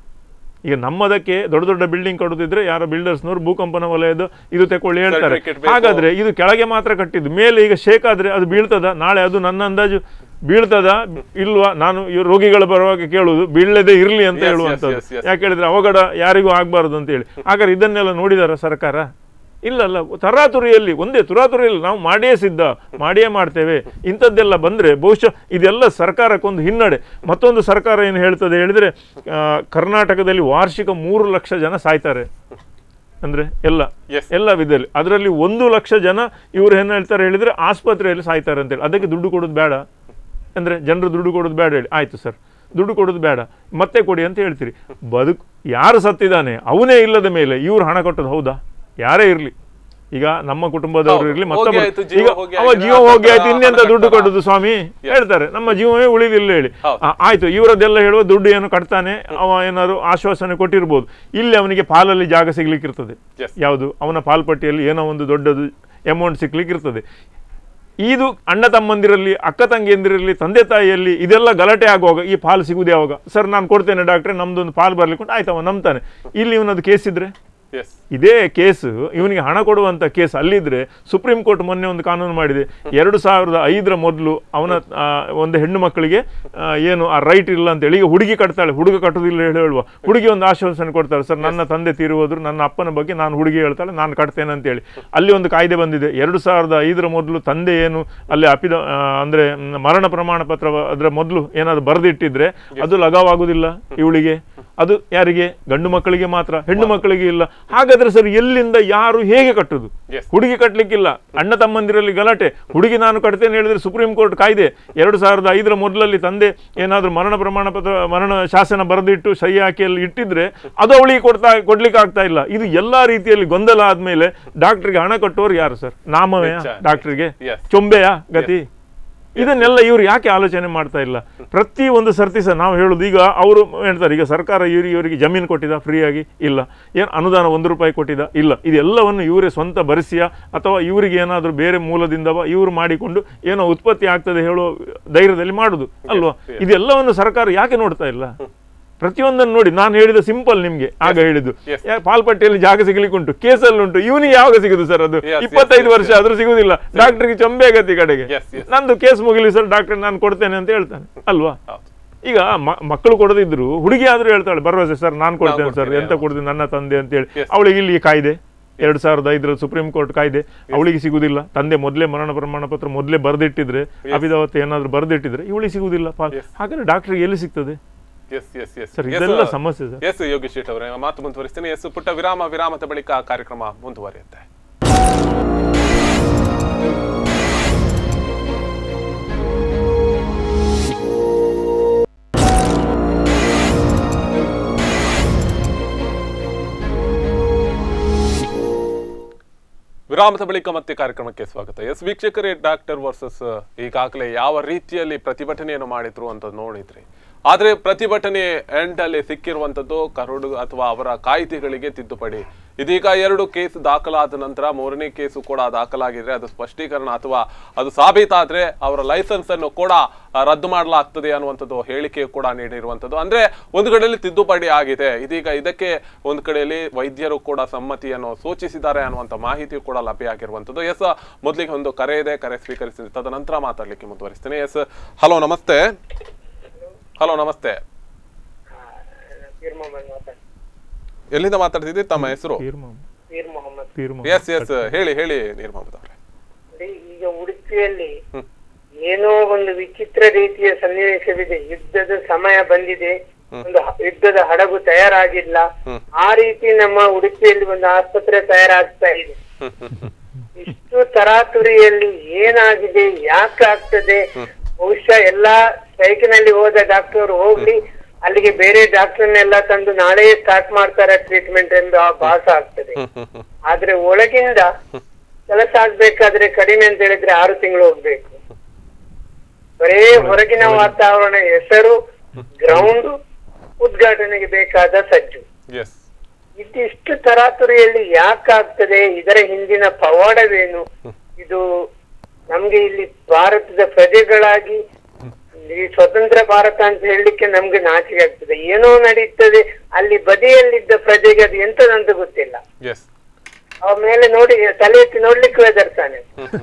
ಈಗ ನಮ್ಮದಕ್ಕೆ ದೊಡ್ಡ ದೊಡ್ಡ ಬಿಲ್ಡಿಂಗ್ ಕಟ್ಟುತ್ತಿದ್ರೆ ಯಾರೋ ಬಿಲ್ಡರ್ಸ್ನವರು ಭೂಕಂಪನ ವಲಯದ ಇದು ತಕೊಳ್ಳಿ ಹೇಳ್ತಾರೆ Certificate ಬೇಕು. ಹಾಗಾದ್ರೆ ಇದು ಕೆಳಗೆ ಮಾತ್ರ ಕಟ್ಟಿದ್ದು ಮೇಲೆ ಈಗ ಶೇಕ್ ಆದ್ರೆ ಅದು ಬೀಳ್ತದ ನಾಳೆ ಅದು ನನ್ನ ಅಂದಾಜು ಬೀಳ್ತದ ಇಲ್ವಾ ನಾನು ಈ ರೋಗಿಗಳು ಬರುವಾಗ ಕೇಳುವುದು ಬೀಳದೆ ಇರ್ಲಿ ಅಂತ Yes, yes, ಹೇಳುವಂಥದ್ದು yes, yes. ಯಾಕೆ ಹೇಳಿದ್ರೆ ಅವಘಡ ಯಾರಿಗೂ ಆಗ್ಬಾರ್ದು ಅಂತ ಹೇಳಿ ಹಾಗಾದ್ರೆ ಇದನ್ನೆಲ್ಲ ನೋಡಿದಾರ ಸರ್ಕಾರ ಇಲ್ಲ ಅಲ್ಲ ತರಾತುರಿಯಲ್ಲಿ ಒಂದೇ ತುರಾತುರಿಯಲ್ಲಿ ನಾವು ಮಾಡಿಯೇ ಸಿದ್ಧ ಮಾಡಿಯೇ ಮಾಡ್ತೇವೆ ಇಂಥದ್ದೆಲ್ಲ ಬಂದ್ರೆ ಬಹುಶಃ ಇದೆಲ್ಲ ಸರ್ಕಾರಕ್ಕೊಂದು ಹಿನ್ನಡೆ ಮತ್ತೊಂದು ಸರ್ಕಾರ ಏನು ಹೇಳ್ತದೆ ಹೇಳಿದ್ರೆ ಆ, ಕರ್ನಾಟಕದಲ್ಲಿ ವಾರ್ಷಿಕ ಮೂರು ಲಕ್ಷ ಜನ ಸಾಯ್ತಾರೆ ಅಂದ್ರೆ ಎಲ್ಲ Yes. ಎಲ್ಲ ವಿಧದಲ್ಲಿ ಅದರಲ್ಲಿ ಒಂದು ಲಕ್ಷ ಜನ ಇವ್ರು ಏನು ಹೇಳ್ತಾರೆ ಹೇಳಿದ್ರೆ ಆಸ್ಪತ್ರೆಯಲ್ಲಿ ಸಾಯ್ತಾರೆ ಅಂತೇಳಿ ಅದಕ್ಕೆ ದುಡ್ಡು ಕೊಡೋದು ಬೇಡ ಅಂದ್ರೆ ಜನರು ದುಡ್ಡು ಕೊಡೋದು ಬೇಡ ಹೇಳಿ ಆಯ್ತು ಸರ್ ದುಡ್ಡು ಕೊಡೋದು ಬೇಡ ಮತ್ತೆ ಕೊಡಿ ಅಂತ ಹೇಳ್ತೀರಿ ಬದುಕು ಯಾರು ಸತ್ತಿದ್ದಾನೆ ಅವನೇ ಇಲ್ಲದ ಮೇಲೆ ಇವ್ರು ಹಣ ಕೊಟ್ಟದ್ದು ಹೌದಾ ಯಾರೇ ಇರ್ಲಿ ಈಗ ನಮ್ಮ ಕುಟುಂಬದವರು ಹೌದು. ಇರ್ಲಿ ಹೋಗಿ ಮತ್ತೊಬ್ಬರು ಆಯ್ತು, ಜೀವ ಈಗ ಹೋಗಿ ಅವ ಆಗಿದೆ, ಜೀವ ಆ ಹೋಗಿ ಆಯ್ತು ಹಣ ಇನ್ನೆಂತ ದುಡ್ಡು ಕಟ್ಟಲ್ಲ. ಕೊಟ್ಟದ್ದು ಸ್ವಾಮಿ ಹೇಳ್ತಾರೆ ನಮ್ಮ ಜೀವವೇ ಉಳಿದಿಲ್ಲ ಹೇಳಿ ಹೌದು. ಆ, ಆಯ್ತು ಇವರದ್ದೆಲ್ಲ ಹೇಳುವ ದುಡ್ಡು ಏನು ಕಟ್ತಾನೆ ಅವ ಏನಾದ್ರು ಆಶ್ವಾಸನೆ ಕೊಟ್ಟಿರ್ಬೋದು ಇಲ್ಲಿ ಅವನಿಗೆ ಪಾಲಲ್ಲಿ ಜಾಗ ಸಿಗ್ಲಿಕ್ಕಿರ್ತದೆ Yes. ಯಾವುದು ಅವನ ಪಾಲ್ಪಟ್ಟಿಯಲ್ಲಿ ಏನೋ ಒಂದು ದೊಡ್ಡದು ಅಮೌಂಟ್ ಸಿಗ್ಲಿಕ್ಕಿರ್ತದೆ ಇದು ಅಣ್ಣ ತಮ್ಮಂದಿರಲ್ಲಿ ಅಕ್ಕ ತಂಗಿಯಂದಿರಲ್ಲಿ ತಂದೆ ತಾಯಿಯಲ್ಲಿ ಇದೆಲ್ಲ ಗಲಾಟೆ ಆಗುವಾಗ ಈ ಪಾಲು ಸಿಗುವುದು ಯಾವಾಗ ಸರ್ ನಾನು ಕೊಡ್ತೇನೆ ಡಾಕ್ಟ್ರೆ ನಮ್ದೊಂದು ಪಾಲು ಬರ್ಲಿಕ್ಕೆ ಆಯ್ತವ ನಂಬ್ತಾನೆ ಇಲ್ಲಿ ಇವನದು ಕೇಸ್ ಇದ್ರೆ ಎಸ್ ಇದೇ ಕೇಸು ಇವನಿಗೆ ಹಣ ಕೊಡುವಂತ ಕೇಸ್ ಅಲ್ಲಿದ್ರೆ ಸುಪ್ರೀಂ ಕೋರ್ಟ್ ಮೊನ್ನೆ ಒಂದು ಕಾನೂನು ಮಾಡಿದೆ ಎರಡು ಸಾವಿರದ ಐದರ ಮೊದಲು ಅವನ ಆ, ಒಂದು ಹೆಣ್ಣು ಮಕ್ಕಳಿಗೆ ಆ, ಏನು ಆ ರೈಟ್ ಇಲ್ಲ ಅಂತೇಳಿ ಈಗ ಹುಡುಗಿ ಕಟ್ತಾಳೆ ಹುಡುಗ ಕಟ್ಟುದಿಲ್ಲ ಹೇಳಿ ಹೇಳುವ ಹುಡುಗಿ ಒಂದು ಆಶ್ವಾಸನೆ ಕೊಡ್ತಾಳೆ ಸರ್ ನನ್ನ ತಂದೆ ತೀರುವುದ್ರು ನನ್ನ ಅಪ್ಪನ ಬಗ್ಗೆ ನಾನು ಹುಡುಗಿ ಹೇಳ್ತಾಳೆ ನಾನು ಕಟ್ತೇನೆ ಅಂತೇಳಿ ಅಲ್ಲಿ ಒಂದು ಕಾಯ್ದೆ ಬಂದಿದೆ ಎರಡು ಸಾವಿರದ ಐದರ ಮೊದಲು ತಂದೆ ಏನು ಅಲ್ಲಿ ಅಪಿದ ಆ, ಅಂದ್ರೆ ಮ್, ಮರಣ ಪ್ರಮಾಣ ಪತ್ರ ಅದರ ಮೊದಲು ಏನಾದ್ರು ಬರೆದಿಟ್ಟಿದ್ರೆ ಅದು ಲಗಾವಾಗುದಿಲ್ಲ ಇವಳಿಗೆ ಅದು ಯಾರಿಗೆ ಗಂಡು ಮಕ್ಕಳಿಗೆ ಮಾತ್ರ ಹೆಣ್ಣು ಮಕ್ಕಳಿಗೆ ಇಲ್ಲ ಹಾಗಾದ್ರೆ ಸರ್ ಎಲ್ಲಿಂದ ಯಾರು ಹೇಗೆ ಕಟ್ಟುದು Yes. ಹುಡುಗಿ ಕಟ್ಟಲಿಕ್ಕಿಲ್ಲ ಅಣ್ಣ ತಮ್ಮಂದಿರಲ್ಲಿ ಗಲಾಟೆ ಹುಡುಗಿ ನಾನು ಕಟ್ತೇನೆ ಹೇಳಿದ್ರೆ ಸುಪ್ರೀಂ ಕೋರ್ಟ್ ಕಾಯ್ದೆ ಎರಡು ಸಾವಿರದ ಐದರ ಮೊದಲಲ್ಲಿ ತಂದೆ ಏನಾದ್ರೂ ಮರಣ ಪ್ರಮಾಣ ಪತ್ರ ಮರಣ ಶಾಸನ ಬರೆದಿಟ್ಟು ಸಹಿ ಹಾಕಿ ಅಲ್ಲಿ ಇಟ್ಟಿದ್ರೆ ಅದು ಅವಳಿಗೆ ಕೊಡ್ತಾ ಕೊಡ್ಲಿಕ್ಕೆ ಆಗ್ತಾ ಇಲ್ಲ ಇದು ಎಲ್ಲಾ ರೀತಿಯಲ್ಲಿ ಗೊಂದಲ ಆದ್ಮೇಲೆ ಡಾಕ್ಟರ್ಗೆ ಹಣ ಕಟ್ಟೋರು ಯಾರು ಸರ್ ನಾಮವೇ ನಿಜ. ಡಾಕ್ಟರ್ಗೆ Yes. ಚೊಂಬೆಯ ಗತಿ ಇದನ್ನೆಲ್ಲ ಇವ್ರು ಯಾಕೆ ಆಲೋಚನೆ ಮಾಡ್ತಾ ಇಲ್ಲ ಪ್ರತಿ ಒಂದು ಸರ್ತಿ ಸಹ ನಾವು ಹೇಳುದು ಈಗ ಅವರು ಹೇಳ್ತಾರೆ ಈಗ ಸರ್ಕಾರ ಇವ್ರು ಇವರಿಗೆ ಜಮೀನು ಕೊಟ್ಟಿದ ಫ್ರೀಯಾಗಿ ಇಲ್ಲ ಏನು ಅನುದಾನ ಒಂದು ರೂಪಾಯಿ ಕೊಟ್ಟಿದ ಇಲ್ಲ ಇದೆಲ್ಲವನ್ನು ಇವರೇ ಸ್ವಂತ ಭರಿಸಿಯ ಅಥವಾ ಇವರಿಗೆ ಏನಾದರೂ ಬೇರೆ ಮೂಲದಿಂದವ ಇವರು ಮಾಡಿಕೊಂಡು ಏನೋ ಉತ್ಪತ್ತಿ ಆಗ್ತದೆ ಹೇಳೋ ಧೈರ್ಯದಲ್ಲಿ ಮಾಡುದು ಅಲ್ವಾ ಇದೆಲ್ಲವನ್ನು ಸರ್ಕಾರ ಯಾಕೆ ನೋಡ್ತಾ ಇಲ್ಲ ಪ್ರತಿಯೊಂದನ್ನು ನೋಡಿ ನಾನು ಹೇಳಿದ ಸಿಂಪಲ್ ನಿಮ್ಗೆ ಆಗ ಹೇಳಿದ್ದು Yes. ಯಾ- ಪಾಲ್ಪಟ್ಟಿಯಲ್ಲಿ ಜಾಗ ಸಿಗ್ಲಿಕ್ಕೆ ಉಂಟು ಕೇಸಲ್ಲಿ ಉಂಟು ಇವನಿಗೆ ಯಾವಾಗ ಸಿಗುದು ಸರ್ ಅದು Yes, yes, ಇಪ್ಪತ್ತೈದು yes, ವರ್ಷ yes. ಆದ್ರೂ ಸಿಗುದಿಲ್ಲ ಡಾಕ್ಟರ್ಗೆ ಚೊಂಬೆ ಗತಿ ಕಡೆಗೆ Yes, yes. ನಂದು ಕೇಸ್ ಮುಗಿಲಿ ಸರ್ ಡಾಕ್ಟರ್ ನಾನು ಕೊಡ್ತೇನೆ ಅಂತ ಹೇಳ್ತಾನೆ ಅಲ್ವಾ ಹೌದು. ಈಗ ಮ- ಮಕ್ಕಳು ಕೊಡದಿದ್ರು ಹುಡುಗಿ ಆದ್ರೂ ಹೇಳ್ತಾಳೆ ಭರವಸೆ ಸರ್ ನಾನು ಕೊಡ್ತೇನೆ ಸರ್ ಕೊಡ್ತೀನಿ, ಎಂತ ಹೌದು. ಕೊಡ್ತೀನಿ ನನ್ನ ತಂದೆ ಅಂತ ಹೇಳಿ Yes. ಅವಳಿಗೆ ಇಲ್ಲಿ ಕಾಯ್ದೆ ಎರಡ್ ಸಾವಿರದ ಐದರ ಸುಪ್ರೀಂ ಕೋರ್ಟ್ ಕಾಯ್ದೆ ಅವಳಿಗೆ ಸಿಗುದಿಲ್ಲ ತಂದೆ ಮೊದಲೇ ಮರಣ ಪ್ರಮಾಣ ಪತ್ರ ಮೊದಲೇ ಬರೆದಿಟ್ಟಿದ್ರೆ ಅಭಿದಾವತ್ ಏನಾದ್ರು ಬರೆದಿಟ್ಟಿದ್ರೆ ಇವಳಿಗೆ ಸಿಗುದಿಲ್ಲ ಪಾಲ್ Yes. ಹಾಗಾದ್ರೆ ಡಾಕ್ಟರ್ಗೆ ಎಲ್ಲಿ ಸಿಗ್ತದೆ ಎಸ್ ಎಸ್ ಎಸ್ ಸರ್ ಇದೆಲ್ಲ ಸಮಸ್ಯೆ ಸರ್ ಎಸ್ ಯೋಗೇಶ್ ಶೆಟ್ ಅವರೇ ಮಾತು ಮುಂದುವರಿಸ್ತೀನಿ ಎಸ್ ಪುಟ್ಟ ವಿರಾಮ ವಿರಾಮದ ಬಳಿಕ ಕಾರ್ಯಕ್ರಮ ಮುಂದುವರಿಯುತ್ತೆ ವಿರಾಮದ ಬಳಿಕ ಮತ್ತೆ ಕಾರ್ಯಕ್ರಮಕ್ಕೆ ಸ್ವಾಗತ ಎಸ್ ವೀಕ್ಷಕರೇ ಡಾಕ್ಟರ್ ವರ್ಸಸ್ ಈಗಾಗಲೇ ಯಾವ ರೀತಿಯಲ್ಲಿ ಪ್ರತಿಭಟನೆಯನ್ನು ಮಾಡಿದ್ರು ಅಂತ ನೋಡಿದ್ರಿ ಆದ್ರೆ ಪ್ರತಿಭಟನೆ ಎಂಡ್ ಅಲ್ಲಿ ಸಿಕ್ಕಿರುವಂತದ್ದು ಕರಡು ಅಥವಾ ಅವರ ಕಾಯ್ದೆಗಳಿಗೆ ತಿದ್ದುಪಡಿ ಇದೀಗ ಎರಡು ಕೇಸ್ ದಾಖಲಾದ ನಂತರ ಮೂರನೇ ಕೇಸು ಕೂಡ ದಾಖಲಾಗಿದ್ರೆ ಅದು ಸ್ಪಷ್ಟೀಕರಣ ಅಥವಾ ಅದು ಸಾಬೀತಾದ್ರೆ ಅವರ ಲೈಸೆನ್ಸ್ ಅನ್ನು ಕೂಡ ಆ, ರದ್ದು ಮಾಡಲಾಗ್ತದೆ ಅನ್ನುವಂಥದ್ದು ಹೇಳಿಕೆ ಕೂಡ ನೀಡಿರುವಂಥದ್ದು ಅಂದ್ರೆ ಒಂದು ಕಡೆಯಲ್ಲಿ ತಿದ್ದುಪಡಿ ಆಗಿದೆ ಇದೀಗ ಇದಕ್ಕೆ ಒಂದು ಕಡೆಯಲ್ಲಿ ವೈದ್ಯರು ಕೂಡ ಸಮ್ಮತಿಯನ್ನು ಸೂಚಿಸಿದ್ದಾರೆ ಅನ್ನುವಂಥ ಮಾಹಿತಿ ಕೂಡ ಲಭ್ಯ ಆಗಿರುವಂಥದ್ದು ಎಸ್ ಮೊದಲಿಗೆ ಒಂದು ಕರೆ ಇದೆ ಕರೆ ಸ್ವೀಕರಿಸಿ ತದನಂತರ ಮಾತಾಡ್ಲಿಕ್ಕೆ ಮುಂದುವರಿಸ್ತೇನೆ ಎಸ್ ಹಲೋ ನಮಸ್ತೆ ಹಲೋ ನಮಸ್ತೆ ಪೀರ್ ಮೊಹಮ್ಮದ್ ಮಾತಾಡ್ ಎಲ್ಲಿಂದ ಮಾತಾಡ್ತಿದ್ದೀರಿ ತಮ್ಮ ಹೆಸರು ಪೀರ್ ಮೊಹಮ್ಮದ್. ಪೀರ್ ಮೊಹಮ್ಮದ್ ಪೀರ್ ಮೊಹಮ್ಮದ್. ಎಸ್ ಎಸ್ ಹೇಳಿ ಹೇಳಿ ನೀರ್ ಮೊಹಮ್ಮದ್ ಅವರೇ ನೋಡಿ, ಈಗ ಉಡುಪಿಯಲ್ಲಿ ಹ್ಮ್. ಏನೋ ಒಂದು ವಿಚಿತ್ರ ರೀತಿಯ ಸನ್ನಿವೇಶವಿದೆ ಯುದ್ಧದ ಸಮಯ ಬಂದಿದೆ ಒಂದು ಹ- ಯುದ್ಧದ ಹಡಗು ತಯಾರಾಗಿಲ್ಲ ಹ್ಮ್. ಆ ರೀತಿ ನಮ್ಮ ಉಡುಪಿಯಲ್ಲಿ ಒಂದು ಆಸ್ಪತ್ರೆ ತಯಾರಾಗ್ತಾ ಇದೆ ಹ್ಮ್ ಹ್ಮ್ ಹ್ಮ್ ಇಷ್ಟು ತರಾತುರಿಯಲ್ಲಿ ಏನಾಗಿದೆ ಯಾಕೆ ಆಗ್ತದೆ ಬಹುಶಃ ಎಲ್ಲಾ ಸ್ಟ್ರೈಕಿನಲ್ಲಿ ಹೋದ ಡಾಕ್ಟರ್ ಹೋಗ್ಲಿ ಅಲ್ಲಿಗೆ ಬೇರೆ ಡಾಕ್ಟರ್ನೆಲ್ಲ ತಂದು ನಾಳೆ ಸ್ಟಾರ್ಟ್ ಮಾಡ್ತಾರೆ ಟ್ರೀಟ್ಮೆಂಟ್ ಎಂದು ಆ ಭಾಸ ಆಗ್ತದೆ ಹ್ಮ್ ಹ್ಮ್ ಹ್ಮ್ ಆದ್ರೆ ಒಳಗಿಂದ ಕೆಲಸ ಆಗ್ಬೇಕಾದ್ರೆ ಕಡಿಮೆ ಅಂತ ಹೇಳಿದ್ರೆ ಆರು ತಿಂಗಳು ಹೋಗ್ಬೇಕು ಬರೇ ಹೊರಗಿನ ವಾತಾವರಣ ಹೆಸರು ಗ್ರೌಂಡ್ ಉದ್ಘಾಟನೆಗೆ ಬೇಕಾದ ಸಜ್ಜು ಎಸ್ ಇದಿಷ್ಟು ತರಾತುರಿಯಲ್ಲಿ ಯಾಕಾಗ್ತದೆ ಇದರ ಹಿಂದಿನ ಪವಾಡವೇನು ಇದು ನಮ್ಗೆ ಇಲ್ಲಿ ಭಾರತದ ಪ್ರಜೆಗಳಾಗಿ ಈ ಸ್ವತಂತ್ರ ಭಾರತ ಅಂತ ಹೇಳಲಿಕ್ಕೆ ನಮ್ಗೆ ನಾಚಿಕೆ ಆಗ್ತದೆ ಏನೋ ನಡೀತದೆ ಅಲ್ಲಿ ಬದಿಯಲ್ಲಿದ್ದ ಪ್ರಜೆಗೆ ಅದು ಎಂತದಂತ ಗೊತ್ತಿಲ್ಲ ಎಸ್ ಅವ ಮೇಲೆ ನೋಡಿ ತಲೆ ಎತ್ತಿ ನೋಡ್ಲಿಕ್ಕೆ ಹೆದರ್ತಾನೆ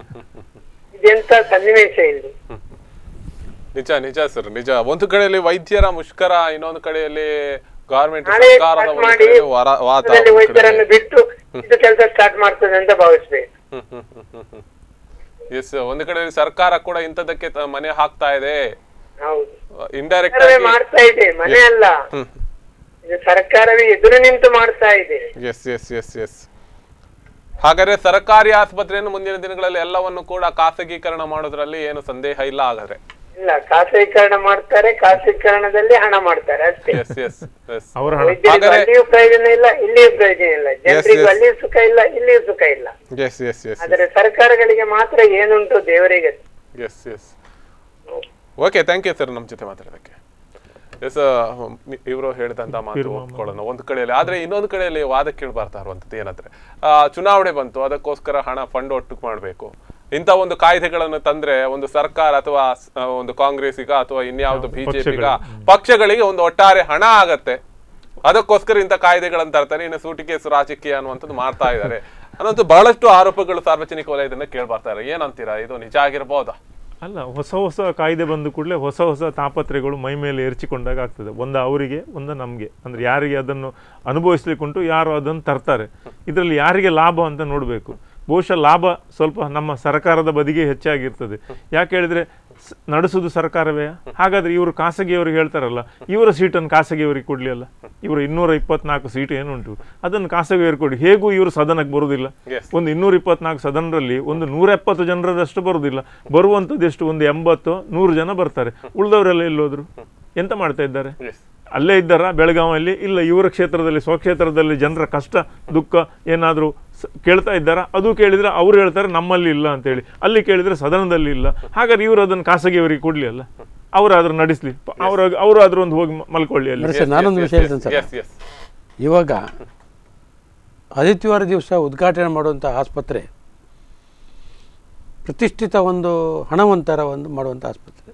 ಇದೆಂತ ಸನ್ನಿವೇಶ ಇಲ್ಲಿ ನಿಜ ನಿಜ ಸರ್ ನಿಜ ಒಂದು ಕಡೆಯಲ್ಲಿ ವೈದ್ಯರ ಮುಷ್ಕರ ಇನ್ನೊಂದು ಕಡೆಯಲ್ಲಿ ಗವರ್ಮೆಂಟ್ ನಾಳೆ ಸರ್ಕಾರದ start ಒಂದು ಮಾಡಿ ಕಡೆಯಲ್ಲಿ ವರ- ವಾತ ಅದರಲ್ಲಿ ಒಂದು ವೈದ್ಯರನ್ನು ಕಡೆಯಲ್ಲಿ- ಬಿಟ್ಟು ಇದು ಕೆಲಸ ಸ್ಟಾರ್ಟ್ ಮಾಡ್ತದೆ ಅಂತ ಭಾವಿಸ್ಬೇಕು ಹ್ಮ್ ಹ್ಮ್ ಹ್ಮ್ ಹ್ಮ್ ಹ್ಮ್. ಎಸ್ ಒಂದು ಕಡೆ ಸರ್ಕಾರ ಕೂಡ ಇಂಥದಕ್ಕೆ ತ- ಮನೆ ಹಾಕ್ತಾ ಇದೆ ಹೌದು ಇಂಡೈರೆಕ್ಟ್ ಸರ್ಕಾರವೇ ಆಗಿ ಮಾಡ್ತಾ ಇದೆ ಮನೆ ಅಲ್ಲ ಹ್ಮ್ ಇದು ಸರ್ಕಾರವೇ ಎದುರು ನಿಂತು ಮಾಡ್ತಾ ಇದೆ ಎಸ್ ಎಸ್ ಎಸ್ ಎಸ್ ಹಾಗಾದ್ರೆ ಸರ್ಕಾರಿ ಆಸ್ಪತ್ರೆಯನ್ನು ಮುಂದಿನ ದಿನಗಳಲ್ಲಿ ಎಲ್ಲವನ್ನು ಕೂಡ ಖಾಸಗೀಕರಣ ಮಾಡೋದ್ರಲ್ಲಿ ಏನು ಸಂದೇಹ ಇಲ್ಲ ಹಾಗಾದ್ರೆ ಇಲ್ಲ ಖಾಸಗೀಕರಣ ಮಾಡ್ತಾರೆ ಖಾಸಗೀಕರಣದಲ್ಲಿ ಹಣ ಮಾಡ್ತಾರೆ ಅಷ್ಟೇ ಎಸ್ ಎಸ್ ಎಸ್ ಅವರ ಹಣ ವೈದ್ಯರಿಗೂ ಹಾಗಾದ್ರೆ- ಅಲ್ಲಿಯೂ ಪ್ರಯೋಜನ ಇಲ್ಲ ಇಲ್ಲಿಯೂ ಪ್ರಯೋಜನ ಇಲ್ಲ ಜನರಿಗೂ yes. ಅಲ್ಲಿಯೂ ಸುಖ ಇಲ್ಲ ಇಲ್ಲಿಯೂ ಸುಖ ಇಲ್ಲ ಎಸ್ ಎಸ್ ಎಸ್ ಆದರೆ ಸರ್ಕಾರಗಳಿಗೆ ಮಾತ್ರ ಏನುಂಟು ದೇವರಿಗೆ yes yes okay thank you sir ನಮ್ಮ ಜೊತೆ ಮಾತಾಡೋದಕ್ಕೆ ಎಸ್ ಇವರು ಹೇಳಿದಂತ ಮಾತು ಒಪ್ಕೊಳ್ಳೋಣ ಒಂದು ಕಡೆಯಲ್ಲಿ ಆದ್ರೆ ಇನ್ನೊಂದು ಕಡೆಯಲ್ಲಿ ವಾದ ಕೇಳಬಾರ್ತಾ ಇರುವಂಥದ್ದು ಏನಂದ್ರೆ ಆ, ಚುನಾವಣೆ ಬಂತು ಅದಕ್ಕೋಸ್ಕರ ಹಣ ಫಂಡ್ ಒಟ್ಟು ಮಾಡಬೇಕು ಇಂಥ ಒಂದು ಕಾಯ್ದೆಗಳನ್ನು ತಂದ್ರೆ ಒಂದು ಸರ್ಕಾರ ಅಥವಾ ಸ್- ಆ, ಒಂದು ಕಾಂಗ್ರೆಸ್ಸಿಗ ಅಥವಾ ಇನ್ಯಾವುದು ಬಿಜೆಪಿಗ ಪಕ್ಷಗಳಿಗೆ ಒಂದು ಒಟ್ಟಾರೆ ಹಣ ಆಗತ್ತೆ ಅದಕ್ಕೋಸ್ಕರ ಇಂಥ ಕಾಯ್ದೆಗಳನ್ನು ತರ್ತಾರೆ ಇನ್ನು ಸೂಟಿಕೇಸು ರಾಜಕೀಯ ಅನ್ನುವಂಥದ್ದು ಮಾಡ್ತಾ ಇದ್ದಾರೆ ಅನ್ನೋಂಥ ಬಹಳಷ್ಟು ಆರೋಪಗಳು ಸಾರ್ವಜನಿಕ ವಲಯದಿಂದ ಕೇಳ್ಬರ್ತಾರೆ ಏನಂತೀರಾ ಇದು ನಿಜ ಆಗಿರ್ಬೋದಾ ಅಲ್ಲ ಹೊಸ ಹೊಸ ಕಾಯ್ದೆ ಬಂದ ಕೂಡಲೇ ಹೊಸ ಹೊಸ ತಾಪತ್ರೆಗಳು ಮೈ ಮೇಲೆ ಎರಚಿಕೊಂಡಾಗ ಆಗ್ತದೆ ಒಂದು ಅವರಿಗೆ ಒಂದು ನಮಗೆ ಅಂದರೆ ಯಾರಿಗೆ ಅದನ್ನು ಅನುಭವಿಸ್ಲಿಕ್ಕುಂಟು ಯಾರು ಅದನ್ನು ತರ್ತಾರೆ ಇದರಲ್ಲಿ ಯಾರಿಗೆ ಲಾಭ ಅಂತ ನೋಡಬೇಕು ಬಹುಶಃ ಲಾಭ ಸ್ವಲ್ಪ ನಮ್ಮ ಸರ್ಕಾರದ ಬದಿಗೆ ಹೆಚ್ಚಾಗಿರ್ತದೆ ಯಾಕೆ ಹೇಳಿದ್ರೆ ಸ್- ನಡೆಸುವುದು ಸರ್ಕಾರವೇ ಹಾಗಾದ್ರೆ ಇವರು ಖಾಸಗಿಯವ್ರಿಗೆ ಹೇಳ್ತಾರಲ್ಲ ಇವರ ಸೀಟನ್ನು ಖಾಸಗಿಯವರಿಗೆ ಕೊಡ್ಲಿ ಅಲ್ಲ ಇವರು ಇನ್ನೂರ ಇಪ್ಪತ್ನಾಲ್ಕು ಸೀಟ್ ಏನುಂಟು ಅದನ್ನು ಖಾಸಗಿಯವರಿಗೆ ಕೊಡಿ ಹೇಗೂ ಇವರು ಸದನಕ್ಕೆ ಬರುವುದಿಲ್ಲ Yes. ಒಂದು ಇನ್ನೂರ ಇಪ್ಪತ್ನಾಲ್ಕು ಸದನರಲ್ಲಿ ಒಂದು ನೂರ ಎಪ್ಪತ್ತು ಜನರದಷ್ಟು ಬರುವುದಿಲ್ಲ ಬರುವಂಥದ್ದು ಎಷ್ಟು ಒಂದು ಎಂಬತ್ತು ನೂರು ಜನ ಬರ್ತಾರೆ ಉಳಿದವರೆಲ್ಲ ಎಲ್ಲೋದ್ರು ಎಂತ ಮಾಡ್ತಾ ಇದ್ದಾರೆ ಎಸ್ ಅಲ್ಲೇ ಇದ್ದಾರ ಬೆಳಗಾವಿಯಲ್ಲಿ ಇಲ್ಲ ಇವರ ಕ್ಷೇತ್ರದಲ್ಲಿ ಸ್ವಕ್ಷೇತ್ರದಲ್ಲಿ ಜನರ ಕಷ್ಟ ದುಃಖ ಏನಾದರೂ ಕೇಳ್ತಾ ಇದ್ದಾರಾ ಅದು ಕೇಳಿದ್ರೆ ಅವ್ರು ಹೇಳ್ತಾರೆ ನಮ್ಮಲ್ಲಿ ಇಲ್ಲ ಅಂತೇಳಿ ಅಲ್ಲಿ ಕೇಳಿದ್ರೆ ಸದನದಲ್ಲಿ ಇಲ್ಲ ಹಾಗಾದ್ರೆ ಇವರು ಅದನ್ನು ಖಾಸಗಿಯವರಿಗೆ ಕೊಡ್ಲಿ ಅಲ್ಲ ಅವರಾದ್ರೂ ನಡೆಸ್ಲಿ ಅವ್ರ ಅವರಾದ್ರೂ ಒಂದು ಹೋಗಿ ಮ- ಮಲ್ಕೊಳ್ಳಿ ಅಲ್ಲಿ ಸರ್ ನಾನೊಂದು ವಿಷಯ ಹೇಳ್ತೇನೆ ಸರ್ ಎಸ್ ಎಸ್ ಇವಾಗ ಆದಿತ್ಯವಾರ ದಿವಸ ಉದ್ಘಾಟನೆ ಮಾಡುವಂಥ ಆಸ್ಪತ್ರೆ ಪ್ರತಿಷ್ಠಿತ ಒಂದು ಹಣವಂತರ ಒಂದು ಮಾಡುವಂಥ ಆಸ್ಪತ್ರೆ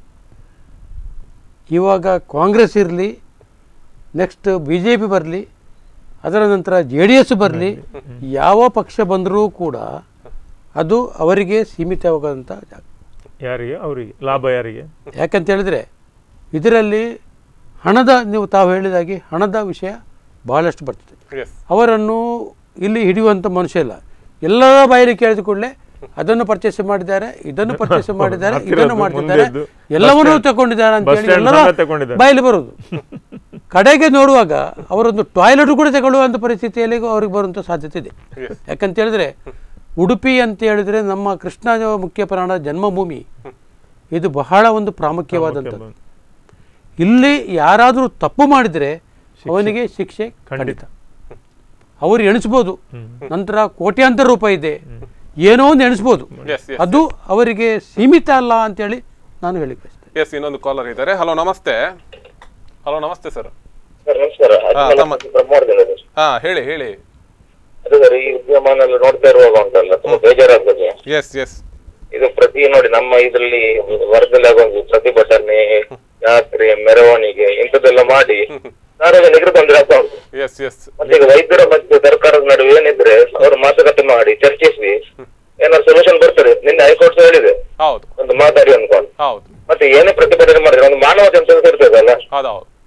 ಇವಾಗ ಕಾಂಗ್ರೆಸ್ ಇರಲಿ ನೆಕ್ಸ್ಟ್ ಬಿ ಜೆ ಪಿ ಬರಲಿ ಅದರ ನಂತರ ಜೆ ಡಿ ಎಸ್ ಬರಲಿ ಯಾವ ಪಕ್ಷ ಬಂದರೂ ಕೂಡ ಅದು ಅವರಿಗೆ ಸೀಮಿತವಾದಂಥ ಜಾಗ ಯಾರಿಗೆ ಅವರಿಗೆ ಲಾಭ ಯಾರಿಗೆ ಯಾಕಂತ ಹೇಳಿದ್ರೆ ಇದರಲ್ಲಿ ಹಣದ ನೀವು ತಾವು ಹೇಳಿದಾಗೆ ಹಣದ ವಿಷಯ ಬಹಳಷ್ಟು ಬರ್ತದೆ ಎಸ್ ಅವರನ್ನು ಇಲ್ಲಿ ಹಿಡಿಯುವಂಥ ಮನುಷ್ಯ ಇಲ್ಲ ಎಲ್ಲರ ಬಾಯಲ್ಲಿ ಕೇಳಿದ ಕೂಡಲೇ ಅದನ್ನು ಪರ್ಚೇಸ್ ಮಾಡಿದ್ದಾರೆ ಇದನ್ನು ಪರ್ಚೇಸ್ ಮಾಡಿದ್ದಾರೆ ಹತ್ತಿರದ್ದು, ಇದನ್ನು ಮಾಡ್ತಿದ್ದಾರೆ ಮುಂದೆದ್ದು, ಎಲ್ಲವನ್ನೂ bus stand- ತಗೊಂಡಿದ್ದಾರೆ ಅಂತ bus ಹೇಳಿ stand ಎಲ್ಲರ ಸಮೇತ ತಗೊಂಡಿದ್ದಾರೆ. ಬಾಯಲ್ಲಿ ಬರೋದು ಕಡೆಗೆ ನೋಡುವಾಗ ಅವರೊಂದು ಟಾಯ್ಲೆಟ್ ಕೂಡ ತಗೊಳ್ಳುವಂಥ ಪರಿಸ್ಥಿತಿಯಲ್ಲಿ ಅವ್ರಿಗೆ ಬರುವಂಥ ಸಾಧ್ಯತೆ ಇದೆ Yes. ಯಾಕಂತ ಹೇಳಿದ್ರೆ ಉಡುಪಿ ಅಂತ ಹೇಳಿದ್ರೆ ನಮ್ಮ ಕೃಷ್ಣ ಮುಖ್ಯ ಪ್ರಾಣ ಜನ್ಮಭೂಮಿ ಇದು ಬಹಳ ಒಂದು ಪ್ರಾಮುಖ್ಯವಾದಂಥದ್ದು ಇಲ್ಲಿ ಯಾರಾದರೂ ತಪ್ಪು ಮಾಡಿದರೆ ಅವನಿಗೆ ಶಿಕ್ಷೆ ಖಂಡಿತ ಅವರು ಎಣಿಸ್ಬೋದು ನಂತರ ಕೋಟ್ಯಾಂತರ ರೂಪಾಯಿ ಇದೆ ಏನೋ ಒಂದು ಎಣಿಸ್ಬೋದು ಎಸ್ ಎಸ್ ಅದು ಅವರಿಗೆ ಸೀಮಿತ ಅಲ್ಲ ಅಂತೇಳಿ ನಾನು ಹೇಳಿ ಬಯಸ್ತೇನೆ ಎಸ್ ಇನ್ನೊಂದು ಕಾಲರ್ ಇದ್ದಾರೆ ಹಲೋ ನಮಸ್ತೆ ಹಲೋ ನಮಸ್ತೆ ಸರ್ ಸರ್ ನಮಸ್ಕಾರ ಹಾ, ಅಜ್ಮಲ್ ತಮ್ಮ- ಬ್ರಹ್ಮೋರ್ದಿಂದ ಸರ್. ಹಾ ಹೇಳಿ ಹೇಳಿ ಅದೇ ಸರ್ ಈ ವಿದ್ಯಮಾನ ಎಲ್ಲ ನೋಡ್ತಾ ಇರುವಾಗ ಉಂಟಲ್ಲ ತುಂಬಾ ಬೇಜಾರಾಗ್ತದೆ ಎಸ್ ಎಸ್ ಇದು ಪ್ರತಿ ನೋಡಿ ನಮ್ಮ ಇದರಲ್ಲಿ ವರದಲ್ಲಿ ಆಗುವಂತ ಪ್ರತಿಭಟನೆ ಜಾತ್ರೆ ಮೆರವಣಿಗೆ ಇಂಥದ್ದೆಲ್ಲ ಮಾಡಿ ಸಾರ್ವಜನಿಕರು ತೊಂದರೆ ಆಗ್ತಾ ಉಂಟು ಎಸ್ ಎಸ್ ಮತ್ತೆ ಈಗ ವೈದ್ಯರ ಮತ್ತು ಸರ್ಕಾರದ ನಡುವೆ ಏನಿದ್ರೆ ಅವರು ಮಾತುಕತೆ ಮಾಡಿ ಚರ್ಚಿಸಿ ಏನಾದ್ರು ಸೊಲ್ಯೂಷನ್ ಬರ್ತದೆ ನಿನ್ನೆ ಹೈಕೋರ್ಟ್ ಹೇಳಿದೆ ಹೌದು ಒಂದು ಮಾತಾಡಿ ಅನ್ಕೊಂಡು ಹೌದು ಮತ್ತೆ ಏನೇ ಪ್ರತಿಭಟನೆ ಮಾಡಿದ್ರೆ ಒಂದು ಮಾನವತೆ ಅಂತ ಇರ್ತದಲ್ಲ ಹೌದೌದು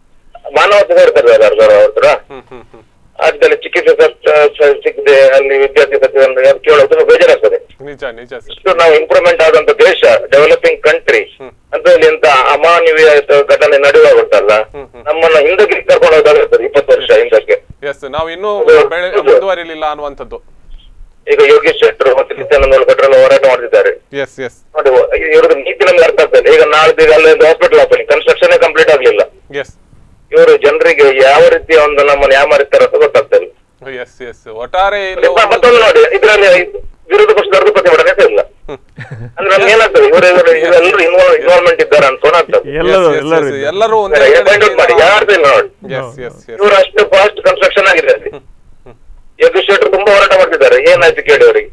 ಮಾನವತೆ ಸೇರ್ತಾರೆ ಸರ್ ಅವ್ರ ಹತ್ರ ಹ್ಮ್ ಹ್ಮ್ ಹ್ಮ್ ರಾಜ್ಯದಲ್ಲಿ ಚಿಕಿತ್ಸೆ ಸ- ಸ- ಸಿಗದೆ ಅಲ್ಲಿ ವಿದ್ಯಾರ್ಥಿ ಸಚಿವರನ್ನು ಕೇಳೋದು ತುಂಬಾ ಬೇಜಾರಾಗ್ತದೆ ನಿಜ ನಿಜ ಸರ್ ಇಷ್ಟು ನಾವು ಇಂಪ್ರೂವ್ಮೆಂಟ್ ಆದಂತ ದೇಶ ಡೆವಲಪಿಂಗ್ ಕಂಟ್ರಿ ಅಂತಲ್ಲಿ ಎಂತ ಅಮಾನವೀಯ ಘಟನೆ ನಡೆಯುವಾಗ ಉಂಟಲ್ಲ ನಮ್ಮನ್ನ ಹಿಂದಕ್ಕೆ ಕರ್ಕೊಂಡು ಹೋದಾಗಿರ್ತದೆ ಇಪ್ಪತ್ತು ವರ್ಷ ಹಿಂದಕ್ಕೆ ಎಸ್ ನಾವು ಇನ್ನೂ ಹೌದು. ಬೆಳೆ ಮುಂದುವರಿಲಿಲ್ಲ ಅನ್ನುವಂಥದ್ದು ಈಗ ಯೋಗೇಶ್ ಶೆಟ್ಟರು ಮತ್ತೆ ನಿತ್ಯಾನಂದ ಭಟ್ರೆಲ್ಲ ಹೋರಾಟ ಮಾಡ್ತಿದ್ದಾರೆ ಎಸ್ ಎಸ್ ನೋಡಿ ಇವ್ರದ್ದು ನೀತಿ ನಮ್ಗೆ ಅರ್ಥ ಆಗ್ತದೆ ಈಗ ನಾಳೆ ಈಗ ಅಲ್ಲಿ ಹಾಸ್ಪಿಟಲ್ ಓಪನಿಂಗ್ ಕನ್ಸ್ಟ್ರಕ್ಷನ್ ಕಂಪ್ಲೀಟ್ ಆಗ್ಲಿಲ್ಲ ಎಸ್ ಇವರು ಜನರಿಗೆ ಯಾವ ರೀತಿಯ ಒಂದು ನಮ್ಮನ್ನು ಯಾಮಾರಿಸ್ತಾರೆ ಅಂತ ಗೊತ್ತಾಗ್ತಾ ಇಲ್ಲ ಎಸ್ ಎಸ್ ಒಟ್ಟಾರೆ ಇಲ್ಲಿ ಮ- ಮತ್ತೊಂದು ನೋಡಿ ಇದರಲ್ಲಿ ವಿರೋಧ ಪಕ್ಷದವ್ರದ್ದು ಪ್ರತಿಭಟನೆ ಸಹ ಇಲ್ಲ ಅಂದ್ರೆ ನಮ್ಗೆ ಏನಾಗ್ತದೆ ಇವರು ಇವರು ಇವರೆಲ್ಲರೂ ಇನ್ವಾಲ್ವ್ ಇನ್ವಾಲ್ವ್ಮೆಂಟ್ ಇದ್ದಾರೆ ಅಂತ ಆಗ್ತದೆ ಎಲ್ಲರೂ Yes, yes, ಎಲ್ಲರೂ yes, ಇದ್ದಾರೆ. ಎಲ್ಲರೂ ಒಂದೇ Find out ಮಾಡಿ ಯಾರ್ದು ಇಲ್ಲ ನೋಡಿ ಎಸ್ ಎಸ್ ಎಸ್ ಇವರು ಅಷ್ಟು ಫಾಸ್ಟ್ ಕನ್ಸ್ಟ್ರಕ್ಷನ್ ಆಗಿದೆ ಅಲ್ಲಿ ಯೋಗೇಶ್ ಶೆಟ್ಟರು ತುಂಬಾ ಹೋರಾಟ ಮಾಡ್ತಿದ್ದಾರೆ ಏನಾಯ್ತು ಕೇಳಿ ಅವರಿಗೆ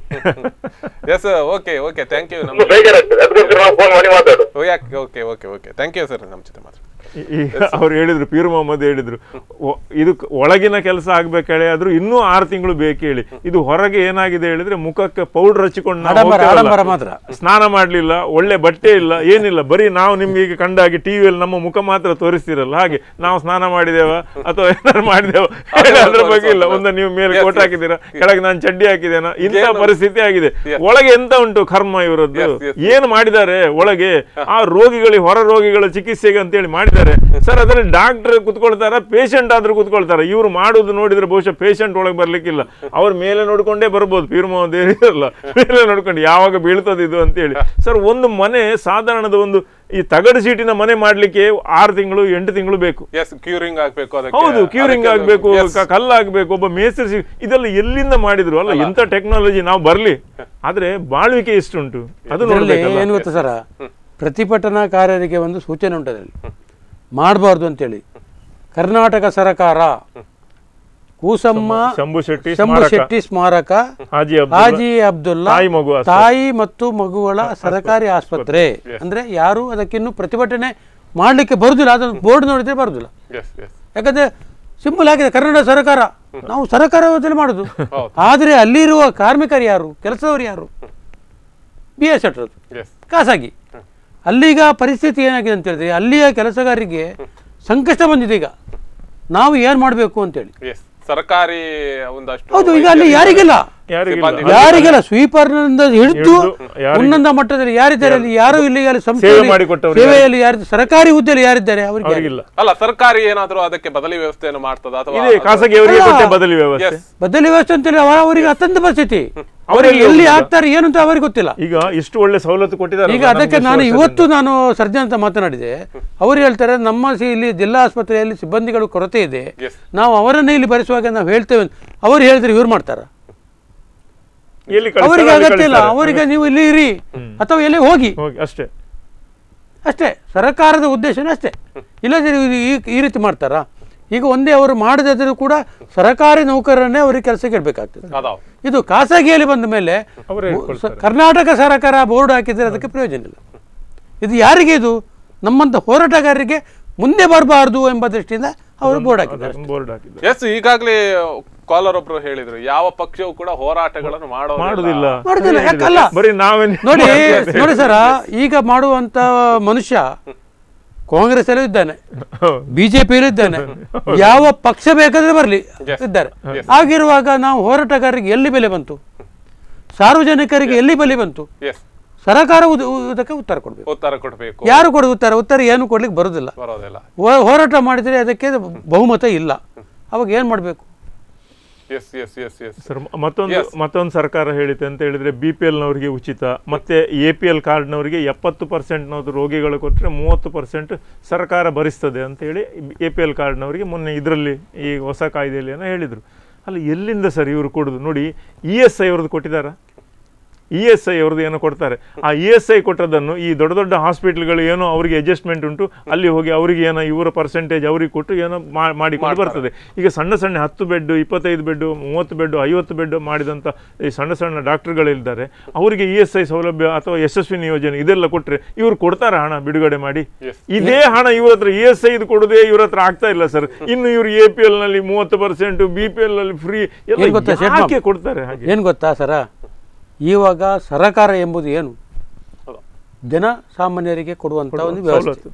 yes okay okay thank you ತುಂಬಾ ನಮ್ಮ ಬೇಜಾರಾಗ್ತದೆ ಅದಕ್ಕೋಸ್ಕರ ನಾವು ಫೋನ್ ಮಾಡಿ ಮಾತಾಡು ಯಾಕೆ okay okay okay thank you sir ನಮ್ಮ ಜೊತೆ ಮಾತ್ರ ಈ- ಈಗ ಅವ್ರು ಹೇಳಿದ್ರು ಪೀರ್ ಮೊಹಮ್ಮದ್ ಹೇಳಿದ್ರು ಒ- ಇದು ಕ- ಒಳಗಿನ ಕೆಲಸ ಆಗ್ಬೇಕು ಹೇಳಿ ಆದ್ರೂ ಇನ್ನೂ ಆರು ತಿಂಗಳು ಬೇಕು ಹೇಳಿ ಇದು ಹೊರಗೆ ಏನಾಗಿದೆ ಹೇಳಿದ್ರೆ ಮುಖಕ್ಕೆ ಪೌಡರ್ ಹಚ್ಚಿಕೊಂಡು ನಾವು ಆಡಂಬರ ಹೋಗ್ತೇವಲ್ಲ, ಆಡಂಬರ ಮಾತ್ರ ಸ್ನಾನ ಮಾಡ್ಲಿಲ್ಲ ಒಳ್ಳೆ ಬಟ್ಟೆ ಇಲ್ಲ ಏನಿಲ್ಲ ಬರೀ ನಾವು ನಿಮ್ಗೆ ಈಗ ಕಂಡಾಗಿ ಟಿವಿಯಲ್ಲಿ ನಮ್ಮ ಮುಖ ಮಾತ್ರ ತೋರಿಸ್ತಿರಲ್ಲ ಹಾಗೆ ನಾವು ಸ್ನಾನ ಮಾಡಿದೇವ ಅಥವಾ ಏನಾದ್ರು ಮಾಡಿದೇವ ಹೇಳಿ ಅದ್ರ ಬಗ್ಗೆ ಇಲ್ಲ ಒಂದು ನೀವು ಮೇಲೆ Yes, ಕೋಟ್ yes. ಹಾಕಿದ್ದೀರಾ ಕೆಳಗೆ ನಾನು ಚಡ್ಡಿ ಹಾಕಿದ್ದೇನ ಇಂಥ ಏನು? ಪರಿಸ್ಥಿತಿ ಆಗಿದೆ Yes. ಒಳಗೆ ಎಂತ ಉಂಟು ಕರ್ಮ ಇವರದ್ದು Yes, yes, yes. ಏನು ಮಾಡಿದ್ದಾರೆ ಒಳಗೆ ಆ ರೋಗಿಗಳಿಗೆ ಹೊರ ರೋಗಿಗಳ ಚಿಕಿತ್ಸೆಗೆ ಅಂತೇಳಿ ಮಾಡಿದ್ದಾರೆ ಸರ್ ಅದರಲ್ಲಿ ಡಾಕ್ಟರ್ ಕುತ್ಕೊಳ್ತಾರ ಪೇಷಂಟ್ ಆದ್ರೂ ಕುತ್ಕೊಳ್ತಾರೆ ಇವ್ರು ಮಾಡುದು ನೋಡಿದ್ರೆ ಬಹುಶಃ ಪೇಷಂಟ್ ಒಳಗೆ ಬರ್ಲಿಕ್ಕಿಲ್ಲ ಅವ್ರ ಮೇಲೆ ನೋಡ್ಕೊಂಡೇ ಬರ್ಬೋದು ಪೀರ್ ಮೊಹಮ್ಮದ್ ಏನಿರಲ್ಲ ಮೇಲೆ ನೋಡ್ಕೊಂಡು ಯಾವಾಗ ಬೀಳ್ತದೆ ಇದು ಅಂತೇಳಿ ಸರ್ ಒಂದು ಮನೆ ಸಾಧಾರಣದ ಒಂದು ಈ ತಗಡು ಸೀಟಿನ ಮನೆ ಮಾಡ್ಲಿಕ್ಕೆ ಆರು ತಿಂಗಳು ಎಂಟು ತಿಂಗಳು ಬೇಕು ಎಸ್ ಕ್ಯೂರಿಂಗ್ ಆಗ್ಬೇಕು ಅದಕ್ಕೆ ಹೌದು ಕ್ಯೂರಿಂಗ್ ಅದಕ್ಕೆ- ಆಗ್ಬೇಕು Yes. ಕ- ಕಲ್ಲು ಆಗ್ಬೇಕು ಒಬ್ಬ ಮೇಸ್ತ್ರಿ ಸಿಗ್- ಇದೆಲ್ಲ ಎಲ್ಲಿಂದ ಮಾಡಿದ್ರು ಅಲ್ಲ ಎಂತ ಟೆಕ್ನಾಲಜಿ ನಾವು ಬರ್ಲಿ ಆದ್ರೆ ಬಾಳ್ವಿಕೆ ಎಷ್ಟುಂಟು ಅದು ಇದರಲ್ಲಿ ನೋಡ್ಬೇಕಲ್ಲ ಏನು ಗೊತ್ತಾ ಸರ ಪ್ರತಿಭಟನಾಕಾರರಿಗೆ ಒಂದು ಸೂಚನೆ ಉಂಟು ಅದರಲ್ಲಿ ಮಾಡಬಾರ್ದು ಅಂತೇಳಿ ಕರ್ನಾಟಕ ಸರ್ಕಾರ ಕೂಸಮ್ಮ ಶಂಭು ಶೆಟ್ಟಿ ಶಂಭು ಸ್ಮಾರಕ. ಶೆಟ್ಟಿ ಸ್ಮಾರಕ ಹಾಜಿ ಅಬ್ದುಲ್ಲಾ, ಹಾಜಿ ಅಬ್ದುಲ್ಲಾ ತಾಯಿ ಮಗು ಆಸ್ಪತ್ರೆ. ತಾಯಿ ಮತ್ತು ಮಗುಗಳ ಸರ್ಕಾರಿ ಆಸ್ಪತ್ರೆ ಅಂದ್ರೆ ಯಾರು ಅದಕ್ಕಿನ್ನು ಪ್ರತಿಭಟನೆ ಮಾಡ್ಲಿಕ್ಕೆ ಬರುದಿಲ್ಲ ಅದನ್ನು ಬೋರ್ಡ್ ನೋಡಿದ್ರೆ ಬರುದಿಲ್ಲ ಎಸ್ ಎಸ್ ಯಾಕಂದ್ರೆ ಸಿಂಪಲ್ ಆಗಿದೆ ಕನ್ನಡ ಸರ್ಕಾರ ನಾವು ಸರ್ಕಾರದಲ್ಲಿ ಮಾಡುದು ಹೌದು. ಆದ್ರೆ ಅಲ್ಲಿರುವ ಕಾರ್ಮಿಕರು ಯಾರು ಕೆಲಸದವರು ಯಾರು ಬಿ ಎಸ್ ಶೆಟ್ರದ್ದು ಎಸ್ ಖಾಸಗಿ ಅಲ್ಲೀಗ ಪರಿಸ್ಥಿತಿ ಏನಾಗಿದೆ ಅಂತ ಹೇಳಿದ್ರೆ ಅಲ್ಲಿಯ ಕೆಲಸಗಾರರಿಗೆ ಸಂಕಷ್ಟ ಬಂದಿದೆ ಈಗ ನಾವು ಏನು ಮಾಡಬೇಕು ಅಂತೇಳಿ ಎಸ್ ಸರ್ಕಾರಿ ಒಂದಷ್ಟು ಹೌದು ಈಗ ಅಲ್ಲಿ ಯಾರಿಗಿಲ್ಲ ಯಾರಿಗಿಲ್ಲ. ಸಿಬ್ಬಂದಿ- ಯಾರಿಗೆಲ್ಲ ಸ್ವೀಪರ್ನಿಂದ ಹಿಡಿದು ಹಿಡ್ದು ಯಾರಿಗೆ- ಉನ್ನತ ಮಟ್ಟದಲ್ಲಿ ಯಾರಿದ್ದಾರೆ ಅಲ್ಲಿ ಯಾರು ಇಲ್ಲಿ ಅಲ್ಲಿ ಸೇವೆ ಸಂಸ್ಥೆಯಲ್ಲಿ ಮಾಡಿಕೊಟ್ಟವರು ಸೇವೆಯಲ್ಲಿ ಯಾರು ಸರ್ಕಾರಿ ಹುದ್ದೆಯಲ್ಲಿ ಯಾರಿದ್ದಾರೆ ಅವರಿಗೆ ಅವರಿಗಿಲ್ಲ ಅಲ್ಲ ಸರ್ಕಾರಿ ಏನಾದ್ರೂ ಅದಕ್ಕೆ ಬದಲಿ ವ್ಯವಸ್ಥೆಯನ್ನು ಮಾಡ್ತದ ಅಥವಾ ಇದೆ ಖಾಸಗಿ ಅವರಿಗೆ ಅಲ್ಲ. ಕೊಟ್ಟೆ ಬದಲಿ ವ್ಯವಸ್ಥೆ ಎಸ್ ಬದಲಿ ವ್ಯವಸ್ಥೆ ಅಂತೇಳಿ ಅವರ ಅವರಿಗೆ ಅತ್ಯಂತ ಪರಿಸ್ಥಿತಿ ಅವರಿಗೆ ಅವರಿಗೆ ಎಲ್ಲಿ ಹೋಗುದಾ? ಆಗ್ತಾರೆ ಏನು ಅಂತ ಅವರಿಗೆ ಗೊತ್ತಿಲ್ಲ ಈಗ ಇಷ್ಟು ಒಳ್ಳೆ ಸವಲತ್ತು ಕೊಟ್ಟಿದ್ದಾರೆ ಈಗ ಅದಕ್ಕೆ ನಾನು ಇವತ್ತು ನಾನು ಸರ್ಜನ್ ಅಂತ ಮಾತನಾಡಿದೆ ಅವರು ಹೇಳ್ತಾರೆ ನಮ್ಮ ಸಿ- ಇಲ್ಲಿ ಜಿಲ್ಲಾ ಆಸ್ಪತ್ರೆಯಲ್ಲಿ ಸಿಬ್ಬಂದಿಗಳು ಕೊರತೆ ಇದೆ Yes. ನಾವು ಅವರನ್ನೇ ಇಲ್ಲಿ ಭರಿಸುವಾಗ ನಾವು ಹೇಳ್ತೇವೆ ಅಂತ. ಅವರು ಹೇಳಿದ್ರೆ ಇವ್ರು ಮಾಡ್ತಾರ ಎಲ್ಲಿ ಕಳಿಸ್ತಾರೆ, ಅವರಿಗೆ ಅಲ್ಲಿ ಅಗತ್ಯ ಇಲ್ಲ ಕಳಿಸ್ತಾರೆ. ಅವರಿಗೆ ನೀವು ಇಲ್ಲಿ ಇರಿ ಅಥವಾ ಎಲ್ಲಿ ಹೋಗಿ ಹೋಗಿ ಅಷ್ಟೇ ಅಷ್ಟೇ ಸರ್ಕಾರದ ಉದ್ದೇಶನೇ ಅಷ್ಟೇ ಇಲ್ಲದ್ರೆ ಇವ್ರು ಈ ಈ ರೀತಿ ಮಾಡ್ತಾರಾ ಈಗ ಒಂದೇ ಅವರು ಮಾಡದಿದ್ರೂ ಕೂಡ ಸರ್ಕಾರಿ ನೌಕರರನ್ನೇ ಅವರಿಗೆ ಕೆಲಸಕ್ಕೆ ಇಡಬೇಕಾಗ್ತದೆ ಅದಾವ್ ಇದು ಖಾಸಗಿಯಲ್ಲಿ ಬಂದ ಮೇಲೆ ಅವರೇ ಸ- ಹೇಳ್ಕೊಳ್ತಾರೆ. ಕರ್ನಾಟಕ ಸರ್ಕಾರ ಬೋರ್ಡ್ ಹಾಕಿದ್ರೆ ಅದಕ್ಕೆ ಪ್ರಯೋಜನ ಇಲ್ಲ ಇದು ಯಾರಿಗೆ ಇದು ನಮ್ಮಂತ ಹೋರಾಟಗಾರರಿಗೆ ಮುಂದೆ ಬರಬಾರ್ದು ಎಂಬ ದೃಷ್ಟಿಯಿಂದ ಅವರು ಬೋರ್ಡ್ ಹಾಕಿದ್ದಾರೆ ಬೋರ್ಡ್ ಹಾಕಿದ್ದಾರೆ ಎಸ್ ಈಗಾಗಲೇ ಕಾಲರ್ ಒಬ್ರು ಹೇಳಿದ್ರು ಯಾವ ಪಕ್ಷವು ಕೂಡ ಹೋರಾಟಗಳನ್ನು ಮಾಡೋದಿಲ್ಲ ಮಾಡುದಿಲ್ಲ ಮಾಡುದಿಲ್ಲ ಯಾಕಲ್ಲ ಬರೀ ನಾವೇ ನೋಡಿ ನೋಡಿ ಸರ ಈಗ ಮಾಡುವಂತ ಮನುಷ್ಯ ಕಾಂಗ್ರೆಸ್ ಅಲ್ಲೂ ಇದ್ದಾನೆ ಹೌದು. ಬಿಜೆಪಿಯಲ್ಲೂ ಇದ್ದಾನೆ ಯಾವ ಪಕ್ಷ ಬೇಕಾದ್ರೆ ಬರಲಿ Yes. ಇದ್ದಾರೆ Yes. ಆಗಿರುವಾಗ ನಾವು ಹೋರಾಟಗಾರರಿಗೆ ಎಲ್ಲಿ ಬೆಲೆ ಬಂತು ಸಾರ್ವಜನಿಕರಿಗೆ ಎಲ್ಲಿ ಬೆಲೆ ಬಂತು ಎಸ್ ಸರ್ಕಾರ ಉದ್- ಇದಕ್ಕೆ ಉತ್ತರ ಕೊಡಬೇಕು ಉತ್ತರ ಕೊಡಬೇಕು ಯಾರು ಕೊಡ ಉತ್ತರ ಉತ್ತರ ಏನು ಕೊಡ್ಲಿಕ್ಕೆ ಬರುದಿಲ್ಲ ಬರೋದಿಲ್ಲ ಹೋ- ಹೋರಾಟ ಮಾಡಿದ್ರೆ ಅದಕ್ಕೆ ಬಹುಮತ ಇಲ್ಲ ಅವಾಗ ಏನು ಮಾಡಬೇಕು yes yes yes yes sir ಮ- ಮತ್ತೊಂದು Yes. ಮತ್ತೊಂದು ಸರ್ಕಾರ ಹೇಳಿತೆ ಅಂತ ಹೇಳಿದ್ರೆ ಬಿ ಪಿ ಎಲ್ನವರಿಗೆ ಉಚಿತ ಮತ್ತೆ ಎ ಪಿ ಎಲ್ ಕಾರ್ಡ್ನವರಿಗೆ ಎಪ್ಪತ್ತು ಪರ್ಸೆಂಟ್ನವ್ರು ರೋಗಿಗಳು ಕೊಟ್ಟರೆ ಮೂವತ್ತು ಪರ್ಸೆಂಟ್ ಸರ್ಕಾರ ಭರಿಸ್ತದೆ ಅಂತ ಹೇಳಿ ಎ ಪಿ ಎಲ್ ಕಾರ್ಡ್ನವರಿಗೆ ಮೊನ್ನೆ ಇದರಲ್ಲಿ ಈ ಹೊಸ ಕಾಯ್ದೆಯಲ್ಲಿ ಏನೋ ಹೇಳಿದರು ಅಲ್ಲ ಎಲ್ಲಿಂದ ಸರ್ ಇವರು ಕೊಡೋದು ನೋಡಿ ಇ ಎಸ್ ಐ ಅವ್ರದ್ದು ಕೊಟ್ಟಿದ್ದಾರಾ ಇ ಎಸ್ ಐ ಅವ್ರದ್ದು ಏನೋ ಕೊಡ್ತಾರೆ ಆ ಇ ಎಸ್ ಐ ಕೊಟ್ಟದನ್ನು ಈ ದೊಡ್ಡ ದೊಡ್ಡ ಹಾಸ್ಪಿಟ್ಲ್ಗಳು ಏನೋ ಅವರಿಗೆ ಅಡ್ಜಸ್ಟ್ಮೆಂಟ್ ಉಂಟು ಅಲ್ಲಿ ಹೋಗಿ ಅವರಿಗೆ ಏನೋ ಇವರ ಪರ್ಸೆಂಟೇಜ್ ಅವ್ರಿಗೆ ಕೊಟ್ಟು ಏನೋ ಮಾ- ಮಾಡಿಕೊಂಡು ಬರ್ತದೆ ಈಗ ಸಣ್ಣ ಸಣ್ಣ ಹತ್ತು ಬೆಡ್ ಇಪ್ಪತ್ತೈದು ಬೆಡ್ ಮೂವತ್ತು ಬೆಡ್ ಐವತ್ತು ಬೆಡ್ ಮಾಡಿದಂಥ ಈ ಸಣ್ಣ ಸಣ್ಣ ಡಾಕ್ಟರ್ಗಳಿದ್ದಾರೆ ಅವರಿಗೆ ಇ ಎಸ್ ಐ ಸೌಲಭ್ಯ ಅಥವಾ ಯಶಸ್ವಿನಿ ಯೋಜನೆ ಇದೆಲ್ಲ ಕೊಟ್ಟರೆ ಇವ್ರು ಕೊಡ್ತಾರೆ ಹಣ ಬಿಡುಗಡೆ ಮಾಡಿ Yes. ಇದೇ ಹಣ ಇವ್ರ ಹತ್ರ ಇ ಎಸ್ ಐ ಇದು ಕೊಡೋದೇ ಇವ್ರ ಹತ್ರ ಆಗ್ತಾ ಇಲ್ಲ ಸರ್ ಇನ್ನು ಇವ್ರು ಎ ಪಿ ಎಲ್ ನಲ್ಲಿ ಮೂವತ್ತು ಪರ್ಸೆಂಟ್ ಬಿ ಪಿ ಎಲ್ ನಲ್ಲಿ ಫ್ರೀ ಏನ್ ಗೊತ್ತಾ, ಎಲ್ಲ ಶೇಟ್ಮಾಮ್? ಯಾಕೆ ಕೊಡ್ತಾರೆ ಹಾಗೆ ಏನು ಗೊತ್ತಾ ಸರ ಇವಾಗ ಸರಕಾರ ಎಂಬುದು ಏನು ಹೌದು. ಜನ ಸಾಮಾನ್ಯರಿಗೆ ಕೊಡುವಂತ ಒಂದು ಸವಲತ್ತು. ವ್ಯವಸ್ಥೆ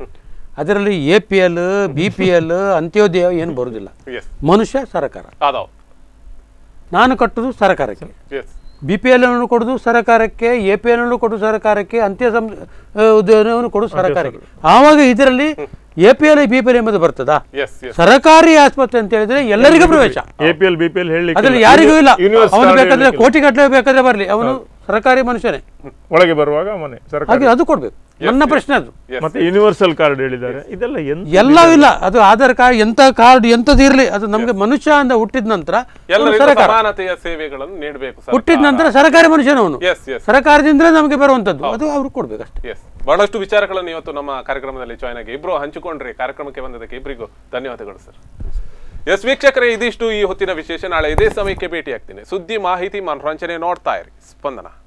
ಅದರಲ್ಲಿ A P L B P L ಅಂತ್ಯೋದಯ ಏನು ಬರೋದಿಲ್ಲ ಎಸ್ ಮನುಷ್ಯ ಸರ್ಕಾರ ಅದಾವ್ ನಾನು ಕಟ್ಟುದು ಸರ್ಕಾರಕ್ಕೆ ಎಸ್ ಬಿ ಪಿ ಎಲ್ ಅನ್ನು ಕೊಡೋದು ಸರ್ಕಾರಕ್ಕೆ ಎ ಪಿ ಎಲ್ ಅನ್ನು ಕೊಡೋದು ಸರ್ಕಾರಕ್ಕೆ ಅಂತ್ಯ ಸಂ ಆ, ಉದ್ಯೋಗವನ್ನು ಕೊಡೋದು ಸರ್ಕಾರಕ್ಕೆ ಆವಾಗ ಇದರಲ್ಲಿ A P L B P L ಎಂಬುದು ಬರ್ತದಾ ಎಸ್ ಎಸ್ ಸರ್ಕಾರಿ ಆಸ್ಪತ್ರೆ ಅಂತ ಹೇಳಿದ್ರೆ ಎಲ್ಲರಿಗೂ ಪ್ರವೇಶ A P L B P L ಹೇಳಿ ಅದ್ರಲ್ಲಿ ಯಾರಿಗೂ ಇಲ್ಲ ಯೂನಿವರ್ಸ್ ಅವನು ಕಾರ್ಡ್ ಬೇಕಾದ್ರೆ ಹೇಳ್ಲಿಕ್ಕಿಲ್ಲ. ಕೋಟಿ ಗಟ್ಟಲೆ ಬೇಕಾದ್ರೆ ಬರಲಿ ಅವನು ಸರ್ಕಾರಿ ಮನುಷ್ಯನೇ ಒಳಗೆ ಬರುವಾಗ ಮನೆ ಸರ್ಕಾರ ಹಾಗೆ ಅದು ಕೊಡ್ಬೇಕು ನನ್ನ ಪ್ರಶ್ನೆ ಅದು ಮತ್ತೆ ಯೂನಿವರ್ಸಲ್ ಕಾರ್ಡ್ ಹೇಳಿದ್ದಾರೆ ಇದೆಲ್ಲ ಎಂತ ಎಲ್ಲವೂ ಇಲ್ಲ ಅದು ಆಧಾರ್ ಕಾರ್ಡ್ ಎಂತ ಕಾರ್ಡ್ ಎಂತದ್ದು ಇರಲಿ ಅದು ನಮ್ಗೆ ಮನುಷ್ಯ ಅಂತ ಹುಟ್ಟಿದ ನಂತರ ಅವನು ಎಲ್ಲರಿಗೂ ಸರ್ಕಾರ ಸಮಾನತೆಯ ಸೇವೆಗಳನ್ನು ನೀಡಬೇಕು ಹುಟ್ಟಿದ ನಂತರ ಸರ್ಕಾರಿ ಮನುಷ್ಯನವನು ಎಸ್ ಎಸ್ ಸರ್ಕಾರದಿಂದಲೇ ನಮಗೆ ಬರುವಂತದ್ದು ಅದು ಅವ್ರು ಕೊಡ್ಬೇಕಷ್ಟೇ ಎಸ್ ಬಹಳಷ್ಟು ವಿಚಾರಗಳನ್ನು ಇವತ್ತು ನಮ್ಮ ಕಾರ್ಯಕ್ರಮದಲ್ಲಿ ಜಾಯ್ನ್ ಆಗಿ ಇಬ್ರು ಹಂಚಿಕೊಂಡ್ರಿ ಕಾರ್ಯಕ್ರಮಕ್ಕೆ ಬಂದದಕ್ಕೆ ಇಬ್ಬರಿಗೂ ಧನ್ಯವಾದಗಳು ಸರ್ ಎಸ್ ವೀಕ್ಷಕರೇ ಇದಿಷ್ಟು ಈ ಹೊತ್ತಿನ ವಿಶೇಷ ನಾಳೆ ಇದೇ ಸಮಯಕ್ಕೆ ಭೇಟಿ ಆಗ್ತೀನಿ ಸುದ್ದಿ ಮಾಹಿತಿ ಮನೋರಂಜನೆ ನೋಡ್ತಾ ಇರಿ ಸ್ಪಂದನ